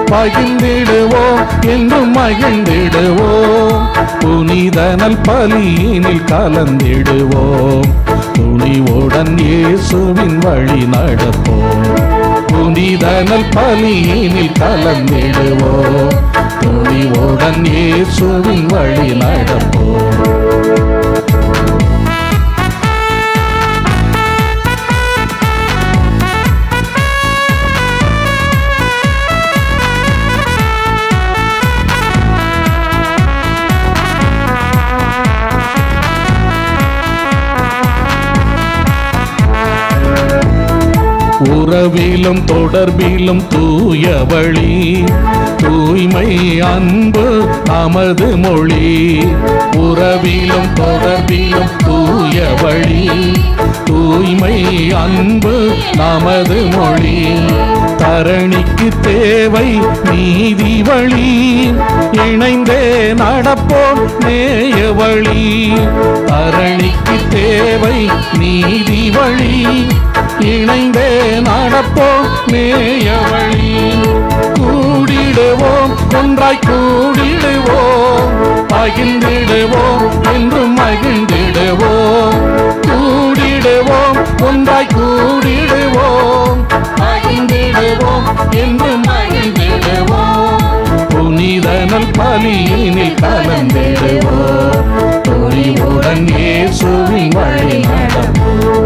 பகிர்ந்திடுவோம் என்றும் மகிழ்ந்திடுவோம் புனிதனல் பலியினில் கலந்திடுவோம் துணிவுடன் இயேசுவின் வழி நடப்போம் புனிதனல் பலியினில் கலந்திடுவோம் துணிவுடன் இயேசுவின் வழி நடப்போம் உறவிலும் தொடர்பிலும் தூய வழி தூய்மை அன்பு நமது மொழி உறவிலும் தொடர்பிலும் தூய வழி தூய்மை அன்பு நமது மொழி தரணிக்கு தேவை நீதி வழி இணைந்தே நடப்போம் நேய வழி தரணிக்கு தேவை நீதி வழி இணைந்தே நடப்போம் நேய வழி கூடிடுவோம் ஒன்றாய் கூடிடுவோம் பகிர்ந்திடுவோம் என்றும் மகிழ்ந்திடுவோம் கூடிடுவோம் ஒன்றாய் கூடிடுவோம் பகிர்ந்திடுவோம் என்றும் மகிழ்ந்திடுவோம் புனிதனல் பலியினில் கலந்திடுவோம் துணிவுடன் இயேசுவின் வழி நடப்போம்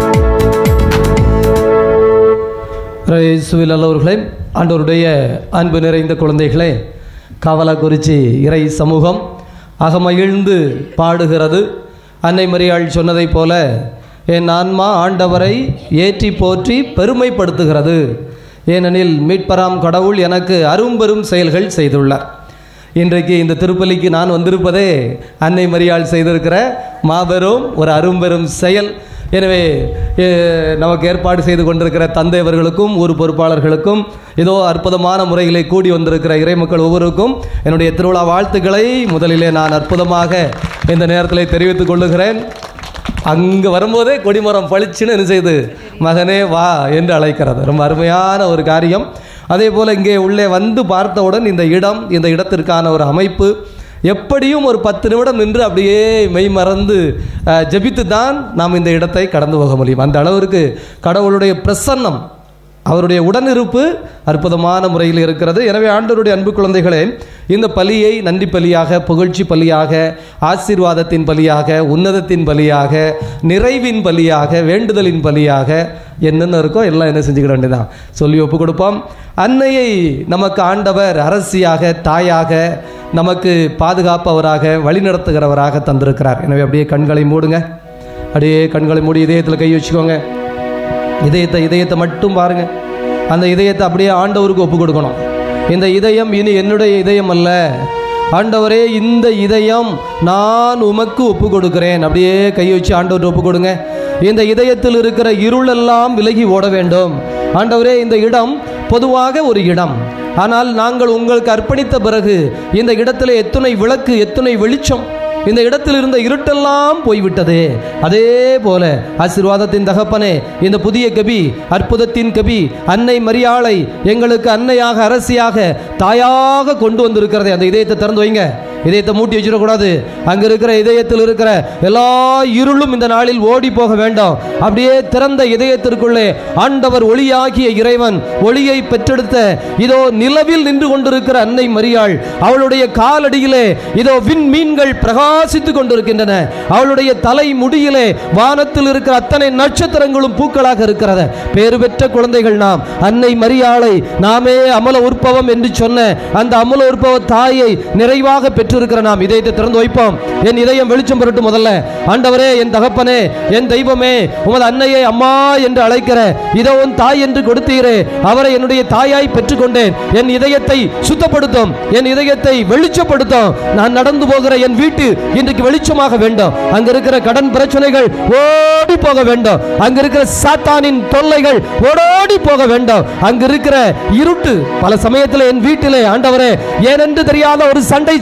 இயேசுவில் நல்லவர்களே ஆண்டவருடைய அன்பு நிறைந்த குழந்தைகளே காவலாக்குறிச்சி இறை சமூகம் அகமகிழ்ந்து பாடுகிறது அன்னை மரியாள் சொன்னதைப் போல என் ஆன்மா ஆண்டவரை ஏற்றி போற்றி பெருமைப்படுத்துகிறது ஏனெனில் மீட்பராம் கடவுள் எனக்கு அரும்பெரும் செயல்கள் செய்துள்ளார் இன்றைக்கு இந்த திருப்பலிக்கு நான் வந்திருப்பதே அன்னை மரியாள் செய்திருக்கிற மாபெரும் ஒரு அரும்பெரும் செயல் எனவே எ, நமக்கு ஏற்பாடு செய்து கொண்டிருக்கிற தந்தை அவர்களுக்கும் ஊர் பொறுப்பாளர்களுக்கும் ஏதோ அற்புதமான முறையிலே கூடி வந்திருக்கிற இறைமக்கள் ஒவ்வொருக்கும் என்னுடைய திருவிழா வாழ்த்துக்களை முதலிலே நான் அற்புதமாக இந்த நேரத்தில் தெரிவித்துக் கொள்ளுகிறேன் அங்கே வரும்போதே கொடிமரம் பளிச்சுன்னு என்ன செய்து மகனே வா என்று அழைக்கிறது ரொம்ப அருமையான ஒரு காரியம் அதே போல் இங்கே உள்ளே வந்து பார்த்தவுடன் இந்த இடம் இந்த இடத்திற்கான ஒரு அமைப்பு எப்படியும் ஒரு பத்து நிமிடம் நின்று அப்படியே மெய் மறந்து அஹ், ஜெபித்து தான் நாம் இந்த இடத்தை கடந்து போக முடியும் அந்த அளவிற்கு கடவுளுடைய பிரசன்னம் அவருடைய உடனிருப்பு அற்புதமான முறையில் இருக்கிறது எனவே ஆண்டவருடைய அன்பு குழந்தைகளே இந்த பலியை நன்றி பலியாக புகழ்ச்சி பலியாக ஆசீர்வாதத்தின் பலியாக உன்னதத்தின் பலியாக நிறைவின் பலியாக வேண்டுதலின் பலியாக என்னென்ன இருக்கோ எல்லாம் என்ன செஞ்சுக்கிட வேண்டியதான் சொல்லி ஒப்பு கொடுப்போம் அன்னையை நமக்கு ஆண்டவர் அரசியாக தாயாக நமக்கு பாதுகாப்பவராக வழிநடத்துகிறவராக தந்திருக்கிறார் எனவே அப்படியே கண்களை மூடுங்க அப்படியே கண்களை மூடி இதயத்தில் கை வச்சுக்கோங்க இதயத்தை இதயத்தை மட்டும் பாருங்க அந்த இதயத்தை அப்படியே ஆண்டவருக்கு ஒப்பு கொடுக்கணும் இந்த இதயம் இனி என்னுடைய இதயம் அல்ல ஆண்டவரே இந்த இதயம் நான் உமக்கு ஒப்பு கொடுக்கிறேன் அப்படியே கை வச்சு ஆண்டவர் ஒப்பு கொடுங்க இந்த இதயத்தில் இருக்கிற இருள் எல்லாம் விலகி ஓட வேண்டும் ஆண்டவரே இந்த இடம் பொதுவாக ஒரு இடம் ஆனால் நாங்கள் உங்களுக்கு அர்ப்பணித்த பிறகு இந்த இடத்துல எத்தனை விளக்கு எத்தனை வெளிச்சம் இந்த இடத்தில் இருந்த இருட்டெல்லாம் போய்விட்டது அதே போல ஆசீர்வாதத்தின் தகப்பனே இந்த புதிய கபி அற்புதத்தின் கபி அன்னை மரியாளை எங்களுக்கு அன்னையாக அரசியாக தாயாக கொண்டு வந்திருக்கிறதை அந்த இதயத்தை திறந்து வைங்க இதயத்தை மூட்டி வச்சிடக்கூடாது அங்க இருக்கிற இதயத்தில் இருக்கிற எல்லா இருளும் இந்த நாளில் ஓடி போக வேண்டாம் அப்படியே திறந்த இதயத்திற்குள்ளே ஆண்டவர் ஒளியாகிய இறைவன் ஒளியை பெற்றெடுத்த இதோ நிலவில் நின்று கொண்டிருக்கிற அன்னை மரியாள் அவளுடைய காலடியிலே இதோ விண்மீன்கள் பிரகாசித்துக் கொண்டிருக்கின்றன அவளுடைய தலை முடியிலே வானத்தில் இருக்கிற அத்தனை நட்சத்திரங்களும் பூக்களாக இருக்கிறது பேறு பெற்ற குழந்தைகள் நாம் அன்னை மரியாளை நாமே அமல உற்பவம் என்று சொன்ன அந்த அமல உற்பவ தாயை நிறைவாக பெற்றிருக்கிற நாம் இதயத்தை திறந்து வைப்போம் என் இதயம் வெளிச்சம் பெறட்டும் முதல்ல ஆண்டவரே என் தகப்பனே என் தெய்வமே உமது அன்னையை அம்மா என்று அழைக்கிற இதோ உன் தாய் என்று கொடுத்தீரே அவரை என்னுடைய தாயாய் பெற்றுக்கொண்டேன் என் இதயத்தை சுத்தப்படுத்தும் என் இதயத்தை வெளிச்சப்படுத்தும் நான் நடந்து போகிற என் வீட்டு இன்றைக்கு வெளிச்சமாக வேண்டும் அங்க இருக்கிற கடன் பிரச்சனைகள் ஓடி போக வேண்டும் அங்க இருக்கிற சாத்தானின் தொல்லைகள் ஓடோடி போக வேண்டும் அங்க இருக்கிற இருட்டு பல சமயத்தில் என் வீட்டிலே ஆண்டவரே ஏனென்று தெரியாத ஒரு சண்டை சச்சரவு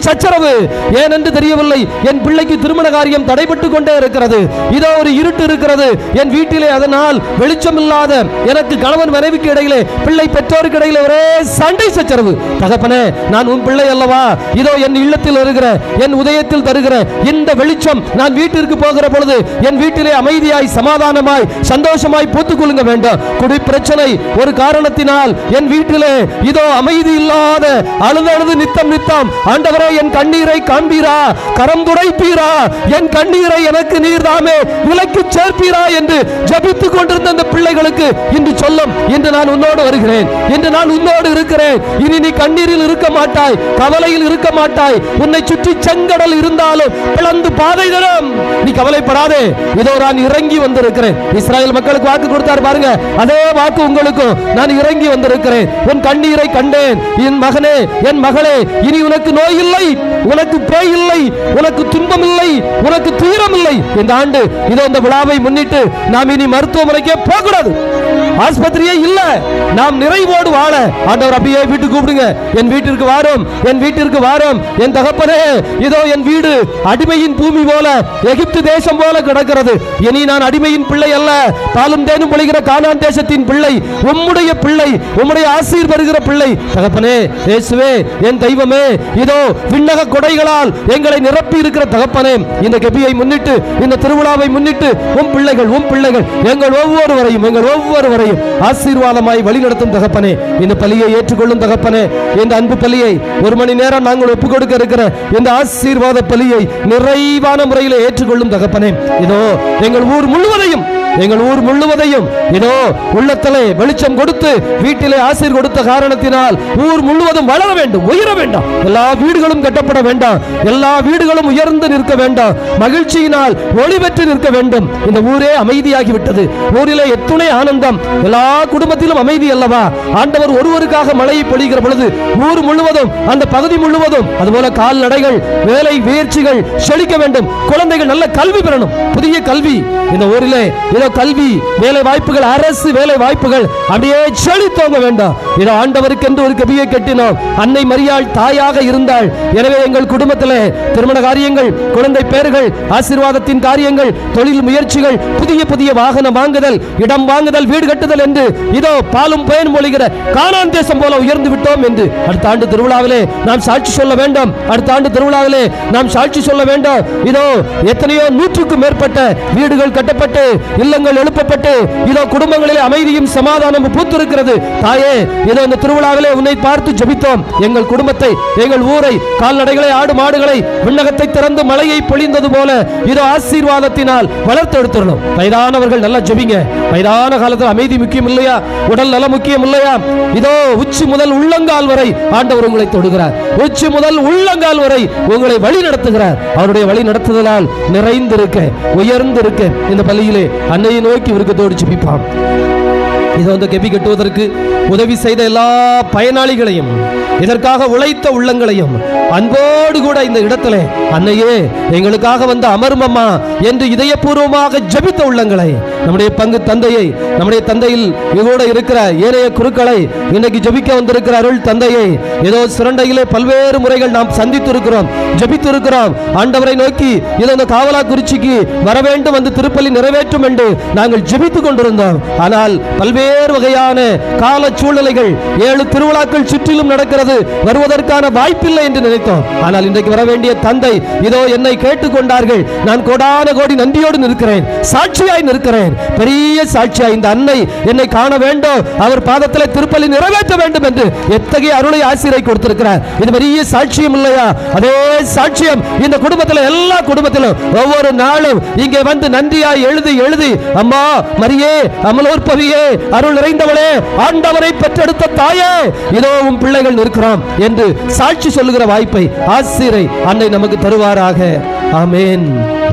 இரவு ஏனென்று தெரியவில்லை என் பிள்ளைக்கு திருமண காரியம் தடைபட்டு கொண்டே இருக்கிறது இதோ ஒரு இருட்டு இருக்கிறது என் வீட்டிலே அதனால் வெளிச்சம் இல்லாத எனக்கு கணவன் மனைவிக்கு இடையிலே பிள்ளை பெற்றோருக்கு இடையிலே ஒரே சண்டை சச்சரவு தகப்பனே நான் உன் பிள்ளை அல்லவா இதோ என் இல்லத்தில் இருக்கிற என் உதயத்தில் தருகிற இந்த வெளிச்சம் நான் வீட்டிற்கு போகிற பொழுது என் வீட்டிலே அமைதியாய் சமாதானமாய் சந்தோஷமாய் பூத்துக் கொள்ளுங்க வேண்டும் குடி பிரச்சனை ஒரு காரணத்தினால் என் வீட்டிலே இதோ அமைதி இல்லாத அழுது அழுது நித்தம் நித்தம் ஆண்டவரே என் கண்ணீரை காண்பீரா கரம் துடைப்பீரா என் கண்ணீரை எனக்கு நீர்தாமே விலைக்கு சேர்ப்பீரா என்று ஜபித்துக் கொண்டிருந்த அந்த பிள்ளைகளுக்கு இன்று சொல்லும் இன்று நான் உன்னோடு வருகிறேன் இன்று நான் உன்னோடு இருக்கிறேன் இனி நீ கண்ணீரில் இருக்க மாட்டாய் கவலையில் இருக்க மாட்டாய் உன்னை சுற்றி செங்கடல் இருந்தாலும் பிளந்து பாதை தரும் நீ கவலைப்படாதே இதோ நான் இறங்கி வந்திருக்கிறேன் இஸ்ராயல் மக்களுக்கு வாக்கு கொடுத்தார் பாருங்க அதே வாக்கு உங்களுக்கும் நான் இறங்கி வந்திருக்கிறேன் உன் கண்ணீரை கண்டேன் என் மகனே என் மகளே இனி உனக்கு நோய் இல்லை உனக்கு பேய் இல்லை உனக்கு துன்பம் இல்லை உனக்கு துயரம் இல்லை இந்த ஆண்டு இதோ இந்த விழாவை முன்னிட்டு நாம் இனி மருத்துவமனைக்கே போகக்கூடாது ஆஸ்பத்திரியே இல்ல நாம் நிறைவோடு வாழ ஆண்டவர் அப்படியே வீட்டுக்கு கூப்பிடுங்க என் வீட்டிற்கு வாரும் என் வீட்டிற்கு வாரும் என் தகப்பனே இதோ என் வீடு அடிமையின் பூமி போல எகிப்து தேசம் போல கிடக்கிறது இனி நான் அடிமையின் பிள்ளை அல்ல பாலும் தேனும் பொழிகிற கானான் தேசத்தின் பிள்ளை உம்முடைய பிள்ளை உம்முடைய ஆசீர் பெறுகிற பிள்ளை தகப்பனே இயேசுவே என் தெய்வமே இதோ விண்ணக கொடைகளால் எங்களை நிரப்பி இருக்கிற தகப்பனே இந்த கெபியை முன்னிட்டு இந்த திருவிழாவை முன்னிட்டு உம் பிள்ளைகள் உம் பிள்ளைகள் எங்கள் ஒவ்வொருவரையும் எங்கள் ஒவ்வொருவரையும் ஆசீர்வாதமாய் வழிநடத்தும் தகப்பனே இந்த பலியை ஏற்றுக்கொள்ளும் தகப்பனே இந்த அன்பு பலியை ஒரு மணி நேரம் நாங்கள் ஒப்புக் கொடுக்க இருக்கிற இந்த ஆசீர்வாத பலியை நிறைவான முறையில் ஏற்றுக்கொள்ளும் தகப்பனே இதோ எங்கள் ஊர் முழுவதையும் எங்கள் ஊர் முழுவதையும் இதோ உள்ளத்திலே வெளிச்சம் கொடுத்து வீட்டிலே ஆசீர் கொடுத்த காரணத்தினால் ஊர் முழுவதும் வளர வேண்டும் உயர வேண்டாம் எல்லா வீடுகளும் கட்டப்பட வேண்டாம் எல்லா வீடுகளும் உயர்ந்து நிற்க வேண்டாம் மகிழ்ச்சியினால் ஒளி பெற்று நிற்க வேண்டும் இந்த ஊரே அமைதியாகி விட்டது ஊரிலே எத்துணை ஆனந்தம் எல்லா குடும்பத்திலும் அமைதி அல்லவா ஆண்டவர் ஒருவருக்காக மழையை பொழிகிற பொழுது ஊர் முழுவதும் அந்த பகுதி முழுவதும் அதுபோல கால்நடைகள் வேலை முயற்சிகள் செழிக்க வேண்டும் குழந்தைகள் நல்ல கல்வி பெறணும் புதிய கல்வி இந்த ஊரிலே இதோ கல்வி வேலை வாய்ப்புகள் அரசு வேலை வாய்ப்புகள் அப்படியே செழித்தோங்க வேண்டாம் இதோ ஆண்டவருக்கு என்று ஒரு கபியை கட்டினோம் அன்னை மரியாள் தாயாக இருந்தாள் எனவே எங்கள் குடும்பத்திலே திருமண காரியங்கள் குழந்தை பேர்கள் ஆசீர்வாதத்தின் காரியங்கள் தொழில் முயற்சிகள் புதிய புதிய வாகனம் வாங்குதல் இடம் வாங்குதல் வீடு கட்டுதல் என்று இதோ பாலும் பயன் மொழிகிற கானான் தேசம் போல உயர்ந்து விட்டோம் என்று அடுத்த ஆண்டு திருவிழாவிலே நாம் சாட்சி சொல்ல வேண்டும் அடுத்த ஆண்டு திருவிழாவிலே நாம் சாட்சி சொல்ல வேண்டும் இதோ எத்தனையோ நூற்றுக்கும் மேற்பட்ட வீடுகள் கட்டப்பட்டு இல்லங்கள் எழுப்பப்பட்டு இதோ குடும்பங்களிலே அமைதியும் சமாதானமும் பூத்திருக்கிறது தாயே இதோ இந்த திருவிழாவிலே உன்னை பார்த்து ஜெபித்தோம் எங்கள் குடும்பத்தை எங்கள் ஊரை கால்நடைகளை ஆடு மாடுகளை விண்ணகத்தை திறந்து மழையை பொழிந்தது போல இதோ ஆசீர்வாதத்தினால் வளர்த்து எடுத்துடணும் வயதானவர்கள் நல்லா ஜெபிங்க வயதான காலத்தில் அமைதி முக்கியம் இல்லையா உடல் நலம் முக்கியம் இல்லையா இதோ உச்சி முதல் உள்ளங்கால் வரை ஆண்டவர் உங்களை தொடுகிறார் உச்சி முதல் உள்ளங்கால் வரை உங்களை வழி நடத்துகிறார் அவருடைய வழி நடத்துதலால் நிறைந்திருக்க உயர்ந்திருக்க இந்த பள்ளியிலே அன்னையை நோக்கி விருக்கத்தோடு ஜெபிப்பான் இது வந்து கெபி கட்டுவதற்கு உதவி செய்த எல்லா பயனாளிகளையும் இதற்காக உழைத்த உள்ளங்களையும் அன்போடு கூட இந்த இடத்திலே அன்னையே எங்களுக்காக வந்த அமர்மம்மா என்று இதயபூர்வமாக ஜெபித்த உள்ளங்களை நம்முடைய பங்கு தந்தையை நம்முடைய தந்தையில் கூட இருக்கிற ஏனைய குருக்களை இன்னைக்கு ஜெபிக்க வந்திருக்கிற அருள் தந்தையை ஏதோ சிறண்டையிலே பல்வேறு முறைகள் நாம் சந்தித்திருக்கிறோம் ஜெபித்திருக்கிறோம் ஆண்டவரை நோக்கி இதோ இந்த காவலா குறிச்சிக்கு வர வேண்டும் வந்து திருப்பலி நிறைவேற்றும் என்று நாங்கள் ஜெபித்துக் கொண்டிருந்தோம் ஆனால் பல்வேறு வகையான கால சூழ்நிலைகள் ஏழு திருவிழாக்கள் சுற்றிலும் நடக்கிறது வருவதற்கான வாய்ப்பில்லை என்று நினைத்தோம் ஆனால் இன்றைக்கு வர வேண்டிய தந்தை இதோ என்னை கேட்டுக்கொண்டார்கள் நான் கோடான கோடி நன்றியோடு நிற்கிறேன் சாட்சியாய் நிற்கிறேன் பெரிய சாட்சியாய் இந்த அன்னை என்னை காண வேண்டும் அவர் பாதத்தில் திருப்பலி நிறைவேற்ற வேண்டும் என்று எத்தகைய அருளை ஆசிரியை கொடுத்திருக்கிறார் இது பெரிய சாட்சியம் இல்லையா அதே சாட்சியம் இந்த குடும்பத்தில் எல்லா குடும்பத்திலும் ஒவ்வொரு நாளும் இங்கே வந்து நன்றியாய் எழுதி எழுதி அம்மா மரியே அமலோற்பவியே அருள் நிறைந்தவளே ஆண்டவரை பெற்றெடுத்த தாயே இதோ உன் பிள்ளைகள் நிற்கிறோம் என்று சாட்சி சொல்லுகிற வாய்ப்பை ஆசிரை அன்னை நமக்கு தருவாராக ஆமேன்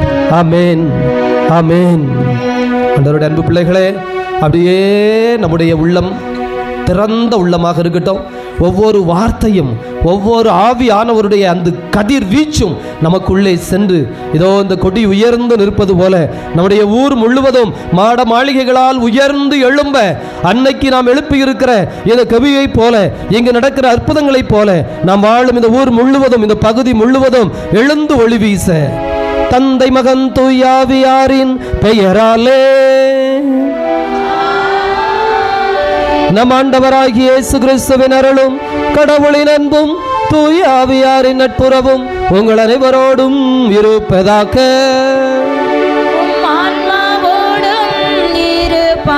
ஆமேன் ஆமேன் ஆண்டவருடைய அன்பு பிள்ளைகளே அப்படியே நம்முடைய உள்ளம் திறந்த உள்ளமாக இருக்கட்டும் ஒவ்வொரு வார்த்தையும் ஒவ்வொரு ஆவியானவருடைய அந்த கதிர் வீச்சும் நமக்குள்ளே சென்று இதோ இந்த கொடி உயர்ந்து நிற்பது போல நம்முடைய ஊர் முழுவதும் மாட மாளிகைகளால் உயர்ந்து எழும்ப அன்னைக்கு நாம் எழுப்பி இருக்கிற இந்த கவியை போல இங்கு நடக்கிற அற்புதங்களைப் போல நாம் வாழும் இந்த ஊர் முழுவதும் இந்த பகுதி முழுவதும் எழுந்து ஒளி வீச தந்தை மகன் தூயாவியாரின் பெயராலே நம் ஆண்டவராகிய இயேசு கிறிஸ்துவின் அருளும் கடவுளின் அன்பும் தூய ஆவியாரின் நட்புறவும் உங்கள் அனைவரோடும் இருப்பதாக உம் ஆன்மாவோடும் இருப்பாராக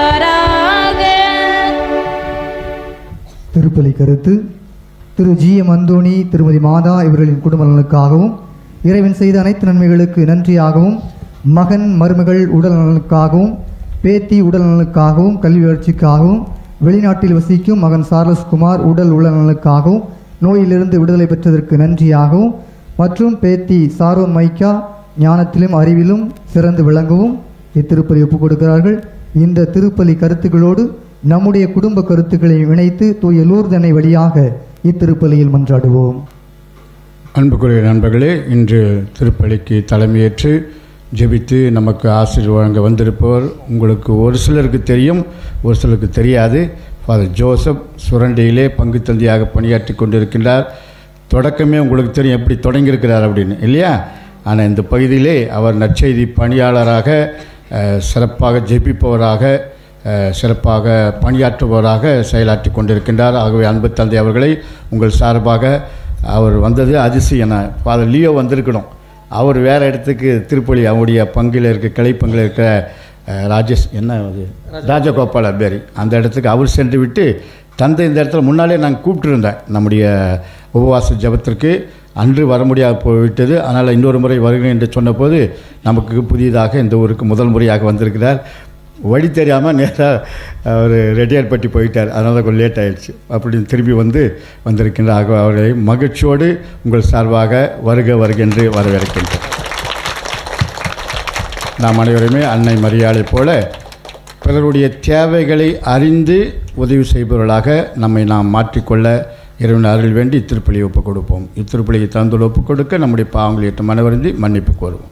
திருப்பலி கருத்து திரு ஜி எம் அந்தோணி திருமதி மாதா இவர்களின் குடும்ப நலனுக்காகவும் இறைவன் செய்த அனைத்து நன்மைகளுக்கு நன்றியாகவும் மகன் மருமகள் உடல் நலனுக்காகவும் பேத்தி உடல் நலனுக்காகவும் கல்வி வளர்ச்சிக்காகவும் வெளிநாட்டில் வசிக்கும் மகன் சார்லஸ் குமார் உடல் உடல் நலனுக்காகவும் நோயிலிருந்து விடுதலை பெற்றதற்கு நன்றியாகவும் மற்றும் பேத்தி சாரோன் மைக்கா ஞானத்திலும் அறிவிலும் சிறந்து விளங்கவும் இத்திருப்பலி ஒப்புக் கொடுக்கிறார்கள் இந்த திருப்பலி கருத்துக்களோடு நம்முடைய குடும்ப கருத்துக்களை இணைத்து தூய லூர்தனை வழியாக இத்திருப்பலியில் மன்றாடுவோம் அன்புக்குரிய நண்பர்களே இன்று திருப்பலிக்கு தலைமையேற்று ஜெபித்து நமக்கு ஆசிரியர் வழங்க வந்திருப்பவர் உங்களுக்கு ஒரு சிலருக்கு தெரியும் ஒரு சிலருக்கு தெரியாது ஃபாதர் ஜோசப் சுரண்டியிலே பங்கு தந்தையாக பணியாற்றி கொண்டிருக்கின்றார் தொடக்கமே உங்களுக்கு தெரியும் எப்படி தொடங்கியிருக்கிறார் அப்படின்னு இல்லையா ஆனால் இந்த பகுதியிலே அவர் நற்செய்தி பணியாளராக அஹ், சிறப்பாக ஜெபிப்பவராக அஹ், சிறப்பாக பணியாற்றுபவராக செயலாற்றி கொண்டிருக்கின்றார் ஆகவே அன்பு தந்தை அவர்களை உங்கள் சார்பாக அவர் வந்தது அதிசயம் நான் ஃபாதர் லியோ வந்திருக்கணும் அவர் வேறு இடத்துக்கு திருப்பலி அவருடைய பங்கில் இருக்க கிளை பங்கில் இருக்கிற அஹ், ராஜேஷ் என்ன அது ராஜகோபால் பேரி அந்த இடத்துக்கு அவர் சென்று விட்டு தந்தை இந்த இடத்துல முன்னாலே நான் கூப்பிட்டுருந்தேன் நம்முடைய உபவாச ஜெபத்திற்கு அன்று வர முடியாது போய்விட்டது அதனால் இன்னொரு முறை வருகிறேன் என்று சொன்னபோது நமக்கு புதியதாக இந்த ஊருக்கு முதல் முறையாக வந்திருக்கிறார் வழி தெரியாமல் நேராக அவர் ரெட்டியார்பட்டி போயிட்டார் அதனால தான் கொஞ்சம் லேட் ஆயிடுச்சு அப்படின்னு திரும்பி வந்து வந்திருக்கின்ற ஆக அவர்களை மகிழ்ச்சியோடு உங்கள் சார்பாக வருக வருக என்று வரவேற்கின்றோம் நாம் அனைவருமே அன்னை மரியாதை போல பிறருடைய தேவைகளை அறிந்து உதவி செய்பவர்களாக நம்மை நாம் மாற்றிக்கொள்ள இறைவன் அருள் வேண்டி இத்திருப்பலியை ஒப்புக் கொடுப்போம் இத்திருப்பலியை தந்துள்ள ஒப்புக் கொடுக்க நம்முடைய பாவங்களை ஏற்ற மனவருந்தி மன்னிப்பு கோருவோம்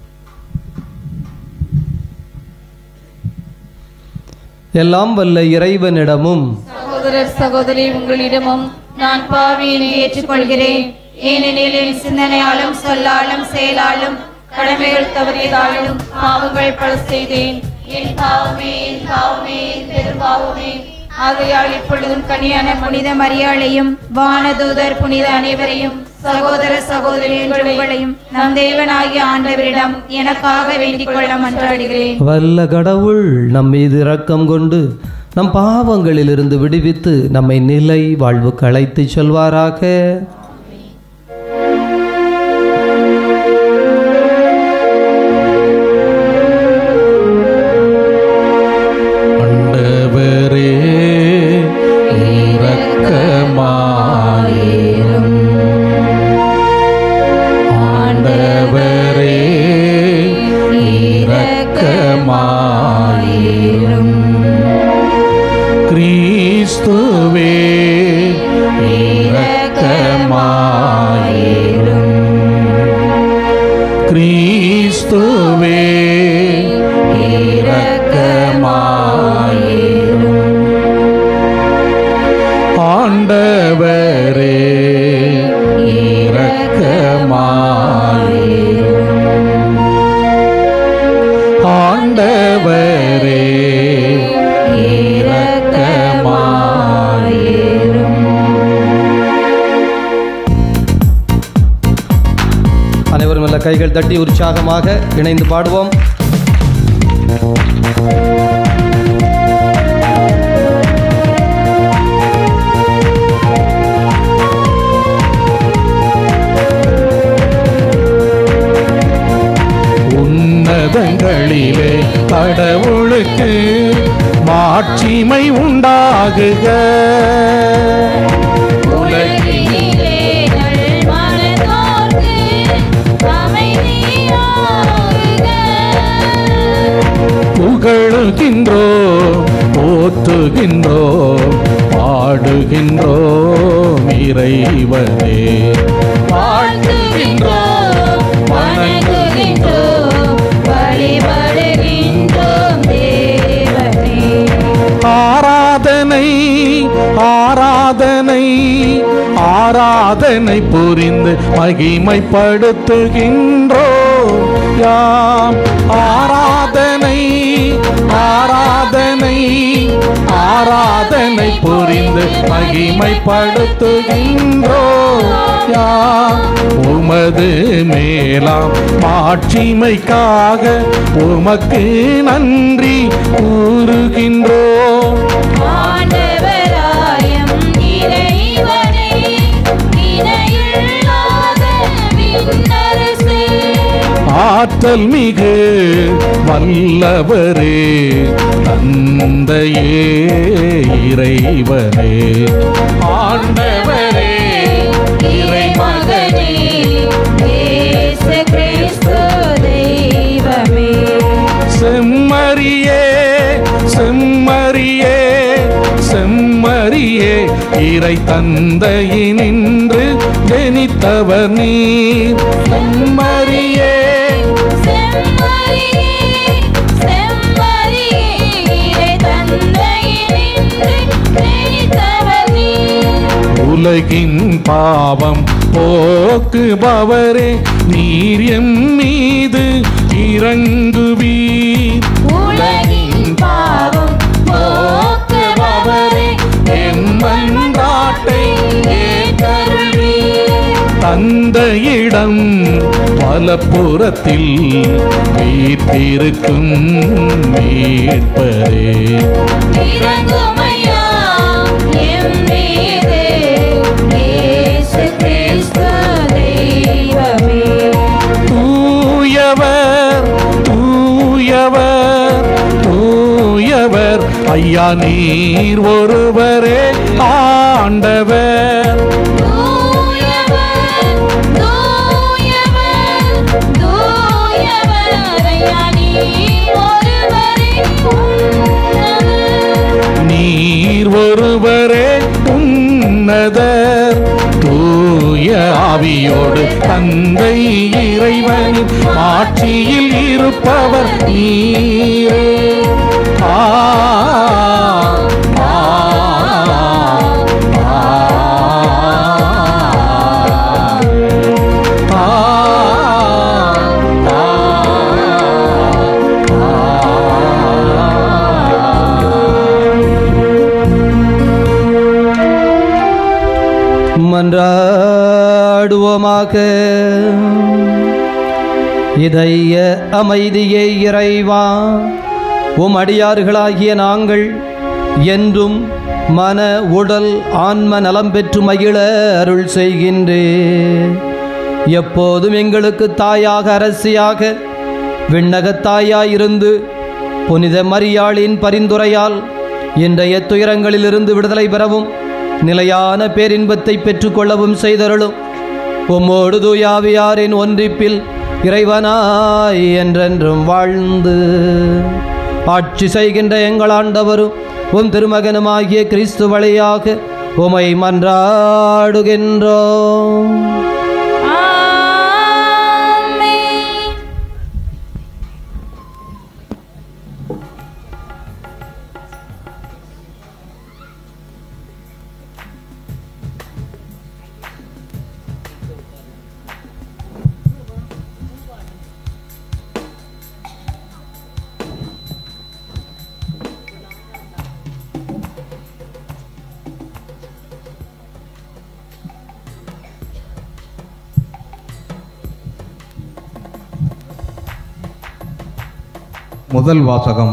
எல்லாம் வல்ல இறைவனிடமும் சகோதரர் சகோதரி உங்களிடமும் நான் பாவியை ஏற்றுக்கொள்கிறேன் ஏனெனில் என் சிந்தனையாலும் சொல்லாலும் செயலாலும் கடமைகள் தவறியதாலும் பாவங்கள் பல செய்தேன் என் பாவமே என் பாவமே என் பெரும்பாவமே ஆகையால் இப்பொழுதும் கனியான புனித மரியாளையும் வானதூதர் புனித அனைவரையும் சகோதர சகோதரி உங்களையும் நம் தேவனாகிய ஆண்டவரிடம் எனக்காக வேண்டிக் கொள்ள மன்றாடுகிறேன் வல்ல கடவுள் நம் மீது இரக்கம் கொண்டு நம் பாவங்களிலிருந்து விடுவித்து நம்மை நிலை வாழ்வுக்கு அழைத்துச் செல்வாராக ஆண்டவரே இரக்கமாயிரும் ஆண்டவரே இரக்கமாயிரும் கிறிஸ்துவே இரக்கமாயிரும் கிறிஸ்துவே இரக்கமாயிரும் ஆண்டவரே இரக்கமாயிரும் ஆண்டவரே இரக்கமாயிரும் அனைவரும் நல்ல கைகள் தட்டி உற்சாகமாக இணைந்து பாடுவோம் உன்னதங்களிலே கடவுளுக்கு மாட்சிமை உண்டாகுக உலகினிலே நல்மனதோர்க்கு அமைதியாகுக. புகழுகின்றோம் போற்றுகின்றோம் பாடுகின்றோம் இறைவனே வாழ்த்துகின்றோம் வணங்குகின்றோம் வழிபடுகின்றோம் தேவனே ஆராதனை ஆராதனை ஆராதனை புரிந்து மகிமைப்படுத்துகின்றோம் யாம் ஆராதனை ஆராதனை ஆராதனை புரிந்து மகிமைப்படுத்துகின்றோம் யாம் உமது மேலாம் மாட்சிமைக்காக உமக்கு நன்றி கூறுகின்றோம் ஆண்டவராயம் இறைவனே இணையில்லாத விண்ணரசே ஆற்றல் மிகு வல்லவரே தந்தையே இறைவனே ஆண்டவரே இறைமகனே இயேசு கிறிஸ்து தெய்வமே செம்மறியே செம்மறியே செம்மறியே இறை தந்தையினின்று ஜெனித்தவர் நீர் செம்மறியே செம்மறியே செம்மறியே இறை தந்தையினின்று ஜெனித்தவர் நீர். உலகின் பாவம் போக்குபவரே நீர் எம் மீது இறங்குவீர் உலகின் பாவம் போக்குபவரே என் மன்றாட்டை ஏற்றருள்வீர். தந்தையிடம் வலப்புறத்தில் வீற்றிருக்கும் மீட்பரே இறங்குமையா எம் மீது இயேசு கிறிஸ்து தெய்வமே தூயவர் தூயவர் தூயவர் ஐயா நீர் ஒருவரே ஆண்டவர் தூயவர் தூயவர் தூயவர் ஐயா நீர் ஒருவரே உன்னதர். நீர் ஒருவரே உன்னதர் தூய ஆவியோடு தந்தை இறைவனின் ஆட்சியில் இருப்பவர் நீரே ஆ ஆ, ஆ, ஆ, மன்றாடுவோமாக இதய அமைதியை இறைவா உம் அடியார்களாகிய நாங்கள் என்றும் மன உடல் ஆன்ம நலம் பெற்று மகிழ அருள் செய்கின்றே எப்போதும் எங்களுக்கு தாயாக அரசியாக விண்ணகத் தாயாயிருந்து புனித மரியாளின் பரிந்துரையால் இன்றைய துயரங்களிலிருந்து விடுதலை பெறவும் நிலையான பேரின்பத்தை பெற்றுக்கொள்ளவும் செய்தருளும் உம்மோடு தூயாவியாரின் ஒன்றிப்பில் இறைவனாய் என்றென்றும் வாழ்ந்து ஆட்சி செய்கின்ற எங்கள் ஆண்டவரும் உம் திருமகனுமாகிய கிறிஸ்து வழியாக உமை மன்றாடுகின்றோம் ஆமென். முதல் வாசகம்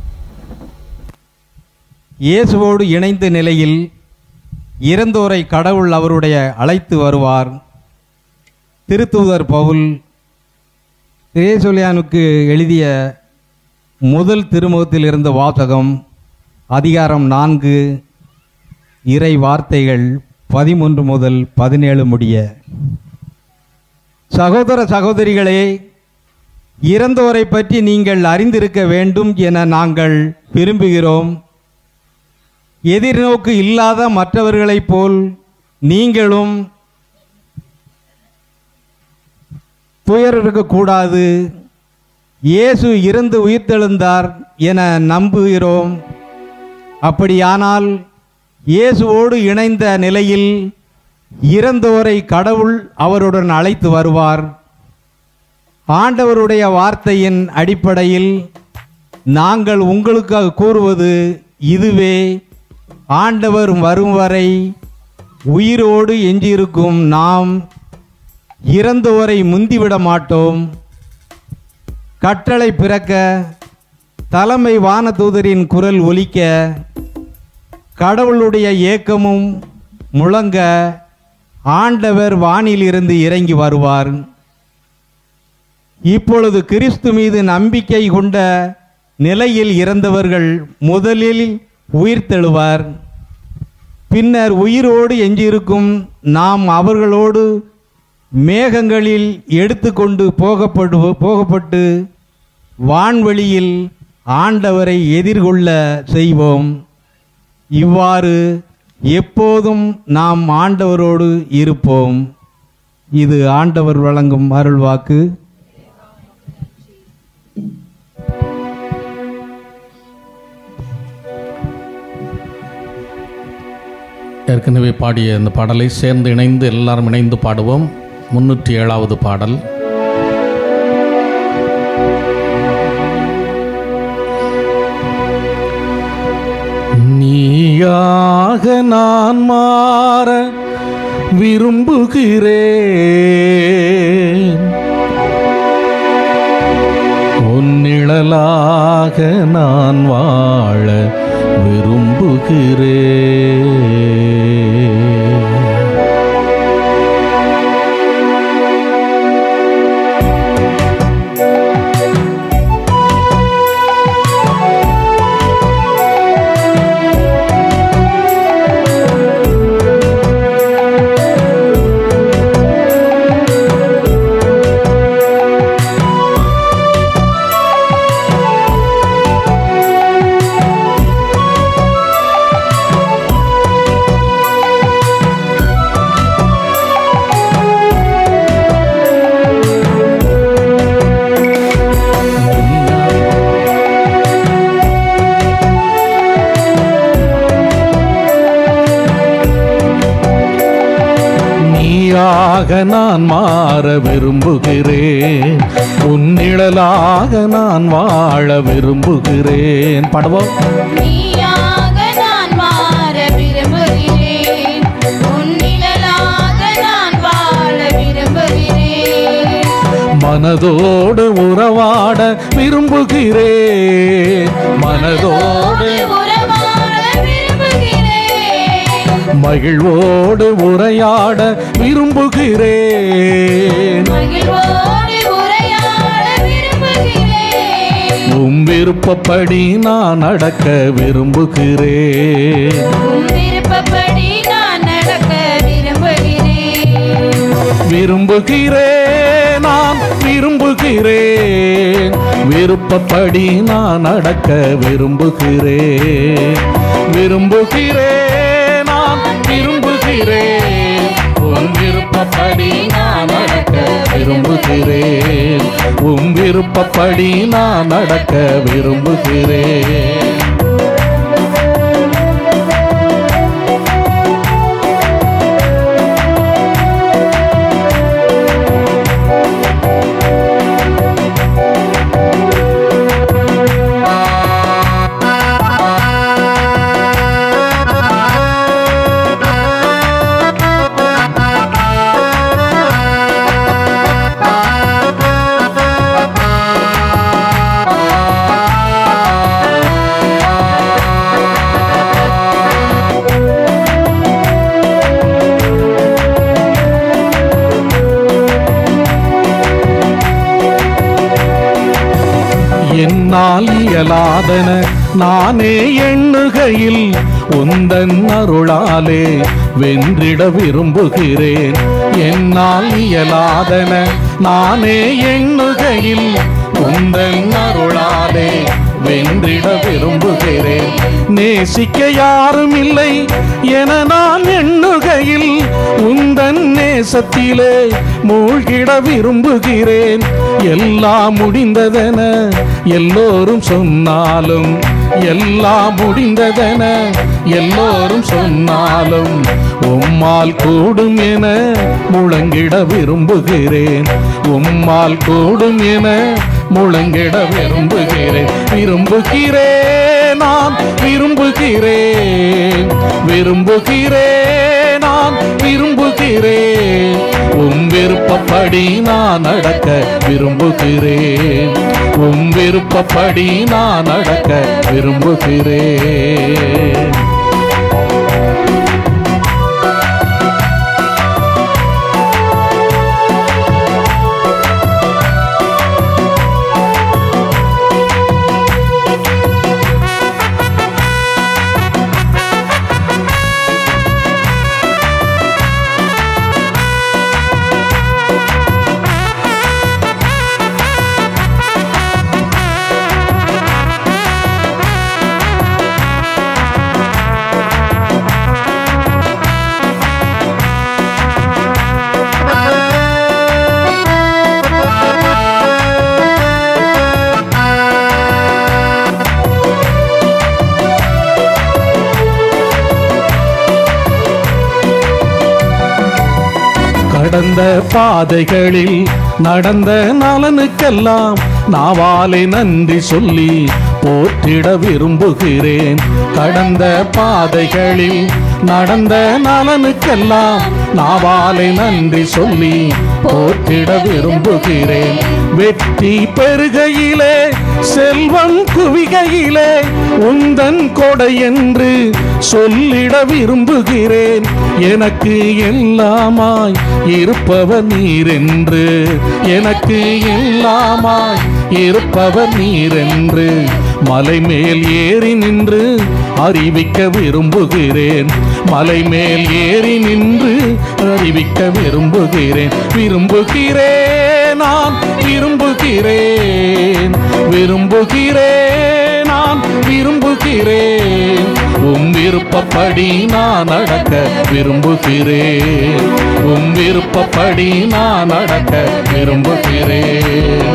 இயேசுவோடு இணைந்த நிலையில் இறந்தோரை கடவுள் அவருடைய அழைத்து வருவார் திருத்தூதர் பவுல் திரேசொலியானுக்கு எழுதிய முதல் திருமுகத்தில் இருந்த வாசகம் அதிகாரம் நான்கு இறை வார்த்தைகள் பதிமூன்று முதல் பதினேழு முடிய சகோதர சகோதரிகளே இறந்தோரை பற்றி நீங்கள் அறிந்திருக்க வேண்டும் என நாங்கள் விரும்புகிறோம் எதிர்நோக்கு இல்லாத மற்றவர்களைப் போல் நீங்களும் துயரிருக்கக்கூடாது இயேசு இறந்து உயிர்த்தெழுந்தார் என நம்புகிறோம் அப்படியானால் இயேசுவோடு இணைந்த நிலையில் இறந்தோரை கடவுள் அவருடன் அழைத்து வருவார் ஆண்டவருடைய வார்த்தையின் அடிப்படையில் நாங்கள் உங்களுக்கு கூறுவது இதுவே ஆண்டவர் வரும் வரை உயிரோடு எஞ்சியிருக்கும் நாம் இறந்தோரை முந்திவிட மாட்டோம் கட்டளை பிறக்க தலைமை வானதூதரின் குரல் ஒலிக்க கடவுளுடைய ஏக்கமும் முழங்க ஆண்டவர் வானிலிருந்து இறங்கி வருவார் இப்பொழுது கிறிஸ்து மீது நம்பிக்கை கொண்ட நிலையில் இறந்தவர்கள் முதலில் உயிர்த்தெழுவார் பின்னர் உயிரோடு எஞ்சியிருக்கும் நாம் அவர்களோடு மேகங்களில் எடுத்துக்கொண்டு போகப்படு போகப்பட்டு வான்வெளியில் ஆண்டவரை எதிர்கொள்ள செய்வோம் இவ்வாறு எப்போதும் நாம் ஆண்டவரோடு இருப்போம் இது ஆண்டவர் வழங்கும் அருள்வாக்கு ஏற்கனவே பாடிய இந்த பாடலை சேர்ந்து இணைந்து எல்லாரும் இணைந்து பாடுவோம் முன்னூற்றி ஏழாவது பாடல் நீயாக நான் மாற விரும்புகிறேன் உன்னிழலாக நான் வாழ விரும்புகிறேன் நீயாக நான் மாற விரும்புகிறேன் உன்னிழலாக நான் வாழ விரும்புகிறேன் பாடுவோம் நீயாக நான் மாற விரும்புகிறேன் உன்னிழலாக நான் வாழ விரும்புகிறேன் மனதோடு உறவாட விரும்புகிறேன் மனதோடு உறவாட விரும்புகிறேன் மகிழ்வோடு உரையாட விரும்புகிறேன் மகிழ்வோடு உரையாட விரும்புகிறேன் உம் விருப்பப்படி நான் நடக்க விரும்புகிறேன் உன் விருப்பப்படி நான் நடக்க விரும்புகிறேன் விரும்புகிறேன் நான் விரும்புகிறேன் விருப்பப்படி நான் நடக்க விரும்புகிறேன் விரும்புகிறேன் நான் விரும்புகிறேன் உன் விருப்பப்படி நான் நடக்க விரும்புகிறேன் உன் விருப்பப்படி நான் நடக்க விரும்புகிறேன் என்னால் இயலாதன நானே எண்ணுகையில் உந்தன் அருளாலே வென்றிட விரும்புகிறேன் என்னால் இயலாதன நானே எண்ணுகையில் உந்தன் அருளாலே வென்றிட விரும்புகிறேன் நேசிக்க யாரும் இல்லை என நான் எண்ணுகையில் உந்தன் நேசத்திலே மூழ்கிட விரும்புகிறேன் எல்லாம் முடிந்ததென எல்லோரும் சொன்னாலும் எல்லாம் முடிந்ததென எல்லோரும் சொன்னாலும் உம்மால் கூடும் என முழங்கிட விரும்புகிறேன் உம்மால் கூடும் என முழங்கிட விரும்புகிறேன் விரும்புகிறேன் நான் விரும்புகிறேன் விரும்புகிறேன் நான் விரும்புகிறேன் உம் விருப்பப்படி நான் நடக்க விரும்புகிறேன் உம் விருப்பப்படி நான் நடக்க விரும்புகிறேன் கடந்த பாதைகளில் நடந்த நலனுக்கெல்லாம் நாவாலே நன்றி சொல்லி போற்றிட விரும்புகிறேன் கடந்த பாதைகளில் நடந்த நலனுக்கெல்லாம் நாவாலே நன்றி சொல்லி போற்றிட விரும்புகிறேன் வெற்றி பெருகையிலே செல்வம் குவிகையிலே உந்தன் கொடை என்று சொல்லிட விரும்புகிறேன் எனக்கு எல்லாமாய் இருப்பவர் நீர் என்று எனக்கு எல்லாமாய் இருப்பவர் நீர் என்று மலை மேல் ஏறி நின்று அறிவிக்க விரும்புகிறேன் மலை மேல் ஏறி நின்று அறிவிக்க விரும்புகிறேன் விரும்புகிறேன் நான் விரும்புகிறேன் விரும்புகிறேன் நான் விரும்புகிறேன் உம் விருப்பப்படி நான் நடக்க விரும்புகிறேன் உம் விருப்பப்படி நான் நடக்க விரும்புகிறேன்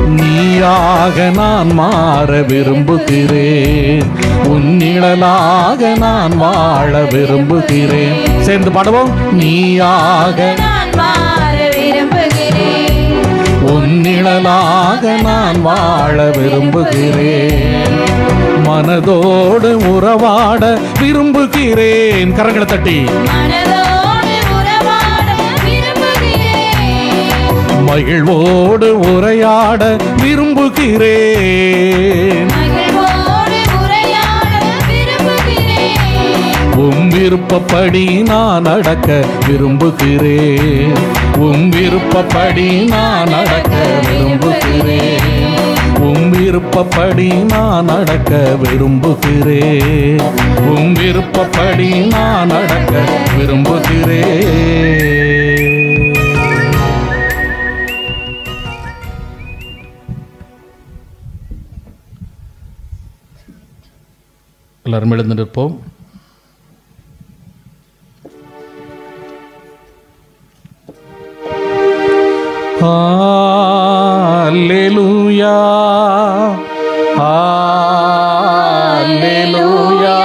நீயாக நான் மாற விரும்புகிறேன் உன் நிழலாக நான் வாழ விரும்புகிறேன் சேர்ந்து பாடுவோம் நீயாக நான் மாற விரும்புகிறேன் உன் நிழலாக நான் வாழ விரும்புகிறேன் மனதோடு உறவாட விரும்புகிறேன் கரங்களை தட்டி மனதோடு உறவாட விரும்புகிறேன் மகிழ்வோடு உரையாட விரும்புகிறேன் மகிழ்வோடு உரையாட விரும்புகிறேன் உம் விருப்பப்படி நான் நடக்க விரும்புகிறேன் உம் விருப்பப்படி நான் நடக்க விரும்புகிறேன் உம் விருப்பப்படி நான் நடக்க விரும்புகிறேன் உம் விருப்பப்படி நான் நடக்க விரும்புகிறேன் எல்லாரும் எழுந்து நிற்போம் Hallelujah. Hallelujah.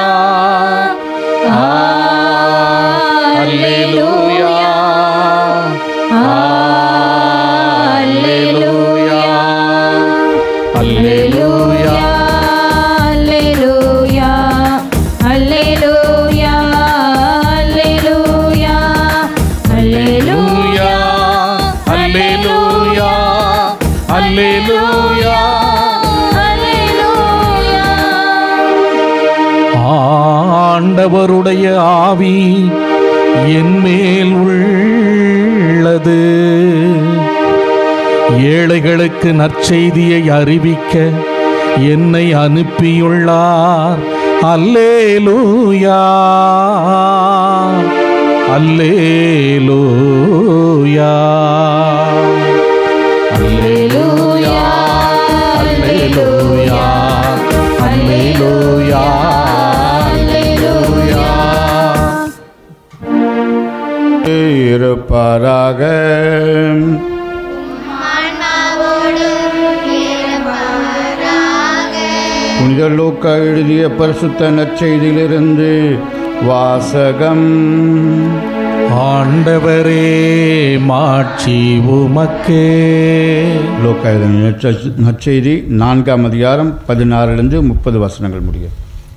Hallelujah. Hallelujah. Hallelujah. Alleluia, alleluia, alleluia, alleluia, Hallelujah. Hallelujah. alleluia. ஆண்டவருடைய ஆவி என் மேல் உள்ளது ஏழைகளுக்கு நற்செய்தியை அறிவிக்க என்னை அனுப்பியுள்ளார் அல்லேலூயா அல்லேலூயா அல்லேலூயா அல்லேலூயா இருப்பாராக புனித லூக்கா எழுதிய பரிசுத்த நற்செய்தியிலிருந்து வாசகம் ஆண்டவரே மாட்சி உமக்கே லூக்கா எழுதின நற்செ- நற்செய்தி நான்காம் அதிகாரம் பதினாறிலிருந்து முப்பது வசனங்கள் முடியும்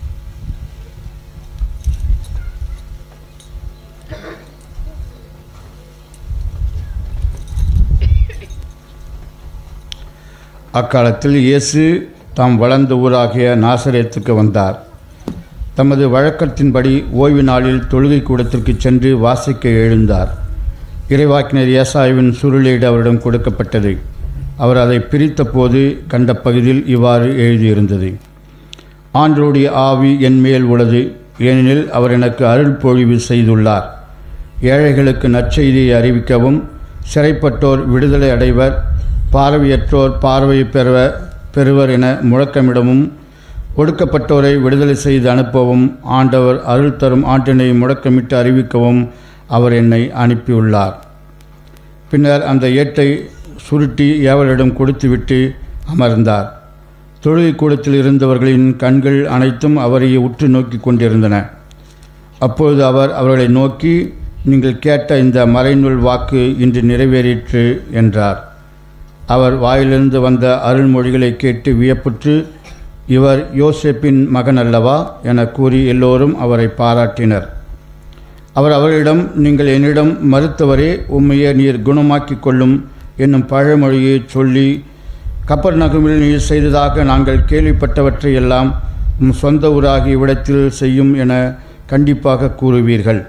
அக்காலத்தில் இயேசு தாம் வளர்ந்த ஊராகிய நாசரேத்துக்கு வந்தார் தமது வழக்கத்தின்படி ஓய்வு நாளில் தொழுகை கூடத்திற்கு சென்று வாசிக்க எழுந்தார் இறைவாக்கினர் ஏசாயுவின் சுருளீடு அவரிடம் கொடுக்கப்பட்டது அவர் அதை பிரித்தபோது கண்ட பகுதியில் இவ்வாறு எழுதியிருந்தது ஆண்டருடைய ஆவி என் மேல் உள்ளது ஏனெனில் அவர் எனக்கு அருள் பொழிவு செய்துள்ளார் ஏழைகளுக்கு நற்செய்தியை அறிவிக்கவும் சிறைப்பட்டோர் விடுதலை அடைவர் பார்வையற்றோர் பார்வை பெறுவர் பெறுவர் என முழக்கமிடவும் ஒடுக்கப்பட்டோரை விடுதலை செய்து அனுப்பவும் ஆண்டவர் அருள் தரும் ஆண்டினை முழக்கமிட்டு அறிவிக்கவும் அவர் என்னை அனுப்பியுள்ளார் பின்னர் அந்த ஏட்டை சுருட்டி ஏவலிடம் கொடுத்துவிட்டு அமர்ந்தார் தொழுகை கூடத்தில் இருந்தவர்களின் கண்கள் அனைத்தும் அவரையே உற்று நோக்கி கொண்டிருந்தன அப்பொழுது அவர் அவர்களை நோக்கி நீங்கள் கேட்ட இந்த மறைநூல் வாக்கு இன்று நிறைவேறிற்று என்றார் அவர் வாயிலிருந்து வந்த அருள்மொழிகளை கேட்டு வியப்புற்று இவர் யோசேப்பின் மகன் அல்லவா என கூறி எல்லோரும் அவரை பாராட்டினர் அவர் அவர்களிடம் நீங்கள் என்னிடம் மறுத்தவரே உம்மையே நீர் குணமாக்கிக் கொள்ளும் என்னும் பழமொழியை சொல்லி கப்பர் நகமில் நீர் செய்ததாக நாங்கள் கேள்விப்பட்டவற்றை எல்லாம் உம் சொந்த ஊராகிய இவ்விடத்தில் செய்யும் என கண்டிப்பாக கூறுவீர்கள்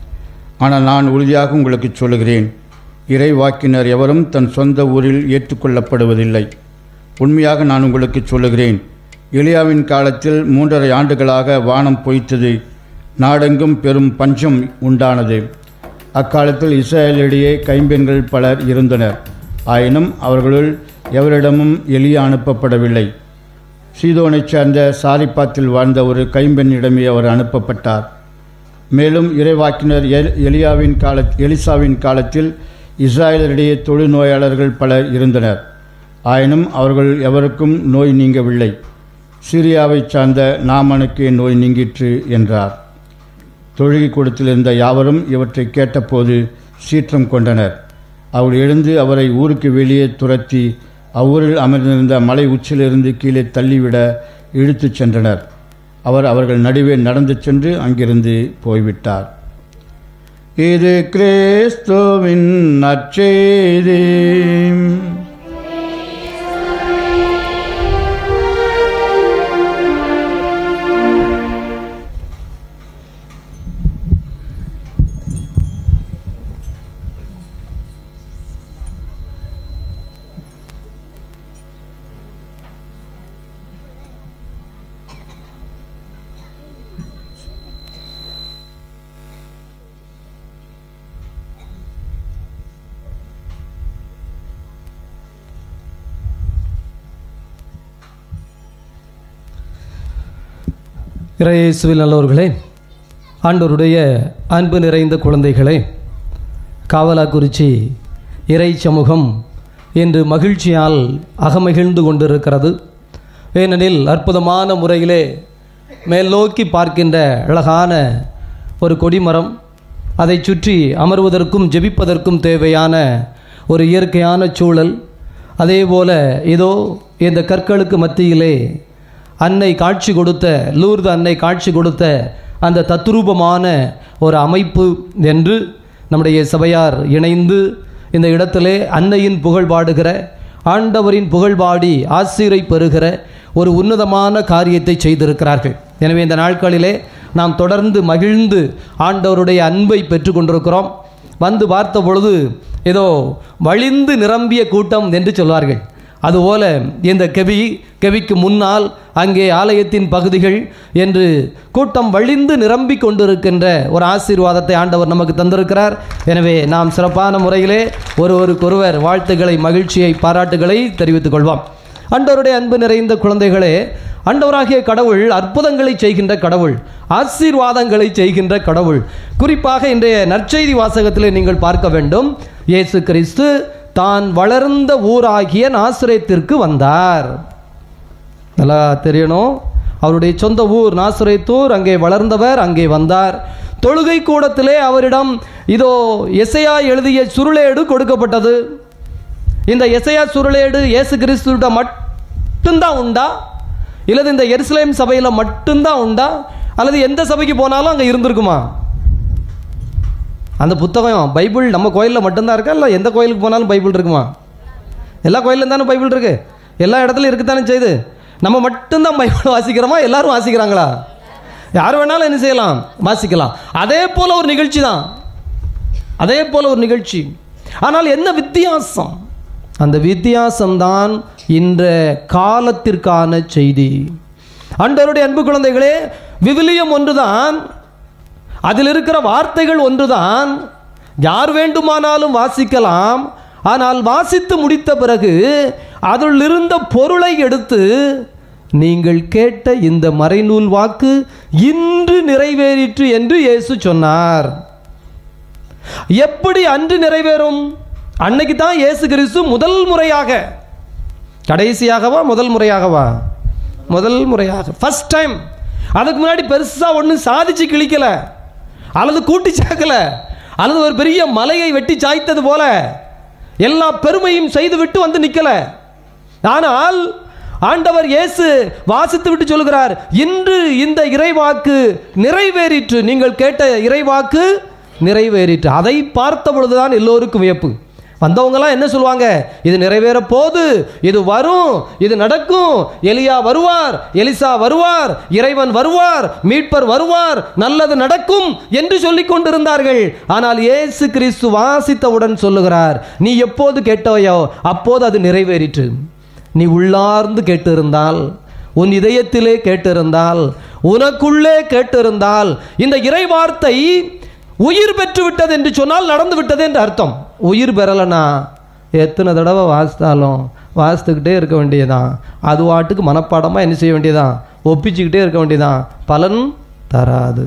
ஆனால் நான் உறுதியாக உங்களுக்கு சொல்லுகிறேன் இறை வாக்கினர் எவரும் தன் சொந்த ஊரில் ஏற்றுக்கொள்ளப்படுவதில்லை உண்மையாக நான் உங்களுக்கு சொல்லுகிறேன் எலியாவின் காலத்தில் மூன்றரை ஆண்டுகளாக வானம் பொய்த்தது நாடெங்கும் பெரும் பஞ்சம் உண்டானது அக்காலத்தில் இஸ்ரேலிடையே கைம்பெண்கள் பலர் இருந்தனர் ஆயினும் அவர்களுள் எவரிடமும் எலியா அனுப்பப்படவில்லை சீதோனைச் சேர்ந்த சாரிப்பாத்தில் வாழ்ந்த ஒரு கைம்பெண்ணிடமே அவர் அனுப்பப்பட்டார் மேலும் இறைவாக்கினர் எல்- எலியாவின் கால எலிசாவின் காலத்தில் இஸ்ராயலரிடையே தொழுநோயாளர்கள் பலர் இருந்தனர் ஆயினும் அவர்கள் எவருக்கும் நோய் நீங்கவில்லை சீரியாவைச் சார்ந்த நாமனுக்கே நோய் நீங்கிற்று என்றார் தொழுகை கூடத்தில் இருந்த யாவரும் இவற்றை கேட்டபோது சீற்றம் கொண்டனர் அவர் எழுந்து அவரை ஊருக்கு வெளியே துரத்தி அவ்வூரில் அமர்ந்திருந்த மலை உச்சிலிருந்து கீழே தள்ளிவிட இழுத்துச் சென்றனர் அவர் அவர்கள் நடுவே நடந்து சென்று அங்கிருந்து போய்விட்டார் இது கிறிஸ்துவின் நற்செய்தி இறையேசுவில் நல்லவர்களே ஆண்டவருடைய அன்பு நிறைந்த குழந்தைகளே காவலாக்குறிச்சி இறை சமூகம் இன்று மகிழ்ச்சியால் அகமகிழ்ந்து கொண்டிருக்கிறது ஏனெனில் அற்புதமான முறையிலே மேல் நோக்கி பார்க்கின்ற அழகான ஒரு கொடிமரம் அதை சுற்றி அமர்வதற்கும் ஜெபிப்பதற்கும் தேவையான ஒரு இயற்கையான சூழல் அதேபோல இதோ இந்த கற்களுக்கு மத்தியிலே அன்னை காட்சி கொடுத்த லூர்து அன்னை காட்சி கொடுத்த அந்த தத்ரூபமான ஒரு அமைப்பு என்று நம்முடைய சபையார் இணைந்து இந்த இடத்திலே அன்னையின் புகழ் பாடுகிற ஆண்டவரின் புகழ் பாடி ஆசிரை பெறுகிற ஒரு உன்னதமான காரியத்தை செய்திருக்கிறார்கள் எனவே இந்த நாட்களிலே நாம் தொடர்ந்து மகிழ்ந்து ஆண்டவருடைய அன்பை பெற்றுக்கொண்டிருக்கிறோம் வந்து பார்த்த பொழுது ஏதோ வழிந்து நிரம்பிய கூட்டம் என்று சொல்வார்கள் அதுபோல இந்த கெவி கெவிக்கு முன்னால் அங்கே ஆலயத்தின் பகுதிகள் என்று கூட்டம் வழிந்து நிரம்பி கொண்டிருக்கின்ற ஒரு ஆசீர்வாதத்தை ஆண்டவர் நமக்கு தந்திருக்கிறார் எனவே நாம் சிறப்பான முறையிலே ஒருவருக்கொருவர் வாழ்த்துக்களை மகிழ்ச்சியை பாராட்டுகளை தெரிவித்துக் கொள்வோம் ஆண்டவருடைய அன்பு நிறைந்த குழந்தைகளே ஆண்டவராகிய கடவுள் அற்புதங்களை செய்கின்ற கடவுள் ஆசீர்வாதங்களை செய்கின்ற கடவுள் குறிப்பாக இன்றைய நற்செய்தி வாசகத்திலே நீங்கள் பார்க்க வேண்டும் இயேசு கிறிஸ்து தான் வளர்ந்த ஊராகிய நாசுரேத்திற்கு வந்தார் நல்லா தெரியணும் அவருடைய சொந்த ஊர் நாசுரேத்தூர் அங்கே வளர்ந்தவர் அங்கே வந்தார் தொழுகை கூடத்திலே அவரிடம் இதோ எசையா எழுதிய சுருளேடு கொடுக்கப்பட்டது இந்த எசையா சுருளேடு இயேசு கிறிஸ்துவிட மட்டும்தான் உண்டா இல்லது இந்த எருசலேம் சபையில் மட்டும்தான் உண்டா அல்லது எந்த சபைக்கு போனாலும் அங்கே இருந்திருக்குமா அந்த புத்தகம் பைபிள் நம்ம கோயிலில் மட்டும்தான் இருக்கா இல்லை எந்த கோயிலுக்கு போனாலும் பைபிள் இருக்குமா எல்லா கோயிலும் தானே பைபிள் இருக்கு எல்லா இடத்துலையும் இருக்குத்தானே செய்யுது நம்ம மட்டும்தான் பைபிள் வாசிக்கிறோமா எல்லாரும் வாசிக்கிறாங்களா யார் வேணாலும் என்ன செய்யலாம் வாசிக்கலாம் அதே போல ஒரு நிகழ்ச்சி தான் அதே போல ஒரு நிகழ்ச்சி ஆனால் என்ன வித்தியாசம் அந்த வித்தியாசம்தான் இந்த காலத்திற்கான செய்தி ஆண்டவருடைய அன்பு குழந்தைகளே விவிலியம் ஒன்றுதான் அதில் இருக்கிற வார்த்தைகள் ஒன்றுதான் யார் வேண்டுமானாலும் வாசிக்கலாம் ஆனால் வாசித்து முடித்த பிறகு அதில் இருந்த பொருளை எடுத்து நீங்கள் கேட்ட இந்த மறைநூல் வாக்கு இன்று நிறைவேறிற்று என்று இயேசு சொன்னார் எப்படி அன்று நிறைவேறும் அன்னைக்கு தான் இயேசு கிறிஸ்து முதல் முறையாக கடைசியாகவா முதல் முறையாகவா முதல் முறையாக ஃபர்ஸ்ட் டைம் அதுக்கு முன்னாடி பெருசாக ஒன்றும் சாதிச்சு கிழிக்கல அல்லது கூட்டி சேர்க்கல அல்லது ஒரு பெரிய மலையை வெட்டி சாய்த்தது போல எல்லா பெருமையும் செய்து விட்டு வந்து நிற்கல ஆனால் ஆண்டவர் இயேசு வாசித்து விட்டு சொல்கிறார் இன்று இந்த இறைவாக்கு நிறைவேறிற்று நீங்கள் கேட்ட இறைவாக்கு நிறைவேறிற்று அதை பார்த்த பொழுதுதான் எல்லோருக்கும் வியப்பு வந்தவங்கலாம் என்ன சொல்லுவாங்க இது நிறைவேற போது இது வரும் இது நடக்கும் எலியா வருவார் எலிசா வருவார் இறைவன் வருவார் மீட்பர் வருவார் நல்லது நடக்கும் என்று சொல்லிக் கொண்டிருந்தார்கள் ஆனால் இயேசு கிறிஸ்து வாசித்தவுடன் சொல்லுகிறார் நீ எப்போது கேட்டவையோ அப்போது அது நிறைவேறிற்று நீ உள்ளார்ந்து கேட்டிருந்தால் உன் இதயத்திலே கேட்டிருந்தால் உனக்குள்ளே கேட்டிருந்தால் இந்த இறை வார்த்தை உயிர் பெற்று விட்டது என்று சொன்னால் நடந்து விட்டது என்று அர்த்தம் உயிர் பெறலைனா எத்தனை தடவை வாசித்தாலும் வாசித்துக்கிட்டே இருக்க வேண்டியதான் அது வாட்டுக்கு மனப்பாடமாக என்ன செய்ய வேண்டியதான் ஒப்பிச்சுக்கிட்டே இருக்க வேண்டியதான் பலன் தராது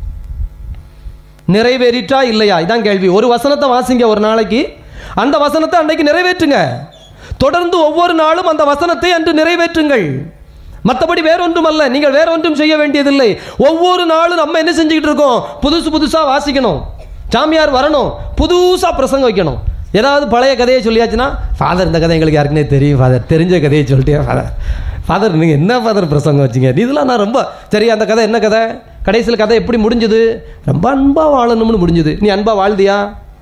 நிறைவேறிற்றா இல்லையா இதான் கேள்வி ஒரு வசனத்தை வாசிங்க ஒரு நாளைக்கு அந்த வசனத்தை அன்னைக்கு நிறைவேற்றுங்க தொடர்ந்து ஒவ்வொரு நாளும் அந்த வசனத்தை அன்று நிறைவேற்றுங்கள் மற்றபடி வேறொன்றும் அல்ல நீங்கள் வேற ஒன்றும் செய்ய வேண்டியதில்லை ஒவ்வொரு நாளும் நம்ம என்ன செஞ்சுக்கிட்டு இருக்கோம் புதுசு புதுசா வாசிக்கணும் சாமியார் வரணும் புதுசா பிரசங்கம் வைக்கணும் ஏதாவது பழைய கதையை சொல்லியாச்சுன்னா ஃபாதர் இந்த கதை எங்களுக்கு யாருக்குனே தெரியும் ஃபாதர் தெரிஞ்ச கதையை சொல்லிட்டே ஃபாதர் ஃபாதர் நீங்கள் என்ன ஃபாதர் பிரசங்கம் வச்சீங்க இதெல்லாம் நான் ரொம்ப சரி அந்த கதை என்ன கதை கடைசியில் கதை எப்படி முடிஞ்சது ரொம்ப அன்பாக வாழணும்னு முடிஞ்சது நீ அன்பாக வாழ்ந்தியா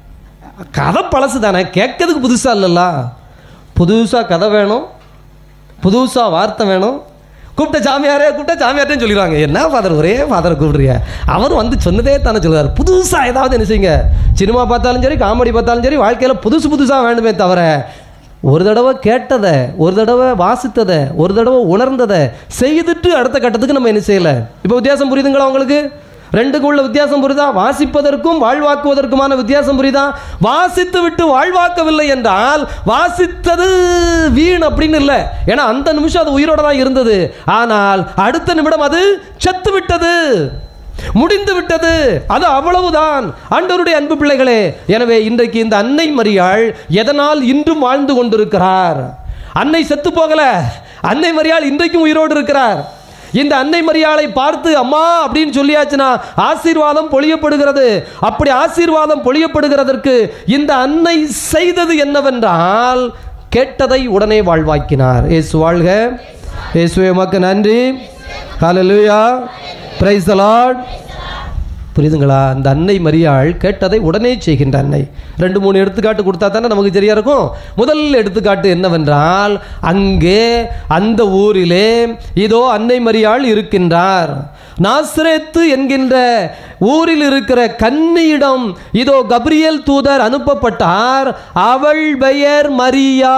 கதை பழசு தானே கேட்கறதுக்கு புதுசாக இல்லைல்ல புதுசாக கதை வேணும் புதுசாக வார்த்தை வேணும் கூப்பிட்ட சாமியாரே கூப்பிட்ட சாமியார்ட்டே சொல்லிடுவாங்க என்ன ஃபாதர் ஒரே ஃபாதரை கூப்பிடுறிய அவர் வந்து சொன்னதே தானே சொல்லுவார் புதுசாக ஏதாவது என்ன செய்யுங்க சினிமா பார்த்தாலும் சரி காமெடி பார்த்தாலும் சரி வாழ்க்கையில் புதுசு புதுசாக வேண்டுமே தவிர ஒரு தடவை கேட்டதை ஒரு தடவை வாசித்ததை ஒரு தடவை உணர்ந்ததை செய்துட்டு அடுத்த கட்டத்துக்கு நம்ம என்ன செய்யலை இப்போ வித்தியாசம் புரியுதுங்களா உங்களுக்கு ரெண்டுக்கும் உள்ள வித்தியாசம் புரியுதா வாசிப்பதற்கும் வாழ்வாக்குவதற்குமான வித்தியாசம் புரியுதா வாசித்து விட்டு வாழ்வாக்கவில்லை என்றால் வாசித்தது வீண் அப்படின்னு இல்லை ஏன்னா அந்த நிமிஷம் அது உயிரோட தான் இருந்தது ஆனால் அடுத்த நிமிடம் அது செத்து விட்டது முடிந்து விட்டது அது அவ்வளவுதான் ஆண்டவருடைய அன்பு பிள்ளைகளே எனவே இன்றைக்கு இந்த அன்னை மரியாள் எதனால் இன்றும் வாழ்ந்து கொண்டிருக்கிறார் அன்னை செத்து போகல அன்னை மரியாள் இன்றைக்கும் உயிரோடு இருக்கிறார் இந்த அன்னை மரியாளை பார்த்து அம்மா அப்படின்னு சொல்லியாச்சுன்னா ஆசீர்வாதம் பொழியப்படுகிறது அப்படி ஆசீர்வாதம் பொழியப்படுகிறதற்கு இந்த அன்னை செய்தது என்னவென்றால் கேட்டதை உடனே வாழ்வாக்கினார் இயேசு வாழ்க இயேசுவே உமக்கு நன்றி ஹalleluya பிரைஸ் தி லார்ட் புரியுதுங்களா அந்த அன்னை மரியாள் கேட்டதை உடனே செய்கின்ற அன்னை ரெண்டு மூணு எடுத்துக்காட்டு கொடுத்தா தானே நமக்கு சரியா இருக்கும் முதல் எடுத்துக்காட்டு என்னவென்றால் அங்கே அந்த ஊரிலே இதோ அன்னை மரியாள் இருக்கின்றார் நாசரேத்து என்கின்ற ஊரில் இருக்கிற கன்னியிடம் இதோ கப்ரியேல் தூதர் அனுப்பப்பட்டார் அவள் பெயர் மரியா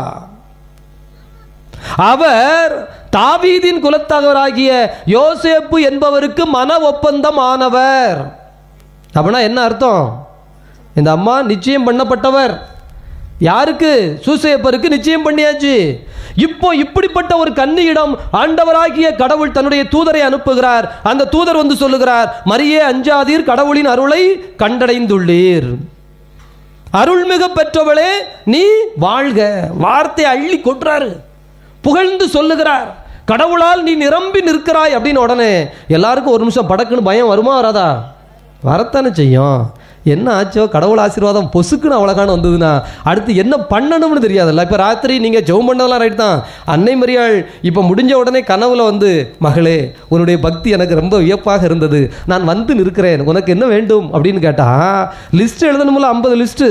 அவர் தாவீதின் குலத்தவராகிய யோசேப்பு என்பவருக்கு மன ஒப்பந்தம் ஆனவர் அப்படின்னா என்ன அர்த்தம் இந்த அம்மா நிச்சயம் பண்ணப்பட்டவர் யாருக்கு சூசையப்பருக்கு நிச்சயம் பண்ணியாச்சு இப்போ இப்படிப்பட்ட ஒரு கன்னியிடம் ஆண்டவராகிய கடவுள் தன்னுடைய தூதரை அனுப்புகிறார் அந்த தூதர் வந்து சொல்லுகிறார் மரியே அஞ்சாதீர் கடவுளின் அருளை கண்டடைந்துள்ளீர் அருள்மிகு பெற்றவளே நீ வாழ்க வார்த்தை அள்ளி கொட்டுறாரு புகழ்ந்து சொல்லுகிறார் கடவுளால் நீ நிரம்பி நிற்கிறாய் அப்படின்னு உடனே எல்லாருக்கும் ஒரு நிமிஷம் படக்குன்னு பயம் வருமா வராதா வரத்தானே செய்யும் என்ன ஆச்சோ கடவுள் ஆசீர்வாதம் பொசுக்குன்னு அவ்வளோகான வந்ததுன்னா அடுத்து என்ன பண்ணணும்னு தெரியாதுல்ல இப்போ ராத்திரி நீங்கள் ஜெபம் பண்ணதெல்லாம் ரைட் தான் அன்னை மரியாள் இப்போ முடிஞ்ச உடனே கனவுல வந்து மகளே உன்னுடைய பக்தி எனக்கு ரொம்ப வியப்பாக இருந்தது நான் வந்து நிற்கிறேன் உனக்கு என்ன வேண்டும் அப்படின்னு கேட்டா லிஸ்ட் எழுதணும்ல ஐம்பது லிஸ்ட்டு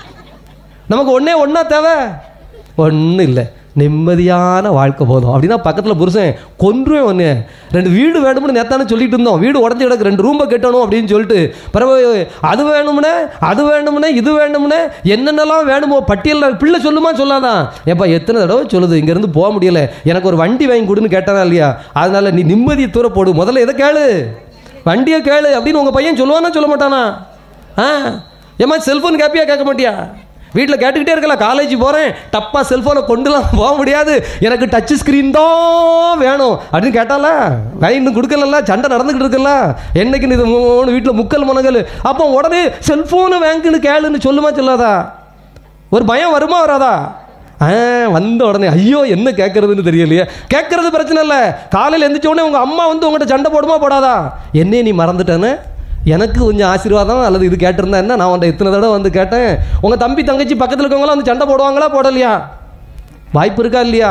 நமக்கு ஒண்ணே ஒன்றா தேவை ஒன்றும் இல்லை நிம்மதியான வாழ்க்கை போதும் அப்படின்னா பக்கத்தில் புருஷன் கொன்றுவேன் ஒன்று ரெண்டு வீடு வேணும்னு நேத்தானே சொல்லிட்டு இருந்தோம் வீடு உடஞ்சி கிடக்கு ரெண்டு ரூமை கட்டணும் அப்படின்னு சொல்லிட்டு பிறகு அது வேணும்னே அது வேணும்னே இது வேணும்னே என்னென்னலாம் வேணுமோ பட்டியலில் பிள்ளை சொல்லுமா சொல்லாதான் ஏப்பா எத்தனை தடவை சொல்லுது இங்கேருந்து போக முடியல எனக்கு ஒரு வண்டி வாங்கி கொடுன்னு கேட்டானா இல்லையா அதனால நீ நிம்மதியை தூர போடு முதல்ல எதை கேளு வண்டியை கேளு அப்படின்னு உங்கள் பையன் சொல்லுவானா சொல்ல மாட்டானா ஆ ஏம்மா செல்ஃபோன் கேப்பியா கேட்க மாட்டியா வீட்டில் கேட்டுக்கிட்டே இருக்கலாம் காலேஜ் போகிறேன் டப்பா செல்ஃபோனை கொண்டுலாம் போக முடியாது எனக்கு டச் ஸ்க்ரீன் தான் வேணும் அப்படின்னு கேட்டால இன்னும் கொடுக்கல சண்டை நடந்துக்கிட்டு இருக்குல்ல என்னைக்கு இது மூணு வீட்டில் முக்கல் முனகல் அப்போ உடனே செல்ஃபோனு வாங்குன்னு கேளுன்னு சொல்லுமா சொல்லாதா ஒரு பயம் வருமா வராதா ஆ வந்த உடனே ஐயோ என்ன கேட்கறதுன்னு தெரியலையே கேட்கறது பிரச்சனை இல்லை காலையில் எந்திரிச்ச உடனே உங்கள் அம்மா வந்து உங்கள்கிட்ட சண்டை போடுமா போடாதா என்னையே நீ மறந்துட்டேன்னு எனக்கு கொஞ்சம் ஆசீர்வாதம் அல்லது இது கேட்டிருந்தா என்ன நான் உன்ட்ட இத்தனை தடவை வந்து கேட்டேன் உங்கள் தம்பி தங்கச்சி பக்கத்தில் இருக்கவங்களாம் வந்து சண்டை போடுவாங்களா போடலையா வாய்ப்பு இருக்கா இல்லையா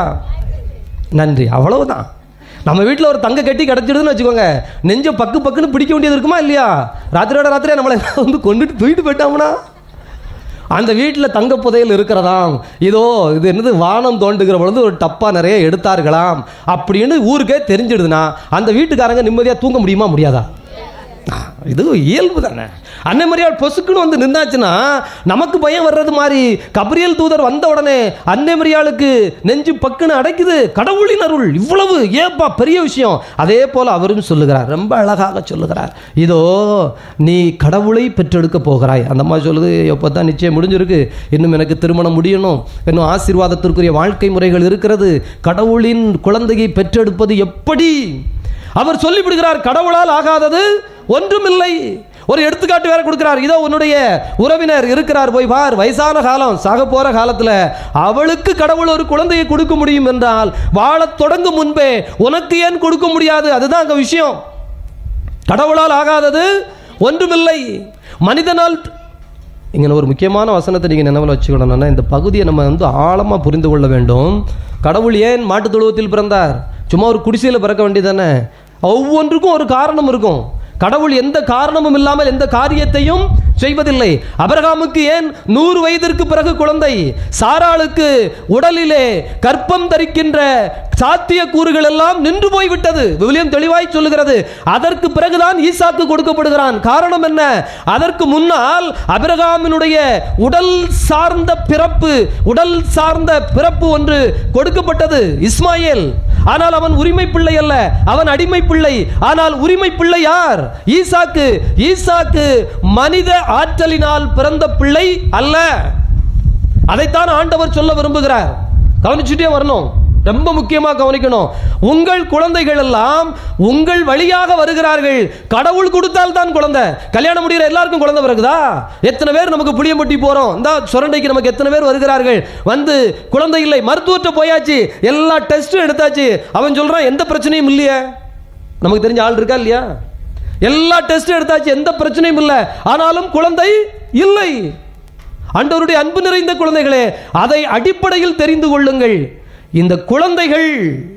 நன்றி அவ்வளவுதான் நம்ம வீட்டில் ஒரு தங்க கட்டி கிடச்சிடுதுன்னு வச்சுக்கோங்க நெஞ்ச பக்கு பக்குன்னு பிடிக்க வேண்டியது இருக்குமா இல்லையா ராத்திரியோட ராத்திரியா நம்மளை வந்து கொண்டுட்டு தூக்கிட்டு போயிட்டாங்கன்னா அந்த வீட்டில் தங்க புதையல் இருக்கிறதாம் இதோ இது என்னது வானம் தோண்டுகிற பொழுது ஒரு டப்பா நிறைய எடுத்தார்களாம் அப்படின்னு ஊருக்கே தெரிஞ்சிடுதுன்னா அந்த வீட்டுக்காரங்க நிம்மதியாக தூங்க முடியுமா முடியாதா ஆ, இது இயல்பு தானே அன்னை மரியாள் பொசுக்குன்னு வந்து நின்னாச்சுன்னா நமக்கு பயம் வர்றது மாதிரி கபிரியல் தூதர் வந்த உடனே அன்னை மரியாளுக்கு நெஞ்சு பக்குன்னு அடைக்குது கடவுளின் அருள் இவ்வளவு ஏப்பா பெரிய விஷயம் அதே போல அவரும் சொல்லுகிறார் ரொம்ப அழகாக சொல்லுகிறார் இதோ நீ கடவுளை பெற்றெடுக்க போகிறாய் அந்த மாதிரி சொல்லுது எப்போ தான் நிச்சயம் முடிஞ்சிருக்கு இன்னும் எனக்கு திருமணம் முடியணும் இன்னும் ஆசீர்வாதத்திற்குரிய வாழ்க்கை முறைகள் இருக்கிறது கடவுளின் குழந்தையை பெற்றெடுப்பது எப்படி அவர் சொல்லிவிடுகிறார் கடவுளால் ஆகாதது ஒன்றுமில்லை ஒரு எடுத்துக்காட்டு வேற கொடுக்கிறார் இதோ உன்னுடைய உறவினர் இருக்கிறார் போய் பார் வயசான காலம் சாக போற காலத்துல அவளுக்கு கடவுள் ஒரு குழந்தையை கொடுக்க முடியும் என்றால் வாழத் தொடங்கும் முன்பே உனக்கு ஏன் கொடுக்க முடியாது அதுதான் அங்க விஷயம் கடவுளால் ஆகாதது ஒன்றுமில்லை மனிதனால் இங்கே ஒரு முக்கியமான வசனத்தை நீங்கள் நினைவில் வச்சுக்கணும்னா இந்த பகுதியை நம்ம வந்து ஆழமாக புரிந்து கொள்ள வேண்டும் கடவுள் ஏன் மாட்டுத் தொழுவத்தில் பிறந்தார் சும்மா ஒரு குடிசையில் பிறக்க வேண்டியதானே ஒவ்வொன்றுக்கும் ஒரு காரணம் இருக்கும் கடவுள் எந்த காரணமும் இல்லாமல் எந்த காரியத்தையும் செய்வதில்லை அபிரகாமுக்கு ஏன் நூறு வயதிற்கு பிறகு குழந்தை சாராளுக்கு உடலிலே கற்பம் தரிக்கின்ற சாத்திய கூறுகள் எல்லாம் நின்று போய்விட்டது விவிலியம் தெளிவாய் சொல்லுகிறது அதற்கு பிறகுதான் ஈசாக்கு கொடுக்கப்படுகிறான் காரணம் என்ன அதற்கு முன்னால் அபிரகாமினுடைய உடல் சார்ந்த பிறப்பு உடல் சார்ந்த பிறப்பு ஒன்று கொடுக்கப்பட்டது இஸ்மாயேல் ஆனால் அவன் உரிமை பிள்ளை அல்ல அவன் அடிமை பிள்ளை ஆனால் உரிமை பிள்ளை யார் ஈசாக்கு ஈசாக்கு மனித ஆற்றலினால் பிறந்த பிள்ளை அல்ல அதைத்தான் ஆண்டவர் சொல்ல விரும்புகிறார் கவனிச்சுட்டே வரணும் ரொம்ப முக்கியமா கவனிக்கணும் உங்கள் குழந்தைகள் எல்லாம் உங்கள் வழியாக வருகிறார்கள் கடவுள் கொடுத்தால் தான் குழந்தை கல்யாணம் முடிகிற எல்லாருக்கும் குழந்தை பிறகுதா எத்தனை பேர் நமக்கு புளியம்பட்டி போறோம் இந்த சுரண்டைக்கு நமக்கு எத்தனை பேர் வருகிறார்கள் வந்து குழந்தை இல்லை மருத்துவர்கிட்ட போயாச்சு எல்லா டெஸ்டும் எடுத்தாச்சு அவன் சொல்றான் எந்த பிரச்சனையும் இல்லையே நமக்கு தெரிஞ்ச ஆள் இருக்கா இல்லையா எல்லா டெஸ்டும் எடுத்தாச்சு எந்த பிரச்சனையும் இல்லை ஆனாலும் குழந்தை இல்லை ஆண்டவருடைய அன்பு நிறைந்த குழந்தைகளே அதை அடிப்படையில் தெரிந்து கொள்ளுங்கள் இந்த குழந்தைகள்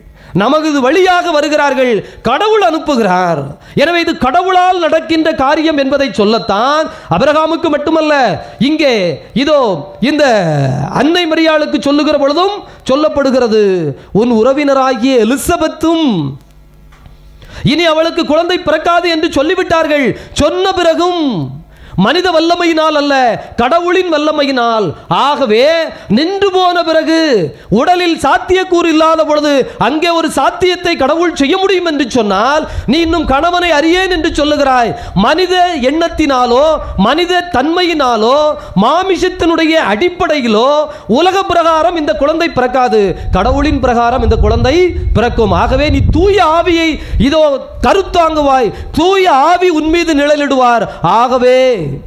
நமது வழியாக வருகிறார்கள் கடவுள் அனுப்புகிறார் எனவே இது கடவுளால் நடக்கின்ற காரியம் என்பதை சொல்லத்தான் அபிரகாமுக்கு மட்டுமல்ல இங்கே இதோ இந்த அன்னை மரியாளுக்கு சொல்லுகிற பொழுதும் சொல்லப்படுகிறது உன் உறவினராகிய எலிசபெத்தும் இனி அவளுக்கு குழந்தை பிறக்காது என்று சொல்லிவிட்டார்கள் சொன்ன பிறகும் மனித வல்லமையினால் அல்ல கடவுளின் வல்லமையினால் ஆகவே நின்று போன பிறகு உடலில் சாத்தியக்கூறு இல்லாத பொழுது அங்கே ஒரு சாத்தியத்தை கடவுள் செய்ய முடியும் என்று சொன்னால் நீ இன்னும் கணவனை அறியேன் என்று சொல்லுகிறாய் மனித எண்ணத்தினாலோ மனித தன்மையினாலோ மாமிசத்தினுடைய அடிப்படையிலோ உலக பிரகாரம் இந்த குழந்தை பிறக்காது கடவுளின் பிரகாரம் இந்த குழந்தை பிறக்கும் ஆகவே நீ தூய ஆவியை இதோ கருத்தாங்குவாய் தூய ஆவி உன் மீது நிழலிடுவார் ஆகவே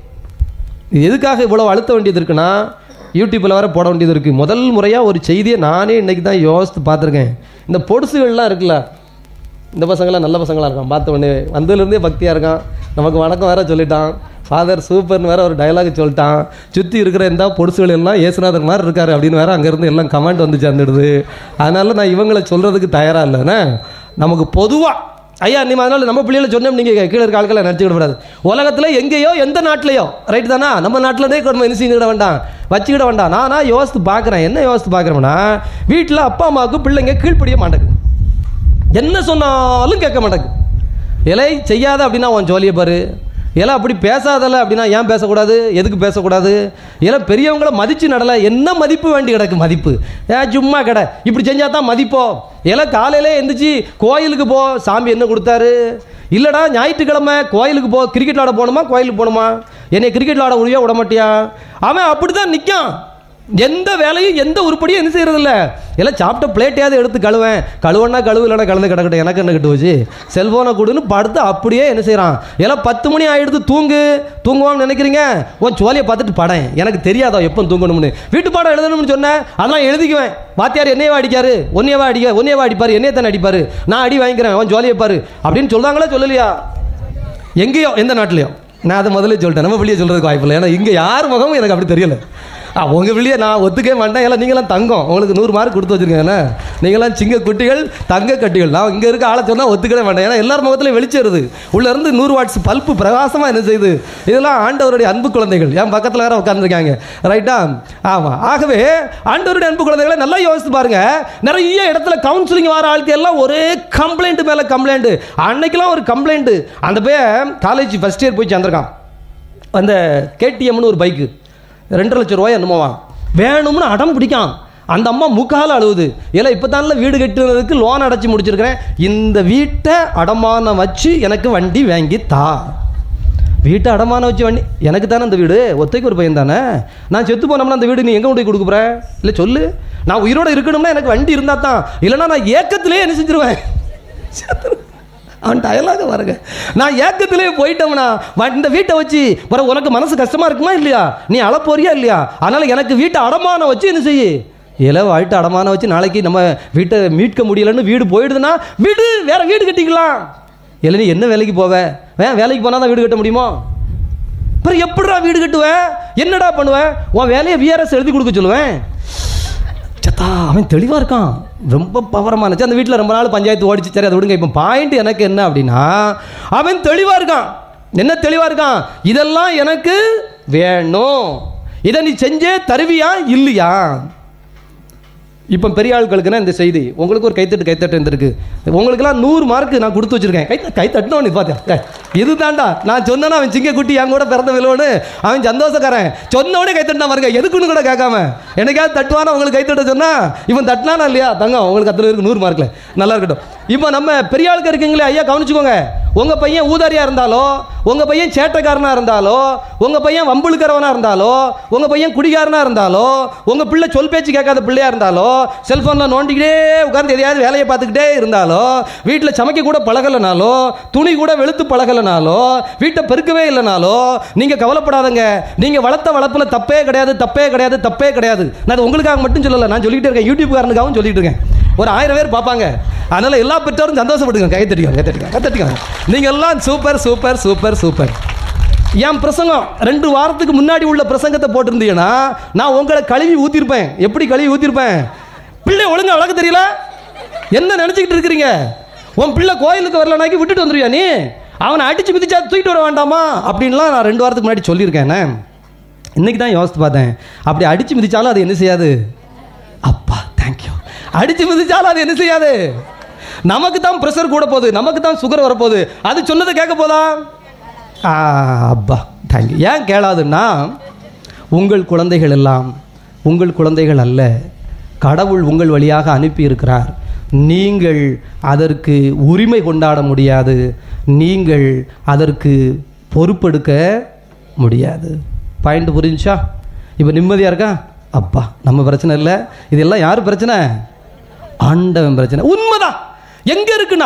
இது எதுக்காக இவ்வளவு அழுத்த வேண்டியது இருக்குன்னா யூடியூப்பில் வேற போட வேண்டியது இருக்குது முதல் முறையாக ஒரு செய்தியை நானே இன்னைக்கு தான் யோசித்து பார்த்துருக்கேன் இந்த பொடுசுகள்லாம் இருக்குல்ல இந்த பசங்களாம் நல்ல பசங்களாக இருக்கான் பார்த்த உடனே வந்ததுலேருந்தே பக்தியாக இருக்கான் நமக்கு வணக்கம் வேற சொல்லிட்டான் ஃபாதர் சூப்பர்னு வேற ஒரு டயலாக் சொல்லிட்டான் சுற்றி இருக்கிற எந்த பொடுசுகள் எல்லாம் ஏசுநாதர் மாதிரி இருக்காரு அப்படின்னு வேற அங்கேருந்து எல்லாம் கமெண்ட் வந்து சேர்ந்துடுது அதனால நான் இவங்களை சொல்கிறதுக்கு தயாராக இல்லைண்ணே நமக்கு பொதுவாக ஐயா நீ அதனால நம்ம பிள்ளைகளை சொன்னோம் நீங்கள் கீழே இருக்க ஆட்களை நினச்சிக்கிட கூடாது உலகத்தில் எங்கேயோ எந்த நாட்டிலையோ ரைட் தானா நம்ம நாட்டிலே நம்ம என்ன செய்யிட வேண்டாம் வச்சுக்கிட வேண்டாம் நானா யோசித்து பார்க்குறேன் என்ன யோசித்து பார்க்குறேன்னா வீட்டில் அப்பா அம்மாவுக்கு பிள்ளைங்க கீழ்ப்படிய மாட்டேங்குது என்ன சொன்னாலும் கேட்க மாட்டேங்குது இலை செய்யாத அப்படின்னா உன் ஜோலியை பாரு இலை அப்படி பேசாதல அப்படின்னா ஏன் பேசக்கூடாது எதுக்கு பேசக்கூடாது இலை பெரியவங்கள மதிச்சு நடல என்ன மதிப்பு வேண்டி கிடக்கு மதிப்பு ஏன் சும்மா கடை இப்படி செஞ்சா தான் மதிப்போ இலை காலையிலே எந்திரிச்சு கோயிலுக்கு போ சாமி என்ன கொடுத்தாரு இல்லடா ஞாயிற்றுக்கிழமை கோயிலுக்கு போ கிரிக்கெட் விளாட போகணுமா கோயிலுக்கு போகணுமா என்னை கிரிக்கெட் விளாட முடியா விட மாட்டியா அவன் அப்படி தான் நிற்கான் எந்த வேலையும் எந்த உருப்படியும் என்ன செய்யறது இல்ல எல்லாம் சாப்பிட்ட பிளேட்டையாவது எடுத்து கழுவேன் கழுவனா கழுவு இல்லைனா கலந்து கிடக்கட்டும் எனக்கு என்ன கிட்டு வச்சு செல்போனை கொடுன்னு படுத்து அப்படியே என்ன செய்றான் எல்லாம் பத்து மணி ஆயிடுத்து தூங்கு தூங்குவான்னு நினைக்கிறீங்க உன் சோழியை பார்த்துட்டு படம் எனக்கு தெரியாதோ எப்போ தூங்கணும்னு வீட்டு பாடம் எழுதணும்னு சொன்னேன் அதெல்லாம் எழுதிக்குவேன் வாத்தியார் என்னையவா அடிக்காரு ஒன்னையவா அடிக்க ஒன்னையவா அடிப்பாரு என்னைய தானே அடிப்பாரு நான் அடி வாங்கிக்கிறேன் அவன் ஜோலியை பாரு அப்படின்னு சொல்றாங்களா சொல்லலையா எங்கேயோ எந்த நாட்டிலையோ நான் அதை முதல்ல சொல்லிட்டேன் நம்ம வெளியே சொல்றதுக்கு வாய்ப்பு இல்லை ஏன்னா இங்கே யார் முகமும் எனக்கு அப்படி தெரியல ஆ உங்கள் வெளியே நான் ஒத்துக்கவே மாட்டேன் எல்லாம் நீங்களாம் தங்கம் உங்களுக்கு நூறு மார்க் கொடுத்து வச்சிருக்கேன் நீங்களாம் சிங்க குட்டிகள் தங்க கட்டிகள் நான் இங்கே இருக்க ஆளை சொன்னால் ஒத்துக்கவே மாட்டேன் ஏன்னா எல்லார் முகத்துலையும் வெளிச்சேருது உள்ள இருந்து நூறு வாட்ஸ் பல்ப்பு பிரகாசமாக என்ன செய்யுது இதெல்லாம் ஆண்டவருடைய அன்பு குழந்தைகள் என் பக்கத்தில் வேற உட்காந்துருக்காங்க ரைட்டா ஆமாம் ஆகவே ஆண்டவருடைய அன்பு குழந்தைகளை நல்லா யோசித்து பாருங்க நிறைய இடத்துல கவுன்சிலிங் வர ஆளுக்கு எல்லாம் ஒரே கம்ப்ளைண்ட் மேலே கம்ப்ளைண்ட் அன்னைக்கெல்லாம் ஒரு கம்ப்ளைண்ட் அந்த பையன் காலேஜ் ஃபர்ஸ்ட் இயர் போய் சேர்ந்துருக்கான் அந்த கேடிஎம்னு ஒரு பைக்கு ரெண்டரை லட்சம் ரூபாய் என்னமோவா வேணும்னு அடம் பிடிக்கான் அந்த அம்மா முக்கால அழுவுது ஏல இப்போ தானே வீடு கட்டுனதுக்கு லோன் அடைச்சி முடிச்சிருக்கிறேன் இந்த வீட்டை அடமானம் வச்சு எனக்கு வண்டி வாங்கி தா வீட்டை அடமானம் வச்சு வண்டி எனக்கு தானே அந்த வீடு ஒத்தைக்கு ஒரு பையன் தானே நான் செத்து போனோம்னா அந்த வீடு நீ எங்கே கொண்டு போய் கொடுக்க போற இல்லை சொல்லு நான் உயிரோட இருக்கணும்னா எனக்கு வண்டி இருந்தா தான் இல்லைன்னா நான் ஏக்கத்திலே என்ன செஞ்சிருவேன் செத்துருவேன். அவன் டயலாக பாருங்க நான் ஏக்கத்திலே போயிட்டோம்னா வ- இந்த வீட்டை வச்சு பிறகு உனக்கு மனசு கஷ்டமா இருக்குமா இல்லையா நீ அழப்போறியா இல்லையா அதனால எனக்கு வீட்டை அடமானம் வச்சு என்ன செய்யு இல வாழ்ட்டு அடமானம் வச்சு நாளைக்கு நம்ம வீட்டை மீட்க முடியலன்னு வீடு போயிடுதுன்னா வீடு வேற வீடு கட்டிக்கலாம் இல்லை நீ என்ன வேலைக்கு போவ வே- வேலைக்கு போனால் தான் வீடு கட்ட முடியுமோ அப்புறம் எப்படிடா வீடு கட்டுவேன் என்னடா பண்ணுவேன் உன் வேலையை விஆர்எஸ் எழுதி கொடுக்க சொல்லுவேன் சத்தா அவன் தெளிவாக இருக்கான் ரொம்ப பவரமான அந்த வீட்டில் ரொம்ப நாள் பஞ்சாயத்து ஓடிச்சு சரி அதை விடுங்க இப்போ பாயிண்ட் எனக்கு என்ன அப்படின்னா அவன் தெளிவாக இருக்கான் என்ன தெளிவாக இருக்கான் இதெல்லாம் எனக்கு வேணும் இதை நீ செஞ்சே தருவியா இல்லையா இப்போ பெரிய ஆட்களுக்குன்னா இந்த செய்தி உங்களுக்கு ஒரு கைத்தட்டு கைத்தட்டு இருந்திருக்கு உங்களுக்குலாம் நூறு மார்க் நான் கொடுத்து வச்சிருக்கேன் கை கை தட்டணும் நீ பார்த்தியா இது தாண்டா நான் சொன்னேன்னா அவன் சிங்க குட்டி என் கூட பிறந்த விழுவனு அவன் சந்தோஷக்காரன் சொன்ன உடனே கை தட்டினா பாருங்க எதுக்குன்னு கூட கேட்காம எனக்காவது தட்டுவானா உங்களுக்கு கை தட்ட சொன்னா இவன் தட்டினானா இல்லையா தங்கம் உங்களுக்கு அத்தனை பேருக்கு நூறு மார்க்ல நல்லா இருக்கட்டும் இப்போ நம்ம பெரிய ஆளுக்கு இருக்கீங்களே ஐயா கவனிச்சுக்கோங்க உங்க பையன் ஊதாரியா இருந்தாலோ உங்க பையன் சேட்டைக்காரனா இருந்தாலோ உங்க பையன் வம்புழுக்கிறவனா இருந்தாலோ உங்க பையன் குடிகாரனா இருந்தாலோ உங்க பிள்ளை சொல் பேச்சு கேட்காத பிள்ளையா இருந்தாலோ செல்போன்ல நோண்டிக்கிட்டே உட்கார்ந்து எதையாவது வேலையை பார்த்துக்கிட்டே இருந்தாலோ வீட்டில் சமைக்க கூட பழகலைனாலோ துணி கூட வெளுத்து பழகலைனாலோ வீட்டை பெருக்கவே இல்லைனாலோ நீங்க கவலைப்படாதங்க நீங்க வளர்த்த வளர்ப்புல தப்பே கிடையாது தப்பே கிடையாது தப்பே கிடையாது நான் அது உங்களுக்காக மட்டும் சொல்லல நான் சொல்லிட்டு இருக்கேன் யூடியூப் காரனுக்காகவும் சொல்லிட்டு இருக்கேன் ஒரு ஆயிரம் பேர் பார்ப்பாங்க அதனால எல்லா பெற்றோரும் சந்தோஷப்படுங்க கை தட்டிக்கோங்க கை தட்டிக்கோங்க கை தட்டிக்கோங்க நீங்க எல்லாம் சூப்பர் சூப்பர் சூப்பர் சூப்பர் என் பிரசங்கம் ரெண்டு வாரத்துக்கு முன்னாடி உள்ள பிரசங்கத்தை போட்டிருந்தீங்கன்னா நான் உங்களை கழுவி ஊத்திருப்பேன் எப்படி கழுவி ஊத்திருப்பேன் பிள்ளை ஒழுங்கா வளர்க்க தெரியல என்ன நினைச்சுக்கிட்டு இருக்கிறீங்க உன் பிள்ளை கோயிலுக்கு வரலனாக்கி விட்டுட்டு வந்துருவியா நீ அவனை அடிச்சு மிதிச்சா தூக்கிட்டு வர வேண்டாமா அப்படின்லாம் நான் ரெண்டு வாரத்துக்கு முன்னாடி சொல்லியிருக்கேன் இன்னைக்கு தான் யோசித்து பார்த்தேன் அப்படி அடிச்சு மிதிச்சாலும் அது என்ன செய்யாது அப்பா தேங்க்யூ அடிச்சு மிதிச்சாலும் அது என்ன செய்யாது நமக்கு தான் ப்ரெஷர் கூட போகுது நமக்கு தான் சுகர் வரப்போகுது அது சொன்னதை கேட்க போதா ஆ, அப்பா தேங்க்யூ ஏன் கேளாதுன்னா உங்கள் குழந்தைகள் எல்லாம் உங்கள் குழந்தைகள் அல்ல கடவுள் உங்கள் வழியாக அனுப்பி இருக்கிறார் நீங்கள் அதற்கு உரிமை கொண்டாட முடியாது நீங்கள் அதற்கு பொறுப்பெடுக்க முடியாது பாயிண்ட் புரிஞ்சா இப்போ நிம்மதியாக இருக்கா அப்பா நம்ம பிரச்சனை இல்லை இதெல்லாம் யார் பிரச்சனை ஆண்டவன் பிரச்சனை உண்மைதான் எங்க இருக்குன்னா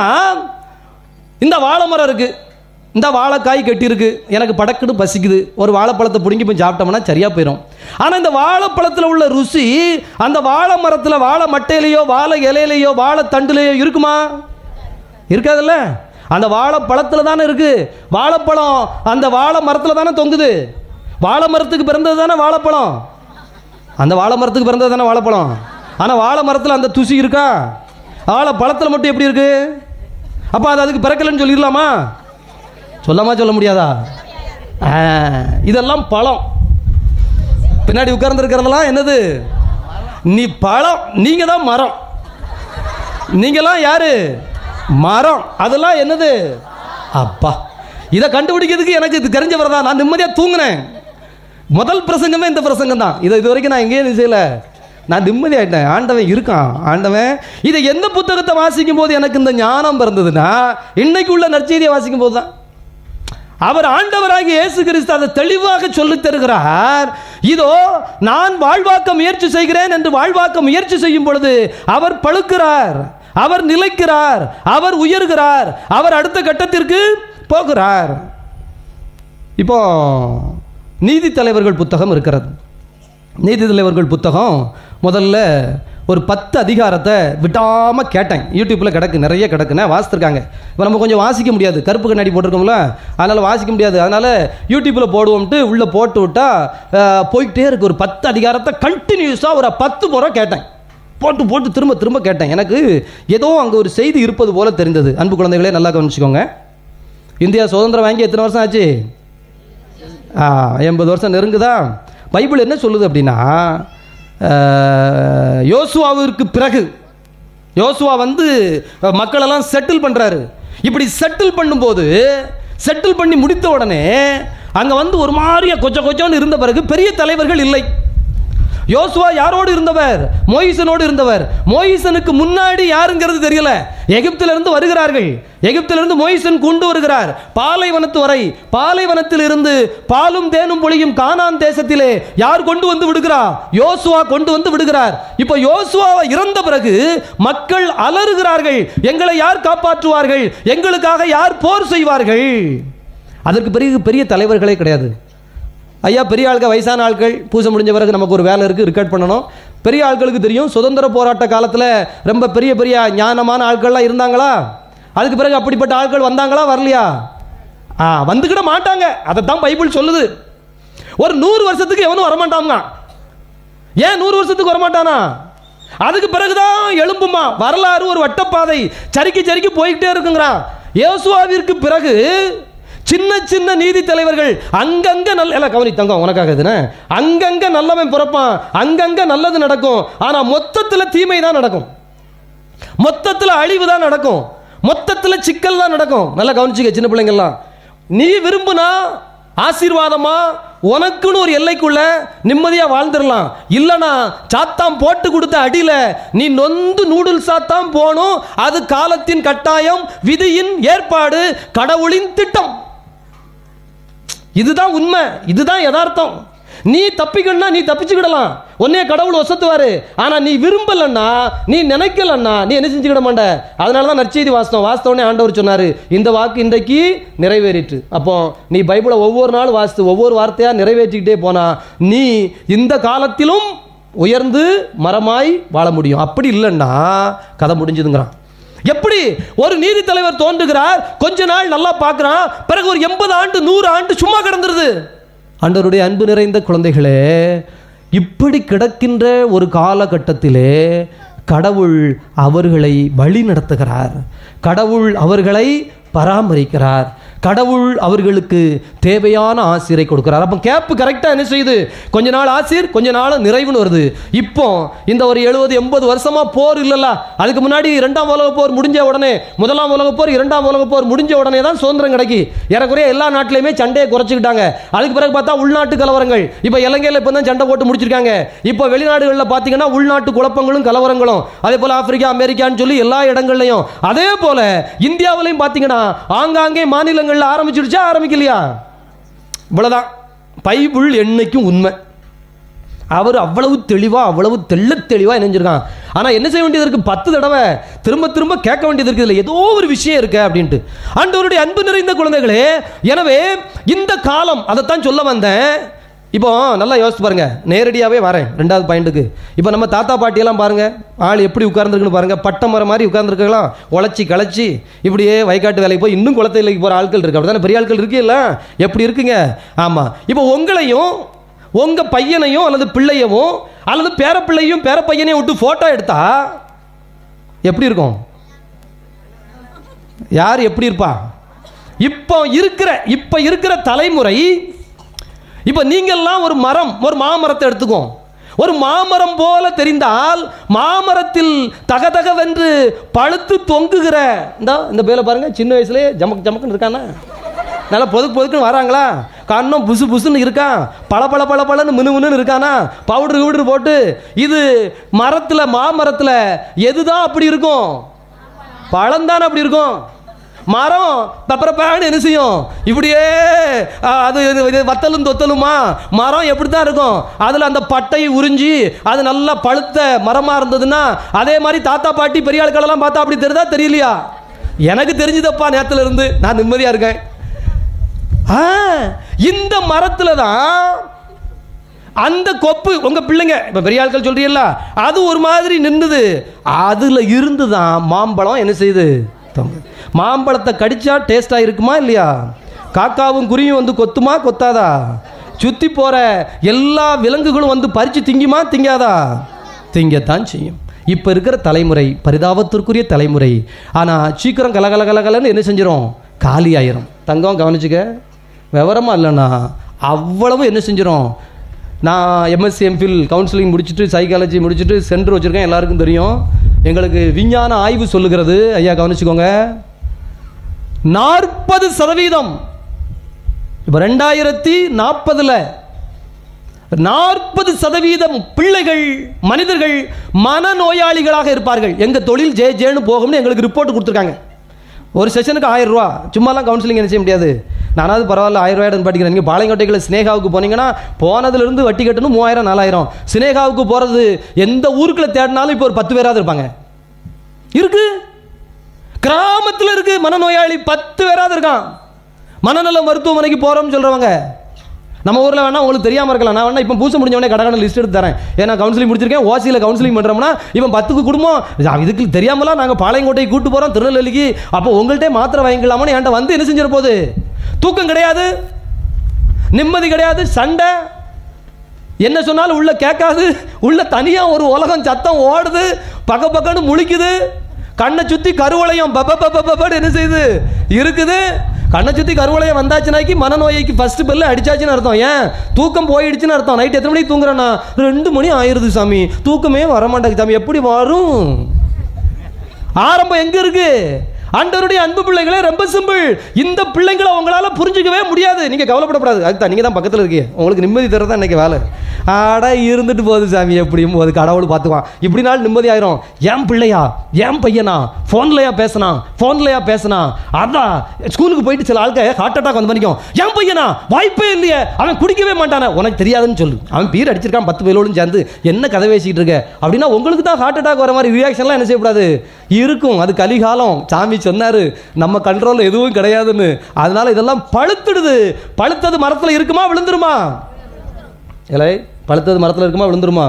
இந்த வாழை மரம் இருக்கு இந்த வாழைக்காய் கட்டியிருக்கு எனக்கு படக்குன்னு பசிக்குது ஒரு வாழைப்பழத்தை பிடுங்கி போய் சாப்பிட்டோம்னா சரியா போயிடும் ஆனால் இந்த வாழைப்பழத்தில் உள்ள ருசி அந்த வாழை மரத்தில் வாழை மட்டையிலையோ வாழை இலையிலையோ வாழை தண்டுலையோ இருக்குமா இருக்காதுல்ல அந்த வாழைப்பழத்தில் தானே இருக்கு வாழைப்பழம் அந்த வாழை மரத்தில் தானே தொங்குது வாழை மரத்துக்கு பிறந்தது தானே வாழைப்பழம் அந்த வாழை மரத்துக்கு பிறந்தது தானே வாழைப்பழம் ஆனால் வாழை மரத்தில் அந்த துசி இருக்கா வாழை பழத்தில் மட்டும் எப்படி இருக்கு அப்போ அது அதுக்கு பிறக்கலைன்னு சொல்லிடலாமா சொல்லாமா சொல்ல முடியாதா ஆ, இதெல்லாம் பழம் பின்னாடி உட்கார்ந்துருக்கிறதெல்லாம் என்னது நீ பழம் நீங்க தான் மரம் நீங்களாம் யாரு மரம் அதெல்லாம் என்னது அப்பா இதை கண்டுபிடிக்கிறதுக்கு எனக்கு இது தெரிஞ்சவர் தான் நான் நிம்மதியாக தூங்கினேன் முதல் பிரசங்கமே இந்த பிரசங்கம் தான் இதை இது வரைக்கும் நான் எங்கேயும் செய்யல நான் நிம்மதி ஆயிட்டேன் ஆண்டவன் இருக்கான் ஆண்டவன் இதை எந்த புத்தகத்தை வாசிக்கும் போது எனக்கு இந்த ஞானம் பிறந்ததுன்னா இன்னைக்கு உள்ள நற்செய்தியை வாசிக்கும் போது தான் அவர் ஆண்டவராகி இயேசு கிறிஸ்து அதை தெளிவாக சொல்லித் தருகிறார் இதோ நான் வாழ்வாக்க முயற்சி செய்கிறேன் என்று வாழ்வாக்க முயற்சி செய்யும் பொழுது அவர் பழுக்கிறார் அவர் நிலைக்கிறார் அவர் உயர்கிறார் அவர் அடுத்த கட்டத்திற்கு போகிறார் இப்போ நீதி தலைவர்கள் புத்தகம் இருக்கிறது நீதி தலைவர்கள் புத்தகம் முதல்ல ஒரு பத்து அதிகாரத்தை விடாமல் கேட்டேன் யூடியூப்பில் கிடக்கு நிறைய கிடக்குன்னு வாசித்திருக்காங்க இப்போ நம்ம கொஞ்சம் வாசிக்க முடியாது கருப்பு கண்ணாடி போட்டிருக்கோம்ல அதனால் வாசிக்க முடியாது அதனால் யூடியூப்பில் போடுவோம்ட்டு உள்ளே போட்டு விட்டா அஹ், போய்கிட்டே இருக்கு ஒரு பத்து அதிகாரத்தை கண்டினியூஸாக ஒரு பத்து முறை கேட்டேன் போட்டு போட்டு திரும்ப திரும்ப கேட்டேன் எனக்கு ஏதோ அங்கே ஒரு செய்தி இருப்பது போல தெரிந்தது அன்பு குழந்தைகளே நல்லா கவனிச்சுக்கோங்க இந்தியா சுதந்திரம் வாங்கி எத்தனை வருஷம் ஆச்சு ஆ, எண்பது வருஷம் நெருங்குதா பைபிள் என்ன சொல்லுது அப்படின்னா ஆஹ், யோசுவாவிற்கு பிறகு யோசுவா வந்து அஹ், மக்களெல்லாம் செட்டில் பண்ணுறாரு இப்படி செட்டில் பண்ணும்போது செட்டில் பண்ணி முடித்த உடனே அங்கே வந்து ஒரு மாதிரியா கொச்ச கொச்சோன்னு இருந்த பிறகு பெரிய தலைவர்கள் இல்லை யோசுவா யாரோடு இருந்தவர் மோயிசனோடு இருந்தவர் மோயிசனுக்கு முன்னாடி யாருங்கிறது தெரியல எகிப்திலிருந்து வருகிறார்கள் எகிப்திலிருந்து மோயிசன் கொண்டு வருகிறார் பாலைவனத்து வரை பாலைவனத்தில் இருந்து பாலும் தேனும் பொழியும் கானான் தேசத்திலே யார் கொண்டு வந்து விடுகிறா யோசுவா கொண்டு வந்து விடுகிறார் இப்போ யோசுவா இறந்த பிறகு மக்கள் அலறுகிறார்கள் எங்களை யார் காப்பாற்றுவார்கள் எங்களுக்காக யார் போர் செய்வார்கள் அதற்கு பெரிய பெரிய தலைவர்களே கிடையாது ஐயா பெரிய ஆட்கள் வயசான ஆட்கள் பூசை முடிஞ்ச பிறகு நமக்கு ஒரு வேலை இருக்குது ரெக்கார்ட் பண்ணணும் பெரிய ஆட்களுக்கு தெரியும் சுதந்திர போராட்ட காலத்தில் ரொம்ப பெரிய பெரிய ஞானமான ஆட்கள்லாம் இருந்தாங்களா அதுக்கு பிறகு அப்படிப்பட்ட ஆட்கள் வந்தாங்களா வரலையா ஆ வந்துக்கிட மாட்டாங்க அதை தான் பைபிள் சொல்லுது ஒரு நூறு வருஷத்துக்கு எவனும் வரமாட்டாங்க ஏன் நூறு வருஷத்துக்கு வரமாட்டானா அதுக்கு பிறகுதான் எழும்புமா வரலாறு ஒரு வட்டப்பாதை சறுக்கி சறுக்கி போய்கிட்டே இருக்குங்கிறான் யோசுவாவிற்கு பிறகு சின்ன சின்ன நீதி தலைவர்கள் அங்கங்க நல்ல எல்லாம் கவனி தங்கம் உனக்காக இதுனே அங்கங்க நல்லவன் பிறப்பான் அங்கங்க நல்லது நடக்கும் ஆனா மொத்தத்துல தீமை தான் நடக்கும் மொத்தத்துல அழிவு தான் நடக்கும் மொத்தத்துல சிக்கல் தான் நடக்கும் நல்லா கவனிச்சுக்க சின்ன பிள்ளைங்கள்லாம் நீ விரும்புனா ஆசீர்வாதமா உனக்குன்னு ஒரு எல்லைக்குள்ள நிம்மதியா வாழ்ந்துடலாம் இல்லனா சாத்தாம் போட்டு கொடுத்த அடியில நீ நொந்து நூடுல்ஸா தான் போகணும் அது காலத்தின் கட்டாயம் விதியின் ஏற்பாடு கடவுளின் திட்டம் இதுதான் உண்மை இதுதான் யதார்த்தம் நீ தப்பிக்கணும்னா நீ தப்பிச்சுக்கிடலாம் உன்னைய கடவுள் வசத்துவாரு ஆனா நீ விரும்பலன்னா நீ நினைக்கலன்னா நீ என்ன செஞ்சுக்கிட மாட்ட அதனால தான் நற்செய்தி வாசித்தோம் வாசித்த உடனே ஆண்டவர் சொன்னாரு இந்த வாக்கு இன்றைக்கு நிறைவேறிட்டு அப்போ நீ பைபிளை ஒவ்வொரு நாள் வாசித்து ஒவ்வொரு வார்த்தையா நிறைவேற்றிக்கிட்டே போனா நீ இந்த காலத்திலும் உயர்ந்து மரமாய் வாழ முடியும் அப்படி இல்லைன்னா கதை முடிஞ்சுதுங்கிறான் எப்படி ஒரு நீதி தலைவர் தோன்றுகிறார் கொஞ்ச நாள் நல்லா பார்க்கறான் பிறகு ஒரு எண்பது ஆண்டு நூறு ஆண்டு சும்மா கிடந்துருது ஆண்டவருடைய அன்பு நிறைந்த குழந்தைகளே இப்படி கிடக்கின்ற ஒரு காலகட்டத்திலே கடவுள் அவர்களை வழி நடத்துகிறார் கடவுள் அவர்களை பராமரிக்கிறார் கடவுள் அவர்களுக்கு தேவையான ஆசிரை கொடுக்கிறார் அப்போ கேப்பு கரெக்டாக என்ன செய்யுது கொஞ்ச நாள் ஆசிர் கொஞ்ச நாள் நிறைவுன்னு வருது இப்போ இந்த ஒரு எழுபது எண்பது வருஷமா போர் இல்லைல்ல அதுக்கு முன்னாடி இரண்டாம் உலக போர் முடிஞ்ச உடனே முதலாம் உலக போர் இரண்டாம் உலக போர் முடிஞ்ச உடனே தான் சுதந்திரம் கிடைக்கி ஏறக்குறைய எல்லா நாட்டிலையுமே சண்டையை குறைச்சிக்கிட்டாங்க அதுக்கு பிறகு பார்த்தா உள்நாட்டு கலவரங்கள் இப்போ இலங்கையில் இப்போ தான் சண்டை போட்டு முடிச்சிருக்காங்க இப்போ வெளிநாடுகளில் பார்த்தீங்கன்னா உள்நாட்டு குழப்பங்களும் கலவரங்களும் அதே போல ஆப்பிரிக்கா அமெரிக்கான்னு சொல்லி எல்லா இடங்கள்லையும் அதே போல இந்தியாவிலையும் பார்த்தீங்கன்னா ஆங்காங்கே மாநிலங்களில் ஆரம்பிச்சிடுச்சா ஆரம்பிக்கலையா இவ்வளவுதான் பைபிள் என்னைக்கும் உண்மை அவர் அவ்வளவு தெளிவா அவ்வளவு தெள்ள தெளிவா நினைஞ்சிருக்கான் ஆனா என்ன செய்ய வேண்டியது இருக்கு பத்து தடவை திரும்ப திரும்ப கேட்க வேண்டியது இருக்கு இதுல ஏதோ ஒரு விஷயம் இருக்கு அப்படின்ட்டு ஆண்டவருடைய அன்பு நிறைந்த குழந்தைகளே எனவே இந்த காலம் அதைத்தான் சொல்ல வந்தேன் இப்போ நல்லா யோசிச்சு பாருங்க நேரடியாகவே வரேன் ரெண்டாவது பாயிண்ட்டுக்கு இப்போ நம்ம தாத்தா பாட்டியெல்லாம் பாருங்க ஆள் எப்படி உட்கார்ந்துருக்குன்னு பாருங்க பட்டை மரம் மாதிரி உட்கார்ந்துருக்கலாம் உழைச்சி களைச்சி இப்படியே வயக்காட்டு வேலைக்கு போய் இன்னும் குளத்தையிலைக்கு போகிற ஆட்கள் இருக்கு அப்படி பெரிய ஆட்கள் இருக்கு இல்ல எப்படி இருக்குங்க ஆமாம் இப்போ உங்களையும் உங்க பையனையும் அல்லது பிள்ளையவும் அல்லது பேரப்பிள்ளையும் பேரப்பையனையும் விட்டு போட்டோ எடுத்தா எப்படி இருக்கும் யார் எப்படி இருப்பா இப்போ இருக்கிற இப்போ இருக்கிற தலைமுறை இப்போ நீங்கள்லாம் ஒரு மரம் ஒரு மாமரத்தை எடுத்துக்கோம் ஒரு மாமரம் போல தெரிந்தால் மாமரத்தில் தகதகவென்று பழுத்து தொங்குகிற இந்த இந்த பேல பாருங்க சின்ன வயசுலயே ஜமக் ஜமக்குன்னு இருக்கானா நல்லா பொதுக்கு பொதுக்குன்னு வராங்களா கண்ணம் புசு புசுன்னு இருக்கான் பல பல பல பலன்னு மினு மினுன்னு இருக்கானா பவுடர் கிவுடர் போட்டு இது மரத்தில் மாமரத்தில் எதுதான் அப்படி இருக்கும் பழம்தானே அப்படி இருக்கும் மரம் பப்பரப்பான்னு என்ன செய்யும் இப்படியே ஆ, அது இது- இது வத்தலும் தொத்தலுமா மரம் எப்படி தான் இருக்கும் அதில் அந்த பட்டையை உறிஞ்சி அது நல்லா பழுத்த மரமாக இருந்ததுன்னா அதே மாதிரி தாத்தா பாட்டி பெரிய ஆட்களெல்லாம் பார்த்தா அப்படி தெரியுதா தெரியலையா எனக்கு தெரிஞ்சுதப்பா நேரத்துல இருந்து நான் நிம்மதியாக இருக்கேன் ஆ, இந்த மரத்துல தான் அந்த கொப்பு உங்க பிள்ளைங்க இப்ப பெரிய ஆட்கள் சொல்றீல்ல அது ஒரு மாதிரி நின்னுது அதுல இருந்து தான் மாம்பழம் என்ன செய்யுது தொங்குது. மாம்பழத்தை கடிச்சா டேஸ்டா இருக்குமா இல்லையா காக்காவும் குருவியும் வந்து கொத்துமா கொத்தாதா சுத்தி போற எல்லா விலங்குகளும் வந்து பறிச்சு திங்குமா திங்காதா திங்கத்தான் செய்யும் இப்ப இருக்கிற தலைமுறை பரிதாபத்திற்குரிய தலைமுறை ஆனா சீக்கிரம் கலகல கலகலன்னு என்ன செஞ்சிரும் காலி ஆயிரும் தங்கம் கவனிச்சுக்க விவரமா இல்லைண்ணா அவ்வளவு என்ன செஞ்சிரும் நான் எம்எஸ்சி எம்ஃபில் கவுன்சிலிங் முடிச்சுட்டு சைக்காலஜி முடிச்சுட்டு சென்டர் வச்சுருக்கேன் எல்லாருக்கும் தெரியும் எங்களுக்கு விஞ்ஞான ஆய்வு சொல்லுகிறது ஐயா கவனிச்சுக்கோங்க நாற்பது சதவீதம் இப்போ ரெண்டாயிரத்தி நாற்பதில் நாற்பது சதவீதம் பிள்ளைகள் மனிதர்கள் மனநோயாளிகளாக இருப்பார்கள் எங்க தொழில் ஜே ஜேன்னு போகும்னு எங்களுக்கு ரிப்போர்ட் கொடுத்துருக்காங்க ஒரு செஷனுக்கு ஆயிரம் ரூபா சும்மாலாம் கவுன்சிலிங் என்ன செய்ய முடியாது நானாவது பரவாயில்ல ஆயிரம் ரூபாய் படிக்கிறேன் நீங்கள் பாளையங்கோட்டைகளில் சினேகாவுக்கு போனீங்கன்னா போனதுலேருந்து வட்டி கட்டணும் மூவாயிரம் நாலாயிரம் சினேகாவுக்கு போகிறது எந்த ஊருக்குள்ள தேடினாலும் இப்போ ஒரு பத்து பேராவது இருப்பாங்க இருக்கு கிராமத்தில் இருக்கு மனநோயாளி பத்து பேராவது இருக்கான் மனநல மருத்துவமனைக்கு போகிறோம்னு சொல்கிறவங்க நம்ம ஊரில் வேணா உங்களுக்கு தெரியாமல் இருக்கலாம் நான் வேணா இப்போ பூச முடிஞ்ச உடனே கடகடை லிஸ்ட் எடுத்து தரேன் ஏன்னா கவுன்சிலிங் முடிச்சிருக்கேன் ஓசியில் கவுன்சிலிங் பண்ணுறோம்னா இவன் பத்துக்கு குடும்பம் இது- இதுக்கு தெரியாமலாம் நாங்கள் பாளையங்கோட்டை கூட்டு போகிறோம் திருநெல்வேலிக்கு அப்போ உங்கள்கிட்ட மாத்திரை வாங்கிக்கலாமான்னு என்கிட்ட வந்து என்ன செஞ்சிட போகுது தூக்கம் கிடையாது நிம்மதி கிடையாது சண்டை என்ன சொன்னாலும் உள்ள கேட்காது உள்ள தனியா ஒரு உலகம் சத்தம் ஓடுது பக்க பக்கன்னு முழிக்குது கண்ணை சுத்தி கருவளையம் பப்ப பப்ப பப்பன்னு என்ன செய்யுது இருக்குது கண்ணை சுத்தி கருவளையம் வந்தாச்சுனாக்கி மனநோய்க்கு ஃபர்ஸ்ட் பெல்ல அடிச்சாச்சுன்னு அர்த்தம் ஏன் தூக்கம் போயிடுச்சுன்னு அர்த்தம் நைட் எத்தனை மணிக்கு தூங்குறேன்னா ரெண்டு மணி ஆயிருது சாமி தூக்கமே வர மாட்டேங்குது சாமி எப்படி வரும் ஆரம்பம் எங்க இருக்கு ஆண்டவருடைய அன்பு பிள்ளைகளே ரொம்ப சிம்பிள் இந்த பிள்ளைங்களை உங்களால புரிஞ்சுக்கவே முடியாது நீங்க கவலைப்படக்கூடாது அதுதான் நீங்க தான் பக்கத்துல இருக்கீங்க உங்களுக்கு நிம்மதி தரதான் இன்னைக்கு வேலை ஆடா இருந்துட்டு போகுது சாமி எப்படியும் போது கடவுள் பார்த்துக்குவான் இப்படி நாள் நிம்மதி ஆயிரும் ஏன் பிள்ளையா ஏன் பையனா ஃபோன்லயா பேசினா ஃபோன்லயா பேசினா அதான் ஸ்கூலுக்கு போயிட்டு சில ஆளுக்கு ஹார்ட் அட்டாக் வந்து பண்ணிக்கும் ஏன் பையனா வாய்ப்பே இல்லையே அவன் குடிக்கவே மாட்டானே உனக்கு தெரியாதுன்னு சொல்லு அவன் பீர் அடிச்சிருக்கான் பத்து பேரோடும் சேர்ந்து என்ன கதை பேசிக்கிட்டு இருக்க அப்படின்னா உங்களுக்கு தான் ஹார்ட் அட்டாக் வர மாதிரி ரியாக்ஷன்லாம் என்ன செய்யக்கூடாது இருக்கும் அது கலிகாலம் சாமி சொன்னாரு நம்ம கண்ட்ரோல் எதுவும் கிடையாதுன்னு அதனால இதெல்லாம் பழுத்துடுது பழுத்தது மரத்துல இருக்குமா விழுந்துருமா இல்லை பழுத்தது மரத்துல இருக்குமா விழுந்துருமா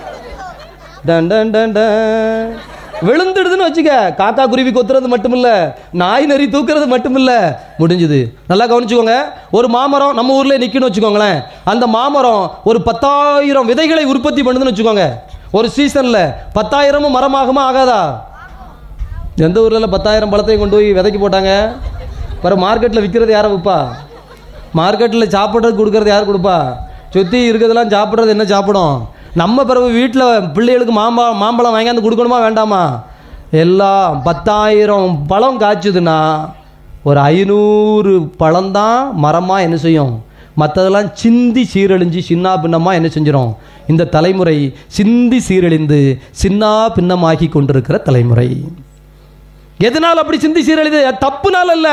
டன் டன் டன் டன். விழுந்துடுதுன்னு வச்சுக்க காக்கா குருவி கொத்துறது மட்டுமில்ல நாய் நரி தூக்குறது மட்டுமில்ல முடிஞ்சுது நல்லா கவனிச்சுக்கோங்க ஒரு மாமரம் நம்ம ஊர்ல நிக்கணும்னு வச்சுக்கோங்களேன் அந்த மாமரம் ஒரு பத்தாயிரம் விதைகளை உற்பத்தி பண்ணுதுன்னு வச்சுக்கோங்க ஒரு சீசன்ல பத்தாயிரமும் மரமாகுமா ஆகாதா எந்த ஊர்ல பத்தாயிரம் பழத்தையும் கொண்டு போய் விதைக்கு போட்டாங்க பிறகு மார்க்கெட்டில் விற்கிறது யாரை விற்பா மார்க்கெட்டில் சாப்பிட்றதுக்கு கொடுக்கறது யார் கொடுப்பா சுற்றி இருக்கிறதெல்லாம் சாப்பிட்றது என்ன சாப்பிடும் நம்ம பிறகு வீட்டில் பிள்ளைகளுக்கு மாம்பழம் மாம்பழம் வாங்கியாந்து கொடுக்கணுமா வேண்டாமா எல்லாம் பத்தாயிரம் பழம் காய்ச்சுதுன்னா ஒரு ஐநூறு பழம்தான் மரமாக என்ன செய்யும் மற்றதெல்லாம் சிந்தி சீரழிஞ்சு சின்ன பின்னமாக என்ன செஞ்சிடும் இந்த தலைமுறை சிந்தி சீரழிந்து சின்ன பின்னமாகி கொண்டிருக்கிற தலைமுறை எதனால் அப்படி சிந்தி சீரழிது அது தப்புனால அல்ல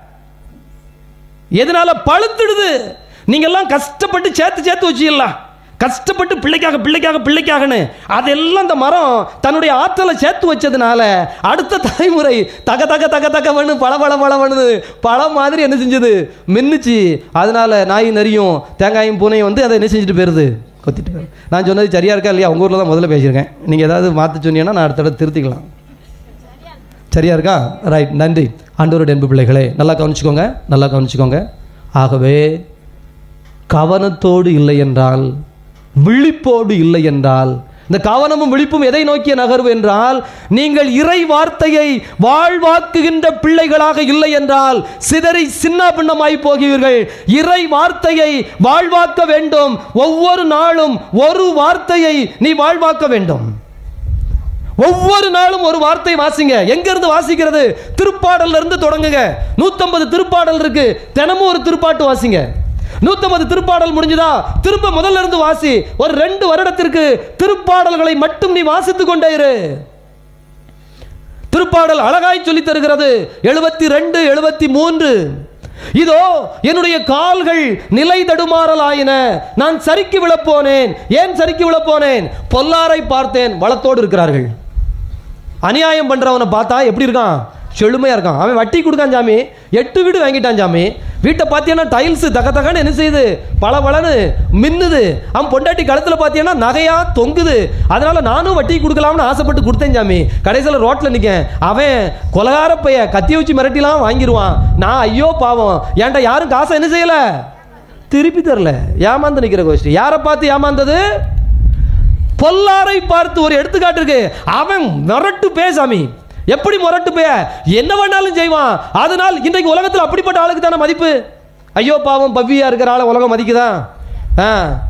எதனால பழுத்துடுது நீங்க எல்லாம் கஷ்டப்பட்டு சேர்த்து சேர்த்து வச்சுக்கலாம் கஷ்டப்பட்டு பிள்ளைக்காக பிள்ளைக்காக பிள்ளைக்காகன்னு அதெல்லாம் இந்த மரம் தன்னுடைய ஆற்றலை சேர்த்து வச்சதுனால அடுத்த தலைமுறை தக தக தக தகவனு பல பல பழவனு பழம் மாதிரி என்ன செஞ்சது மின்னுச்சு அதனால நாய் நரியும் தேங்காயும் பூனையும் வந்து அதை என்ன செஞ்சுட்டு போயிருது கொத்திட்டு போயிரு. நான் சொன்னது சரியா இருக்கா இல்லையா உங்க ஊரில் தான் முதல்ல பேசியிருக்கேன் நீங்கள் ஏதாவது மாற்ற சொன்னீங்கன்னா நான் அடுத்த தடவை திருத்திக்கலாம் சரியா இருக்கா ரைட் நன்றி ஆண்டவருடைய அன்பு பிள்ளைகளே நல்லா கவனிச்சுக்கோங்க நல்லா கவனிச்சுக்கோங்க ஆகவே கவனத்தோடு இல்லை என்றால் விழிப்போடு இல்லை என்றால் இந்த கவனமும் விழிப்பும் எதை நோக்கிய நகர்வு என்றால் நீங்கள் இறை வார்த்தையை வாழ்வாக்குகின்ற பிள்ளைகளாக இல்லை என்றால் சிதறி சின்ன பின்னமாய் போகிறீர்கள் இறை வார்த்தையை வாழ்வாக்க வேண்டும் ஒவ்வொரு நாளும் ஒரு வார்த்தையை நீ வாழ்வாக்க வேண்டும் ஒவ்வொரு நாளும் ஒரு வார்த்தை வாசிங்க எங்க இருந்து வாசிக்கிறது திருப்பாடல்ல இருந்து தொடங்குங்க 150 திருப்பாடல் இருக்கு தினமும் ஒரு திருப்பாட்டு வாசிங்க 150 திருப்பாடல் முடிஞ்சுதா திரும்ப முதல்ல இருந்து வாசி ஒரு ரெண்டு வருடத்திற்கு திருப்பாடல்களை மட்டும் நீ வாசித்துக் கொண்டே இரு திருப்பாடல் அழகாய் சொல்லித் தருகிறது எழுபத்தி ரெண்டு எழுபத்தி மூன்று இதோ என்னுடைய கால்கள் நிலை தடுமாறலாயின நான் சறுக்கி விழப்போனேன் ஏன் சறுக்கி விழப்போனேன் பொல்லாரை பார்த்தேன் வளத்தோடு இருக்கிறார்கள் அநியாயம் பண்றவனை பார்த்தா எப்படி இருக்கான் செழுமையா இருக்கான் அவன் வட்டி கொடுக்கான் சாமி எட்டு வீடு வாங்கிட்டான் சாமி வீட்டை பார்த்தீங்கன்னா டைல்ஸ் தக தகன்னு என்ன செய்யுது பல பலன்னு மின்னுது அவன் பொண்டாட்டி கழுத்துல பார்த்தீங்கன்னா நகையா தொங்குது அதனால நானும் வட்டி கொடுக்கலாம்னு ஆசைப்பட்டு கொடுத்தேன் சாமி கடைசியில் ரோட்ல நிற்கேன் அவன் கொலகார பைய கத்தி வச்சு மிரட்டிலாம் வாங்கிடுவான் நான் ஐயோ பாவம் ஏன்டா யாரும் காசை என்ன செய்யல திருப்பி தரல ஏமாந்து நிக்கிற கோஷ்டி யாரை பார்த்து ஏமாந்தது பொல்லாரை பார்த்து ஒரு எடுத்துக்காட்டு இருக்கு அவன் முரட்டு பேசாமி எப்படி முரட்டு பே என்ன வேணாலும் செய்வான் அதனால் இன்றைக்கு உலகத்தில் அப்படிப்பட்ட ஆளுக்கு தானே மதிப்பு ஐயோ பாவம் பவ்வியா இருக்கிற ஆளை உலகம் மதிக்குதா ஆ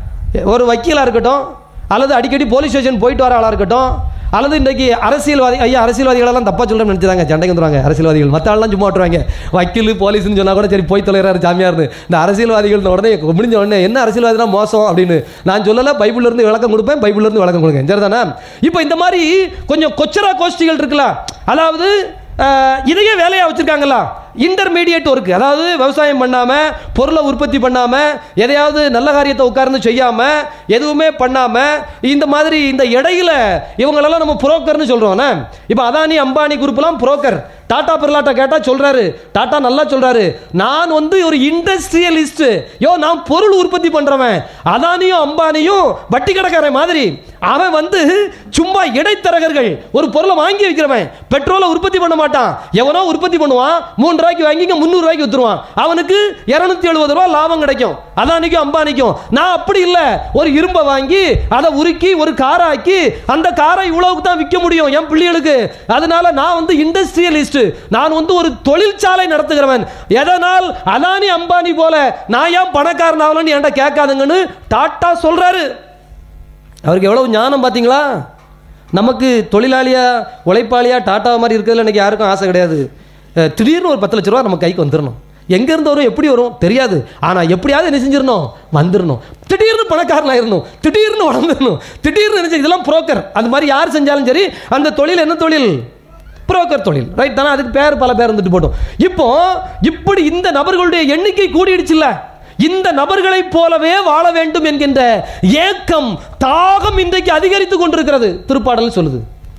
ஒரு வக்கீலா இருக்கட்டும் அல்லது அடிக்கடி போலீஸ் ஸ்டேஷன் போயிட்டு வர ஆளா இருக்கட்டும் அல்லது இன்றைக்கு அரசியல்வாதி ஐயா அரசியல்வாதிகளெல்லாம் தப்பா சொல்றேன்னு நினைச்சாங்க சண்டைக்கு வந்துருவாங்க அரசியல்வாதிகள் மற்ற ஆள்லாம் சும்மா விட்டுருவாங்க வக்கீல் போலீஸ்னு சொன்னா கூட சரி போய் தொலைறாரு ஜாமியார்னு இந்த அரசியல்வாதிகள் உடனே முடிஞ்ச உடனே என்ன அரசியல்வாதினா மோசம் அப்படின்னு நான் சொல்லல பைபிள்ல இருந்து விளக்கம் கொடுப்பேன் பைபிள்ல இருந்து விளக்கம் கொடுங்க சரிதானே இப்போ இந்த மாதிரி கொஞ்சம் கொச்சரா கோஷ்டிகள் இருக்குல்ல அதாவது அஹ், இதையே வேலையா வச்சிருக்காங்களா இன்டர்மீடியட் ஒர்க் அதாவது விவசாயம் பண்ணாம பொருளை உற்பத்தி பண்ணாம எதையாவது நல்ல காரியத்தை உட்கார்ந்து செய்யாம எதுவுமே பண்ணாம இந்த மாதிரி இந்த இடையில இவங்களெல்லாம் நம்ம புரோக்கர்னு சொல்றோம் இப்போ அதானி அம்பானி குரூப்லாம் புரோக்கர் டாடா பிர்லாட்ட கேட்டா சொல்றாரு டாடா நல்லா சொல்றாரு நான் வந்து ஒரு இண்டஸ்ட்ரியலிஸ்ட் யோ நான் பொருள் உற்பத்தி பண்றவன் அதானியும் அம்பானியும் வட்டி கடைக்காரன் மாதிரி அவன் வந்து சும்மா இடைத்தரகர்கள் ஒரு பொருளை வாங்கி வைக்கிறவன் பெட்ரோலை உற்பத்தி பண்ண மாட்டான் எவனோ உற்பத்தி பண்ணுவான் மூன்று ரூபாய்க்கு வாங்கி முந்நூறு ரூபாய்க்கு வித்துருவான் அவனுக்கு இருநூத்தி எழுபது ரூபாய் லாபம் கிடைக்கும் அதானிக்கும் அம்பானிக்கும் நான் அப்படி இல்லை ஒரு இரும்பை வாங்கி அதை உருக்கி ஒரு காராக்கி அந்த காரை இவ்வளவுக்கு தான் விற்க முடியும் என் பிள்ளைகளுக்கு அதனால நான் வந்து இண்டஸ்ட்ரியலிஸ்ட் நான் வந்து ஒரு தொழிற்சாலை நடத்துகிறவன் எதனால் அதானி அம்பானி போல நான் ஏன் பணக்காரன் ஆகலன்னு என்கிட்ட கேட்காதுங்கன்னு டாட்டா சொல்றாரு அவருக்கு எவ்வளவு ஞானம் பார்த்தீங்களா நமக்கு தொழிலாளியா உழைப்பாளியா டாட்டா மாதிரி இருக்கிறதுல எனக்கு யாருக்கும் ஆசை கிடையாது அஹ், திடீர்னு ஒரு பத்து லட்ச ரூபா நம்ம கைக்கு வந்துடணும் எங்க இருந்து வரும் எப்படி வரும் தெரியாது ஆனா எப்படியாவது என்ன செஞ்சிடணும் வந்துடணும் திடீர்னு பணக்காரன் ஆயிரணும் திடீர்னு வளர்ந்துடணும் திடீர்னு என்ன செய்ய- இதெல்லாம் புரோக்கர் அந்த மாதிரி யார் செஞ்சாலும் சரி அந்த தொழில் என்ன தொழில் புரோக்கர் தொழில் ரைட் தானே அதுக்கு பேர் பல பேர் வந்துட்டு போட்டோம் இப்போ இப்படி இந்த நபர்களுடைய எண்ணிக்கை கூடிடுச்சுல்ல இந்த நபர்களைப் போலவே வாழ வேண்டும் என்கின்ற ஏக்கம் தாகம் இன்றைக்கு அதிகரித்து கொண்டிருக்கிறது திருப்பாடல் சொல்லுது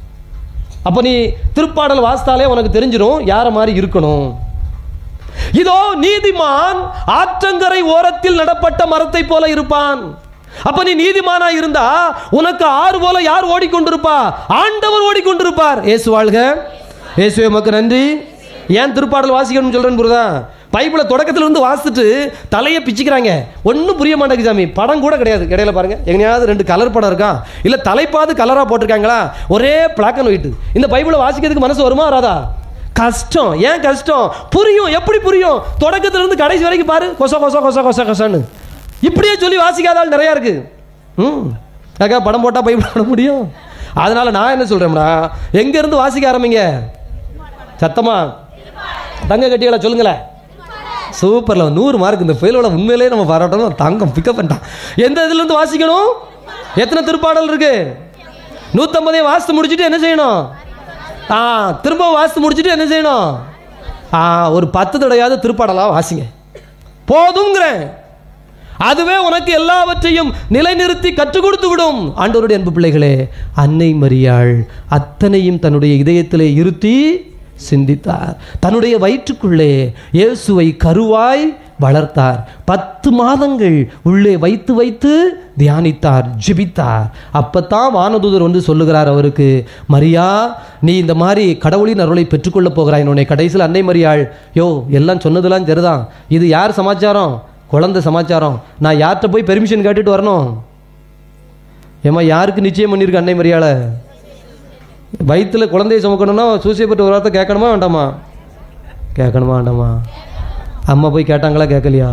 அப்ப நீ திருப்பாடல் வாசித்தாலே உனக்கு தெரிஞ்சிடும் யார மாதிரி இருக்கணும் இதோ நீதிமான் ஆற்றங்கரை ஓரத்தில் நடப்பட்ட மரத்தை போல இருப்பான் அப்ப நீ நீதிமானா இருந்தா உனக்கு ஆறு போல யார் ஓடிக்கொண்டிருப்பா ஆண்டவர் ஓடிக்கொண்டிருப்பார் இயேசு வாழ்க இயேசுவே உமக்கு நன்றி ஏன் திருப்பாடல் வாசிக்கணும்னு சொல்றேன் புரியுதா பைபிளை தொடக்கத்துல இருந்து வாசிச்சுட்டு தலையை பிச்சுக்கிறாங்க ஒன்றும் புரிய மாட்டேங்குது சாமி படம் கூட கிடையாது இடையில பாருங்க எங்கேயாவது ரெண்டு கலர் படம் இருக்கா இல்ல தலைப்பாவது கலரா போட்டிருக்காங்களா ஒரே பிளாக் அண்ட் ஒயிட் இந்த பைபிளை வாசிக்கிறதுக்கு மனசு வருமா வராதா கஷ்டம் ஏன் கஷ்டம் புரியும் எப்படி புரியும் தொடக்கத்துல இருந்து கடைசி வரைக்கும் பாரு கொச கொச கொச கொச கொசன்னு இப்படியே சொல்லி வாசிக்காத ஆள் நிறையா இருக்கு ம் அக்கா படம் போட்டால் பைபிள் பண்ண முடியும் அதனால நான் என்ன சொல்றேன்னா எங்க இருந்து வாசிக்க ஆரம்பிங்க சத்தமா தங்க கட்டிகளை சொல்லுங்களேன் சூப்பர்ல நூறு மார்க் இந்த ஃபெயிலோட உண்மையிலேயே நம்ம பாராட்டணும் தங்கம் பிக்கப் பண்ணிட்டான் எந்த இதுல இருந்து வாசிக்கணும் எத்தனை திருப்பாடல் இருக்கு நூற்றம்பதையும் வாசித்து முடிச்சுட்டு என்ன செய்யணும் ஆ திரும்ப வாசித்து முடிச்சுட்டு என்ன செய்யணும் ஆ ஒரு பத்து தடையாவது திருப்பாடலாக வாசிங்க போதுங்கிறேன் அதுவே உனக்கு எல்லாவற்றையும் நிலைநிறுத்தி கற்றுக் கொடுத்து விடும் ஆண்டவருடைய அன்பு பிள்ளைகளே அன்னை மரியாள் அத்தனையும் தன்னுடைய இதயத்திலே இருத்தி சிந்தித்தார் தன்னுடைய வயிற்றுக்குள்ளே இயேசுவை கருவாய் வளர்த்தார் பத்து மாதங்கள் உள்ளே வைத்து வைத்து தியானித்தார் ஜெபித்தார் அப்பத்தான் வானதூதர் வந்து சொல்லுகிறார் அவருக்கு மரியா நீ இந்த மாதிரி கடவுளின் அருளை பெற்றுக்கொள்ளப் போகிறாய் உன்னை கடைசியில் அன்னை மரியாள் யோ எல்லாம் சொன்னதெல்லாம் சரிதான் இது யார் சமாச்சாரம் குழந்தை சமாச்சாரம் நான் யார்கிட்ட போய் பெர்மிஷன் கேட்டுட்டு வரணும் ஏம்மா யாருக்கு நிச்சயம் பண்ணியிருக்கு அன்னை மரியாதை வயிற்றுல குழந்தையை சுமக்கணும்னா சூசியப்பட்டு ஒரு வார்த்தை கேட்கணுமா வேண்டாமா கேட்கணுமா வேண்டாமா அம்மா போய் கேட்டாங்களா கேட்கலையா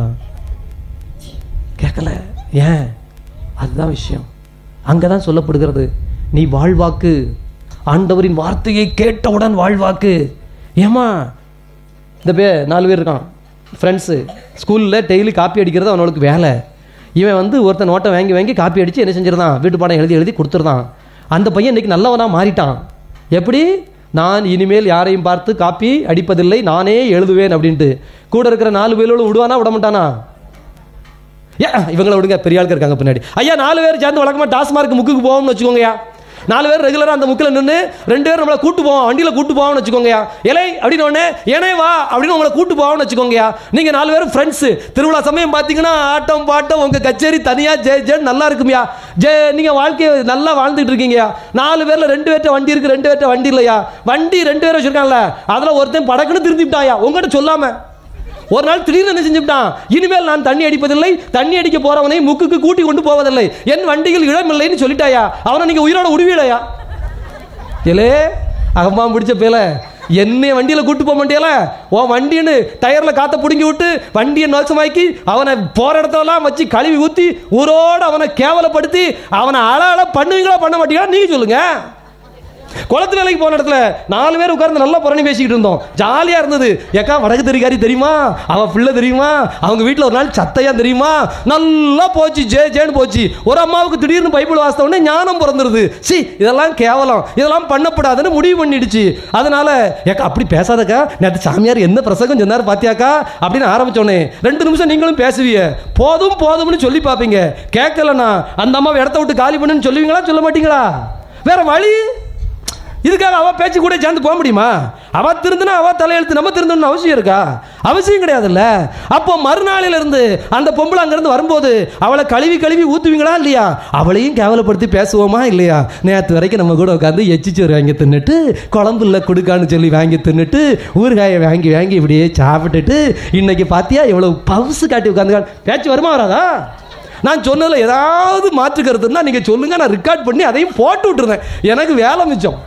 கேட்கல ஏன் அதுதான் விஷயம் அங்கே தான் சொல்லப்படுகிறது நீ வாழ்வாக்கு ஆண்டவரின் வார்த்தையை கேட்டவுடன் வாழ்வாக்கு ஏமா இந்த பே நாலு பேர் இருக்கான் ஃப்ரெண்ட்ஸு ஸ்கூலில் டெய்லி காப்பி அடிக்கிறது அவனுக்கு வேலை இவன் வந்து ஒருத்தன் நோட்டை வாங்கி வாங்கி காப்பி அடித்து என்ன செஞ்சிருந்தான் வீட்டு பாடம் எழுதி எழுதி கொடுத்துருந்தான் அந்த பையன் இன்னைக்கு நல்லவனாக மாறிட்டான் எப்படி நான் இனிமேல் யாரையும் பார்த்து காப்பி அடிப்பதில்லை நானே எழுதுவேன் அப்படின்ட்டு கூட இருக்கிற நாலு பேரோடு விடுவானா விட மாட்டானா ஏன் இவங்களை விடுங்க பெரிய ஆளுக்கு இருக்காங்க பின்னாடி ஐயா நாலு பேர் சேர்ந்து வழக்கமாக டாஸ்மார்க் முக்குக்கு போவோம்னு வச்சுக்கோங்கய்யா நாலு பேர் ரெகுலராக அந்த முக்கில் நின்று ரெண்டு பேர் நம்மளை கூட்டு போவோம் வண்டியில் கூட்டு போவோம்னு வச்சுக்கோங்கய்யா இலை அப்படின்னு ஒன்று ஏனே வா அப்படின்னு உங்களை கூட்டு போவோம்னு வச்சுக்கோங்கய்யா நீங்கள் நாலு பேரும் ஃப்ரெண்ட்ஸு திருவிழா சமயம் பார்த்தீங்கன்னா ஆட்டம் பாட்டம் உங்கள் கச்சேரி தனியாக ஜே ஜே நல்லா இருக்குமியா ஜே நீங்கள் வாழ்க்கையை நல்லா வாழ்ந்துட்டு இருக்கீங்கயா நாலு பேரில் ரெண்டு பேர்ட்ட வண்டி இருக்கு ரெண்டு பேர்ட்ட வண்டி இல்லையா வண்டி ரெண்டு பேர் வச்சிருக்காங்கல்ல அதில் ஒருத்தன் படக்குன்னு திருந்திவிட்டாயா உங்கள்கிட்ட சொல்லாமல் ஒரு நாள் திடீர்னு என்ன செஞ்சுட்டான் இனிமேல் நான் தண்ணி அடிப்பதில்லை தண்ணி அடிக்க போறவனை முக்குக்கு கூட்டி கொண்டு போவதில்லை என் வண்டியில் இடமில்லைன்னு சொல்லிட்டாயா அவனை நீங்க உயிரோட உடுவீடையா ஏலே அகம்மா பிடிச்ச பேல என்னைய வண்டியில் கூட்டு போக மாட்டியல உன் வண்டின்னு டயரில் காற்ற பிடுங்கி விட்டு வண்டியை நோசமாக்கி அவனை போகிற இடத்தெல்லாம் வச்சு கழுவி ஊற்றி ஊரோடு அவனை கேவலப்படுத்தி அவனை அழ அழ பண்ணுவீங்களா பண்ண மாட்டீங்களா நீங்கள் சொல்லுங்கள் குளத்து வேலைக்கு போன இடத்துல நாலு பேர் உட்கார்ந்து நல்லா புறணி பேசிக்கிட்டு இருந்தோம் ஜாலியாக இருந்தது ஏக்கா வடக்கு தெரிகாரி தெரியுமா அவன் பிள்ளை தெரியுமா அவங்க வீட்டில் ஒரு நாள் சத்தையா தெரியுமா நல்லா போச்சு ஜே ஜேன்னு போச்சு ஒரு அம்மாவுக்கு திடீர்னு பைபிள் வாசித்த உடனே ஞானம் பிறந்துருது சி இதெல்லாம் கேவலம் இதெல்லாம் பண்ணப்படாதுன்னு முடிவு பண்ணிடுச்சு அதனால ஏக்கா அப்படி பேசாதக்கா நேற்று சாமியார் என்ன பிரசங்கம் சொன்னார் பாத்தியாக்கா அப்படின்னு ஆரம்பிச்சோடனே ரெண்டு நிமிஷம் நீங்களும் பேசுவீங்க போதும் போதும்னு சொல்லி பார்ப்பீங்க கேட்கலண்ணா அந்த அம்மாவை இடத்த விட்டு காலி பண்ணுன்னு சொல்லுவீங்களா சொல்ல மாட்டீங்களா வேற வழி இதுக்காக அவ பேச்சு கூட சேர்ந்து போக முடியுமா அவ திருந்தினா அவ தலையெழுத்து நம்ம திருந்தணும்னு அவசியம் இருக்கா அவசியம் கிடையாதுல்ல அப்போ மறுநாளில இருந்து அந்த பொம்பளை அங்கிருந்து வரும்போது அவளை கழுவி கழுவி ஊத்துவீங்களா இல்லையா அவளையும் கேவலப்படுத்தி பேசுவோமா இல்லையா நேற்று வரைக்கும் நம்ம கூட உட்காந்து எச்சிச்சோறு வாங்கி தின்னுட்டு குழம்புல கொடுக்கான்னு சொல்லி வாங்கி தின்னுட்டு ஊறுகாயை வாங்கி வாங்கி இப்படியே சாப்பிட்டுட்டு இன்னைக்கு பாத்தியா இவ்வளவு பவுசு காட்டி உட்காந்து பேச்சு வருமா வராதா நான் சொன்னதில் ஏதாவது மாற்று கருத்துன்னா நீங்கள் சொல்லுங்கள் நான் ரெக்கார்ட் பண்ணி அதையும் போட்டு விட்டுருந்தேன் எனக்கு வேலை மிச்சம்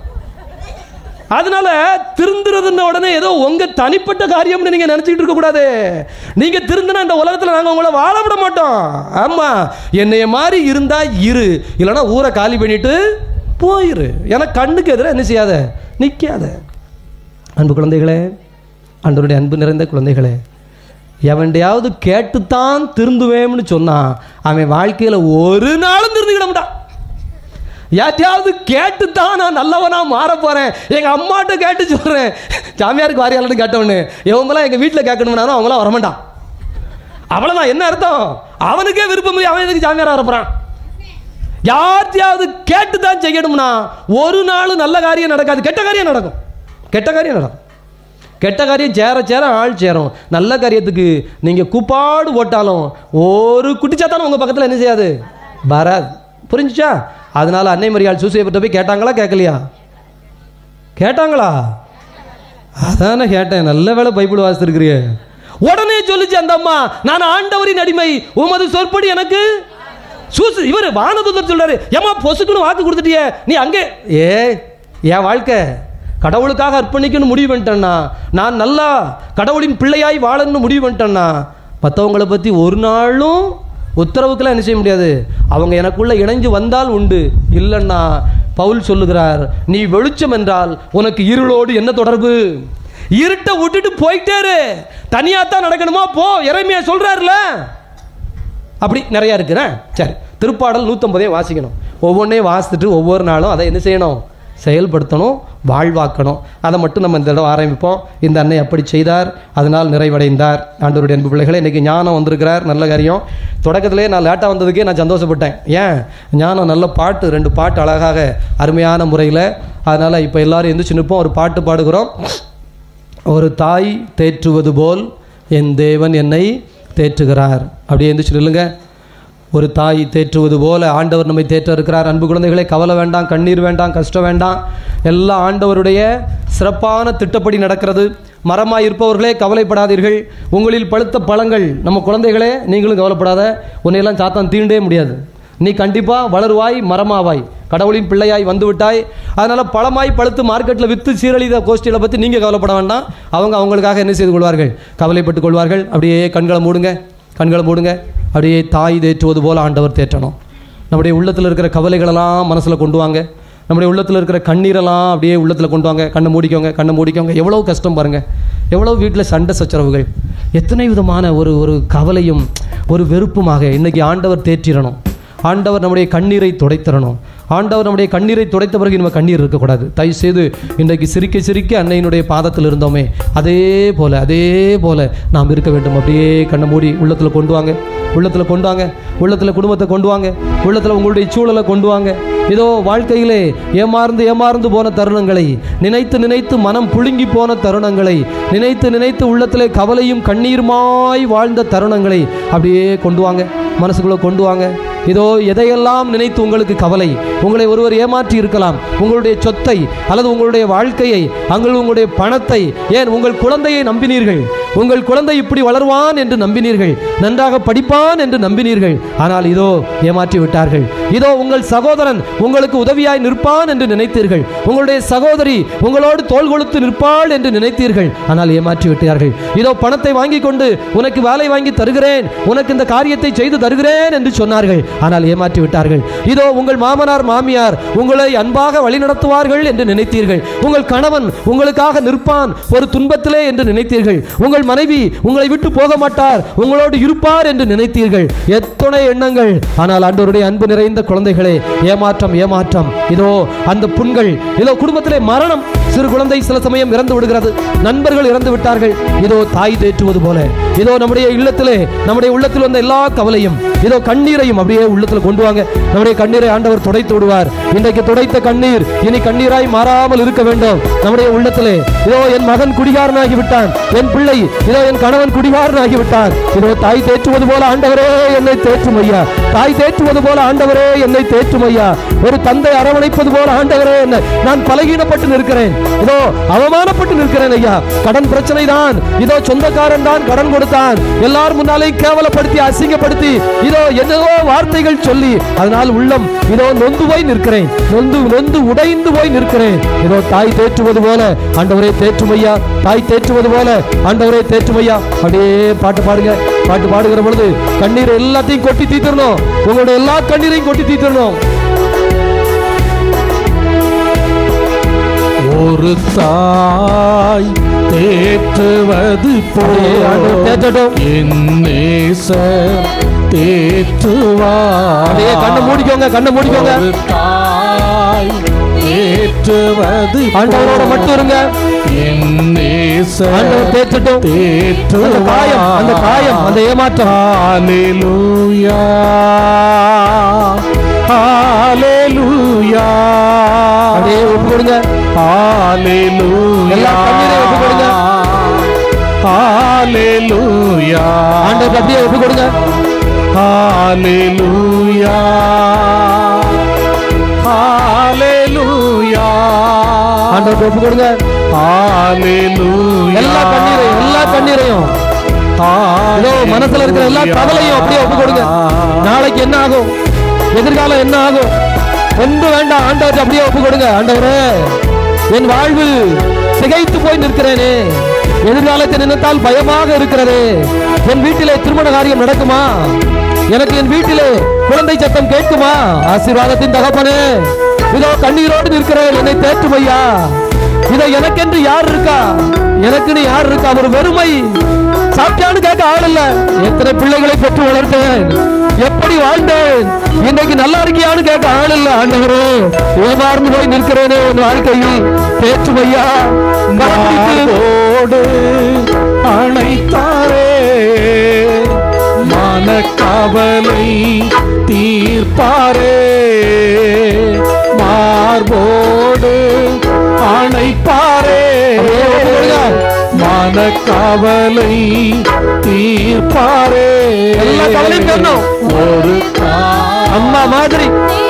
அதனால திருந்துறதுன்ன உடனே ஏதோ உங்க தனிப்பட்ட காரியம்னு நீங்க நினைச்சுக்கிட்டு இருக்க கூடாது நீங்க திருந்தினா இந்த உலகத்துல நாங்க உங்களை வாழ விட மாட்டோம் ஆமா என்னைய மாதிரி இருந்தா இரு இல்லைன்னா ஊரை காலி பண்ணிட்டு போயிரு ஏன்னா கண்ணுக்கு எதிராக என்ன செய்யாத நிக்காத அன்பு குழந்தைகளே அன்றருடைய அன்பு நிறைந்த குழந்தைகளே எவன்டையாவது கேட்டுத்தான் திருந்துவேம்னு சொன்னான் அவன் வாழ்க்கையில ஒரு நாளும் திருந்துக்கிட மாட்டான் யார்ட்டையாவது கேட்டு தான் நான் நல்லவனா மாற போறேன் எங்க அம்மாட்ட கேட்டு சொல்றேன் சாமியாருக்கு வாரியாளன்னு கேட்டவனு இவங்களாம் எங்க வீட்டில் கேட்கணும்னாலும் அவங்களாம் வரமாட்டான் அவ்வளவுதான் என்ன அர்த்தம் அவனுக்கே விருப்பம் இல்லை அவன் எதுக்கு சாமியார் வரப்போறான் யார்ட்டையாவது கேட்டு தான் செய்யணும்னா ஒரு நாள் நல்ல காரியம் நடக்காது கெட்ட காரியம் நடக்கும் கெட்ட காரியம் நடக்கும் கெட்ட காரியம் சேர சேர ஆள் சேரும் நல்ல காரியத்துக்கு நீங்கள் கூப்பாடு போட்டாலும் ஒரு குட்டிச்சாத்தானும் உங்கள் பக்கத்தில் என்ன செய்யாது வராது புரிஞ்சுச்சா அதனால அன்னை மரியாள் சூசையப்பட்ட போய் கேட்டாங்களா கேட்கலையா கேட்டாங்களா அதானே கேட்டேன் நல்ல வேளை பைபிள் வாசித்திருக்கிறிய உடனே சொல்லுச்சு அந்த அம்மா நான் ஆண்டவரின் அடிமை உமது சொற்படி எனக்கு சூசு இவர் வானதுதர் சொல்றாரு ஏமா பொசுக்குன்னு வாக்கு கொடுத்துட்டியே நீ அங்கே ஏ என் வாழ்க்கை கடவுளுக்காக அர்ப்பணிக்கணும் முடிவு பண்ணிட்டேன்னா நான் நல்லா கடவுளின் பிள்ளையாய் வாழணும்னு முடிவு பண்ணிட்டேன்னா மற்றவங்களை பற்றி ஒரு நாளும் உத்தரவுக்கெல்லாம் என்ன செய்ய முடியாது அவங்க எனக்குள்ள இணைஞ்சு வந்தால் உண்டு இல்லைன்னா பவுல் சொல்லுகிறார் நீ வெளிச்சம் என்றால் உனக்கு இருளோடு என்ன தொடர்பு இருட்டை விட்டுட்டு போயிட்டே இரு தனியா தான் நடக்கணுமா போ இறைமையா சொல்றாருல அப்படி நிறையா இருக்கிறேன் சரி திருப்பாடல் நூற்றம்பதே வாசிக்கணும் ஒவ்வொன்றையும் வாசித்துட்டு ஒவ்வொரு நாளும் அதை என்ன செய்யணும் செயல்படுத்தணும் வாழ்வாக்கணும் அதை மட்டும் நம்ம இந்த தடவை ஆரம்பிப்போம் இந்த அன்னை அப்படி செய்தார் அதனால் நிறைவடைந்தார் ஆண்டவருடைய அன்பு பிள்ளைகளே இன்றைக்கி ஞானம் வந்திருக்கிறார் நல்ல காரியம் தொடக்கத்திலே நான் லேட்டாக வந்ததுக்கே நான் சந்தோஷப்பட்டேன் ஏன் ஞானம் நல்ல பாட்டு ரெண்டு பாட்டு அழகாக அருமையான முறையில் அதனால் இப்போ எல்லாரும் எந்திரிச்சு நிற்போம் ஒரு பாட்டு பாடுகிறோம் ஒரு தாய் தேற்றுவது போல் என் தேவன் என்னை தேற்றுகிறார் அப்படியே எந்திரிச்சு நில்லுங்க ஒரு தாய் தேற்றுவது போல ஆண்டவர் நம்மை தேற்ற இருக்கிறார் அன்பு குழந்தைகளே கவலை வேண்டாம் கண்ணீர் வேண்டாம் கஷ்டம் வேண்டாம் எல்லாம் ஆண்டவருடைய சிறப்பான திட்டப்படி நடக்கிறது மரமாய் இருப்பவர்களே கவலைப்படாதீர்கள் உங்களில் பழுத்த பழங்கள் நம்ம குழந்தைகளே நீங்களும் கவலைப்படாத உன்னையெல்லாம் சாத்தான் தீண்டே முடியாது நீ கண்டிப்பா வளருவாய் மரமாவாய் கடவுளின் பிள்ளையாய் வந்து விட்டாய் அதனால பழமாய் பழுத்து மார்க்கெட்டில் வித்து சீரழித கோஷ்டிகளை பற்றி நீங்க கவலைப்பட வேண்டாம் அவங்க அவங்களுக்காக என்ன செய்து கொள்வார்கள் கவலைப்பட்டுக் கொள்வார்கள் அப்படியே கண்களை மூடுங்க கண்களை மூடுங்க அப்படியே தாய் தேற்றுவது போல ஆண்டவர் தேற்றணும் நம்முடைய உள்ளத்தில் இருக்கிற கவலைகளெல்லாம் மனசில் கொண்டு வாங்க நம்முடைய உள்ளத்தில் இருக்கிற கண்ணீரெல்லாம் அப்படியே உள்ளத்தில் கொண்டு வாங்க கண்ணை மூடிக்கோங்க கண்ணை மூடிக்கோங்க எவ்வளோ கஷ்டம் பாருங்க எவ்வளோ வீட்டில் சண்டை சச்சரவுகள் எத்தனை விதமான ஒரு ஒரு கவலையும் ஒரு வெறுப்புமாக இன்னைக்கு ஆண்டவர் தேற்றிடணும் ஆண்டவர் நம்முடைய கண்ணீரை துடைத்தரணும் ஆண்டவர் நம்முடைய கண்ணீரை துடைத்த பிறகு நம்ம கண்ணீர் இருக்கக்கூடாது தயவு செய்து இன்றைக்கு சிரிக்க சிரிக்க அன்னையினுடைய பாதத்தில் இருந்தோமே அதே போல அதே போல நாம் இருக்க வேண்டும் அப்படியே கண்ணை மூடி உள்ளத்தில் கொண்டு வாங்க உள்ளத்தில் கொண்டு வாங்க உள்ளத்தில் குடும்பத்தை கொண்டு வாங்க உள்ளத்தில் உங்களுடைய சூழலை கொண்டு வாங்க இதோ வாழ்க்கையிலே ஏமாறந்து ஏமாறந்து போன தருணங்களை நினைத்து நினைத்து மனம் புழுங்கி போன தருணங்களை நினைத்து நினைத்து உள்ளத்திலே கவலையும் கண்ணீருமாய் வாழ்ந்த தருணங்களை அப்படியே கொண்டு வாங்க மனசுக்குள்ள கொண்டு வாங்க இதோ எதையெல்லாம் நினைத்து உங்களுக்கு கவலை உங்களை ஒருவர் ஏமாற்றி இருக்கலாம் உங்களுடைய சொத்தை அல்லது உங்களுடைய வாழ்க்கையை அங்கள் உங்களுடைய பணத்தை ஏன் உங்கள் குழந்தையை நம்பினீர்கள் உங்கள் குழந்தை இப்படி வளருவான் என்று நம்பினீர்கள் நன்றாக படிப்பான் என்று நம்பினீர்கள் ஆனால் இதோ ஏமாற்றி விட்டார்கள் இதோ உங்கள் சகோதரன் உங்களுக்கு உதவியாய் நிற்பான் என்று நினைத்தீர்கள் உங்களுடைய சகோதரி உங்களோடு தோள் கொடுத்து நிற்பாள் என்று நினைத்தீர்கள் ஆனால் ஏமாற்றி விட்டார்கள் இதோ பணத்தை வாங்கி கொண்டு உனக்கு வேலை வாங்கி தருகிறேன் உனக்கு இந்த காரியத்தை செய்து தருகிறேன் என்று சொன்னார்கள் ஆனால் ஏமாற்றி விட்டார்கள் இதோ உங்கள் மாமனார் மாமியார் உங்களை அன்பாக வழிநடத்துவார்கள் என்று நினைத்தீர்கள் உங்கள் கணவன் உங்களுக்காக நிற்பான் ஒரு துன்பத்திலே என்று நினைத்தீர்கள் உங்கள் மனைவி உங்களை விட்டு போக மாட்டார் உங்களோடு இருப்பார் என்று நினைத்தீர்கள் எத்தனை எண்ணங்கள் ஆனால் ஆண்டவருடைய அன்பு நிறைந்த குழந்தைகளே ஏமாற்றம் ஏமாற்றம் இதோ அந்த புண்கள் இதோ குடும்பத்திலே மரணம் சிறு குழந்தை சில சமயம் இறந்து விடுகிறது நண்பர்கள் இறந்து விட்டார்கள் இதோ தாய் தேற்றுவது போல இதோ நம்முடைய இல்லத்திலே நம்முடைய உள்ளத்தில் வந்த எல்லா கவலையும் இதோ கண்ணீரையும் அப்படியே உள்ளத்தில் கொண்டு வாங்க நம்முடைய கண்ணீரை ஆண்டவர் துடைத்து விடுவார் இன்றைக்கு துடைத்த கண்ணீர் இனி கண்ணீராய் மாறாமல் இருக்க வேண்டும் நம்முடைய உள்ளத்திலே இதோ என் மகன் குடிகாரனாகி விட்டான் என் பிள்ளை இதோ என் கணவன் குடிகாரனாகி விட்டான் இதோ தாய் தேற்றுவது போல ஆண்டவரே என்னை தேற்றும் ஐயா தாய் தேற்றுவது போல ஆண்டவரே என்னை தேற்றும் ஐயா ஒரு தந்தை அரவணைப்பது போல ஆண்டவரே என்ன நான் பலகீனப்பட்டு நிற்கிறேன் இதோ அவமானப்பட்டு நிற்கிறேன் ஐயா கடன் பிரச்சனை தான் இதோ சொந்தக்காரன் தான் கடன் கொடுத்தான் எல்லார் முன்னாலே கேவலப்படுத்தி அசிங்கப்படுத்தி இதோ என்னவோ வார்த்தைகள் சொல்லி அதனால் உள்ளம் இதோ நொந்து போய் நிற்கிறேன் நொந்து நொந்து உடைந்து போய் நிற்கிறேன் இதோ தாய் தேற்றுவது போல ஆண்டவரே தேற்றுமையா தாய் தேற்றுவது போல ஆண்டவரே தேற்றுமையா அப்படியே பாட்டு பாடுங்க பாட்டு பாடுகிற பொழுது கண்ணீர் எல்லாத்தையும் கொட்டி தீர்த்தரணும் உங்களுடைய எல்லா கண்ணீரையும் கொட்டி தீர்த்தரணும் ஒரு தாய் தேற்றுவது அப்படியே ஆண்டவர் தேற்றட்டும். என் நேசர் தேற்றுவார் அப்படியே கண்ணை மூடிக்கோங்க கண்ணை மூடிக்கோங்க ஒரு தாய் தேற்றுவது ஆண்டவரோட மட்டும் இருங்க என் நேசர் ஆண்டவர் தேற்றட்டும் அந்த தேற்றுவார் காயம் அந்த காயம் அந்த ஏமாற்றம் ஹalleluya ஹalleluya அப்படியே ஒப்பு கொடுங்க ஹalleluya எல்லா கண்ணீரையும் ஒப்பு கொடுங்க. ஹalleluya ஆண்டவர் அப்படியே ஒப்பு கொடுங்க ஹalleluya ஹalleluya ஆண்டவர் ஒப்பு கொடுங்க ஹalleluya எல்லா கண்ணீரையும் எல்லா கண்ணீரையும் இதோ மனசுல இருக்கிற எல்லா கவலையும் அப்படியே ஒப்பு கொடுங்க நாளைக்கு என்ன ஆகும் எதிர்காலம் என்ன ஆகும் ஒன்று வேண்டாம் ஆண்டவர்கிட்ட அப்படியே ஒப்பு கொடுங்க ஆண்டவரே என் வாழ்வு திகைத்து போய் நிற்கிறேனே எதிர்காலத்தை நினைத்தால் பயமாக இருக்கிறது என் வீட்டிலே திருமண காரியம் நடக்குமா எனக்கு என் வீட்டிலே குழந்தை சத்தம் கேட்குமா ஆசீர்வாதத்தின் தகப்பனே இதோ கண்ணீரோடு நிற்கிறேன் என்னை தேற்றும் ஐயா இதோ எனக்கென்று யார் இருக்கா எனக்குன்னு யார் இருக்கா ஒரு வெறுமை சாப்பிட்டான்னு கேட்க ஆள் இல்ல எத்தனை பிள்ளைகளை பெற்று வளர்த்தேன் எப்படி வாழ்ந்தேன் இன்னைக்கு நல்லா இருக்கியான்னு கேட்க ஆள் இல்ல ஆண்டவரே ஏமாறந்து போய் நிற்கிறேனே என் வாழ்க்கையில் தேற்றும் ஐயா மார்போடு அணைத்தாரே மனக்கவலை தீர்ப்பாரே மார்போடு அணைப்பாரே மனக்கவலை தீர்ப்பாரே எல்லா கவலையும் தரணும். ஒரு அம்மா மாதிரி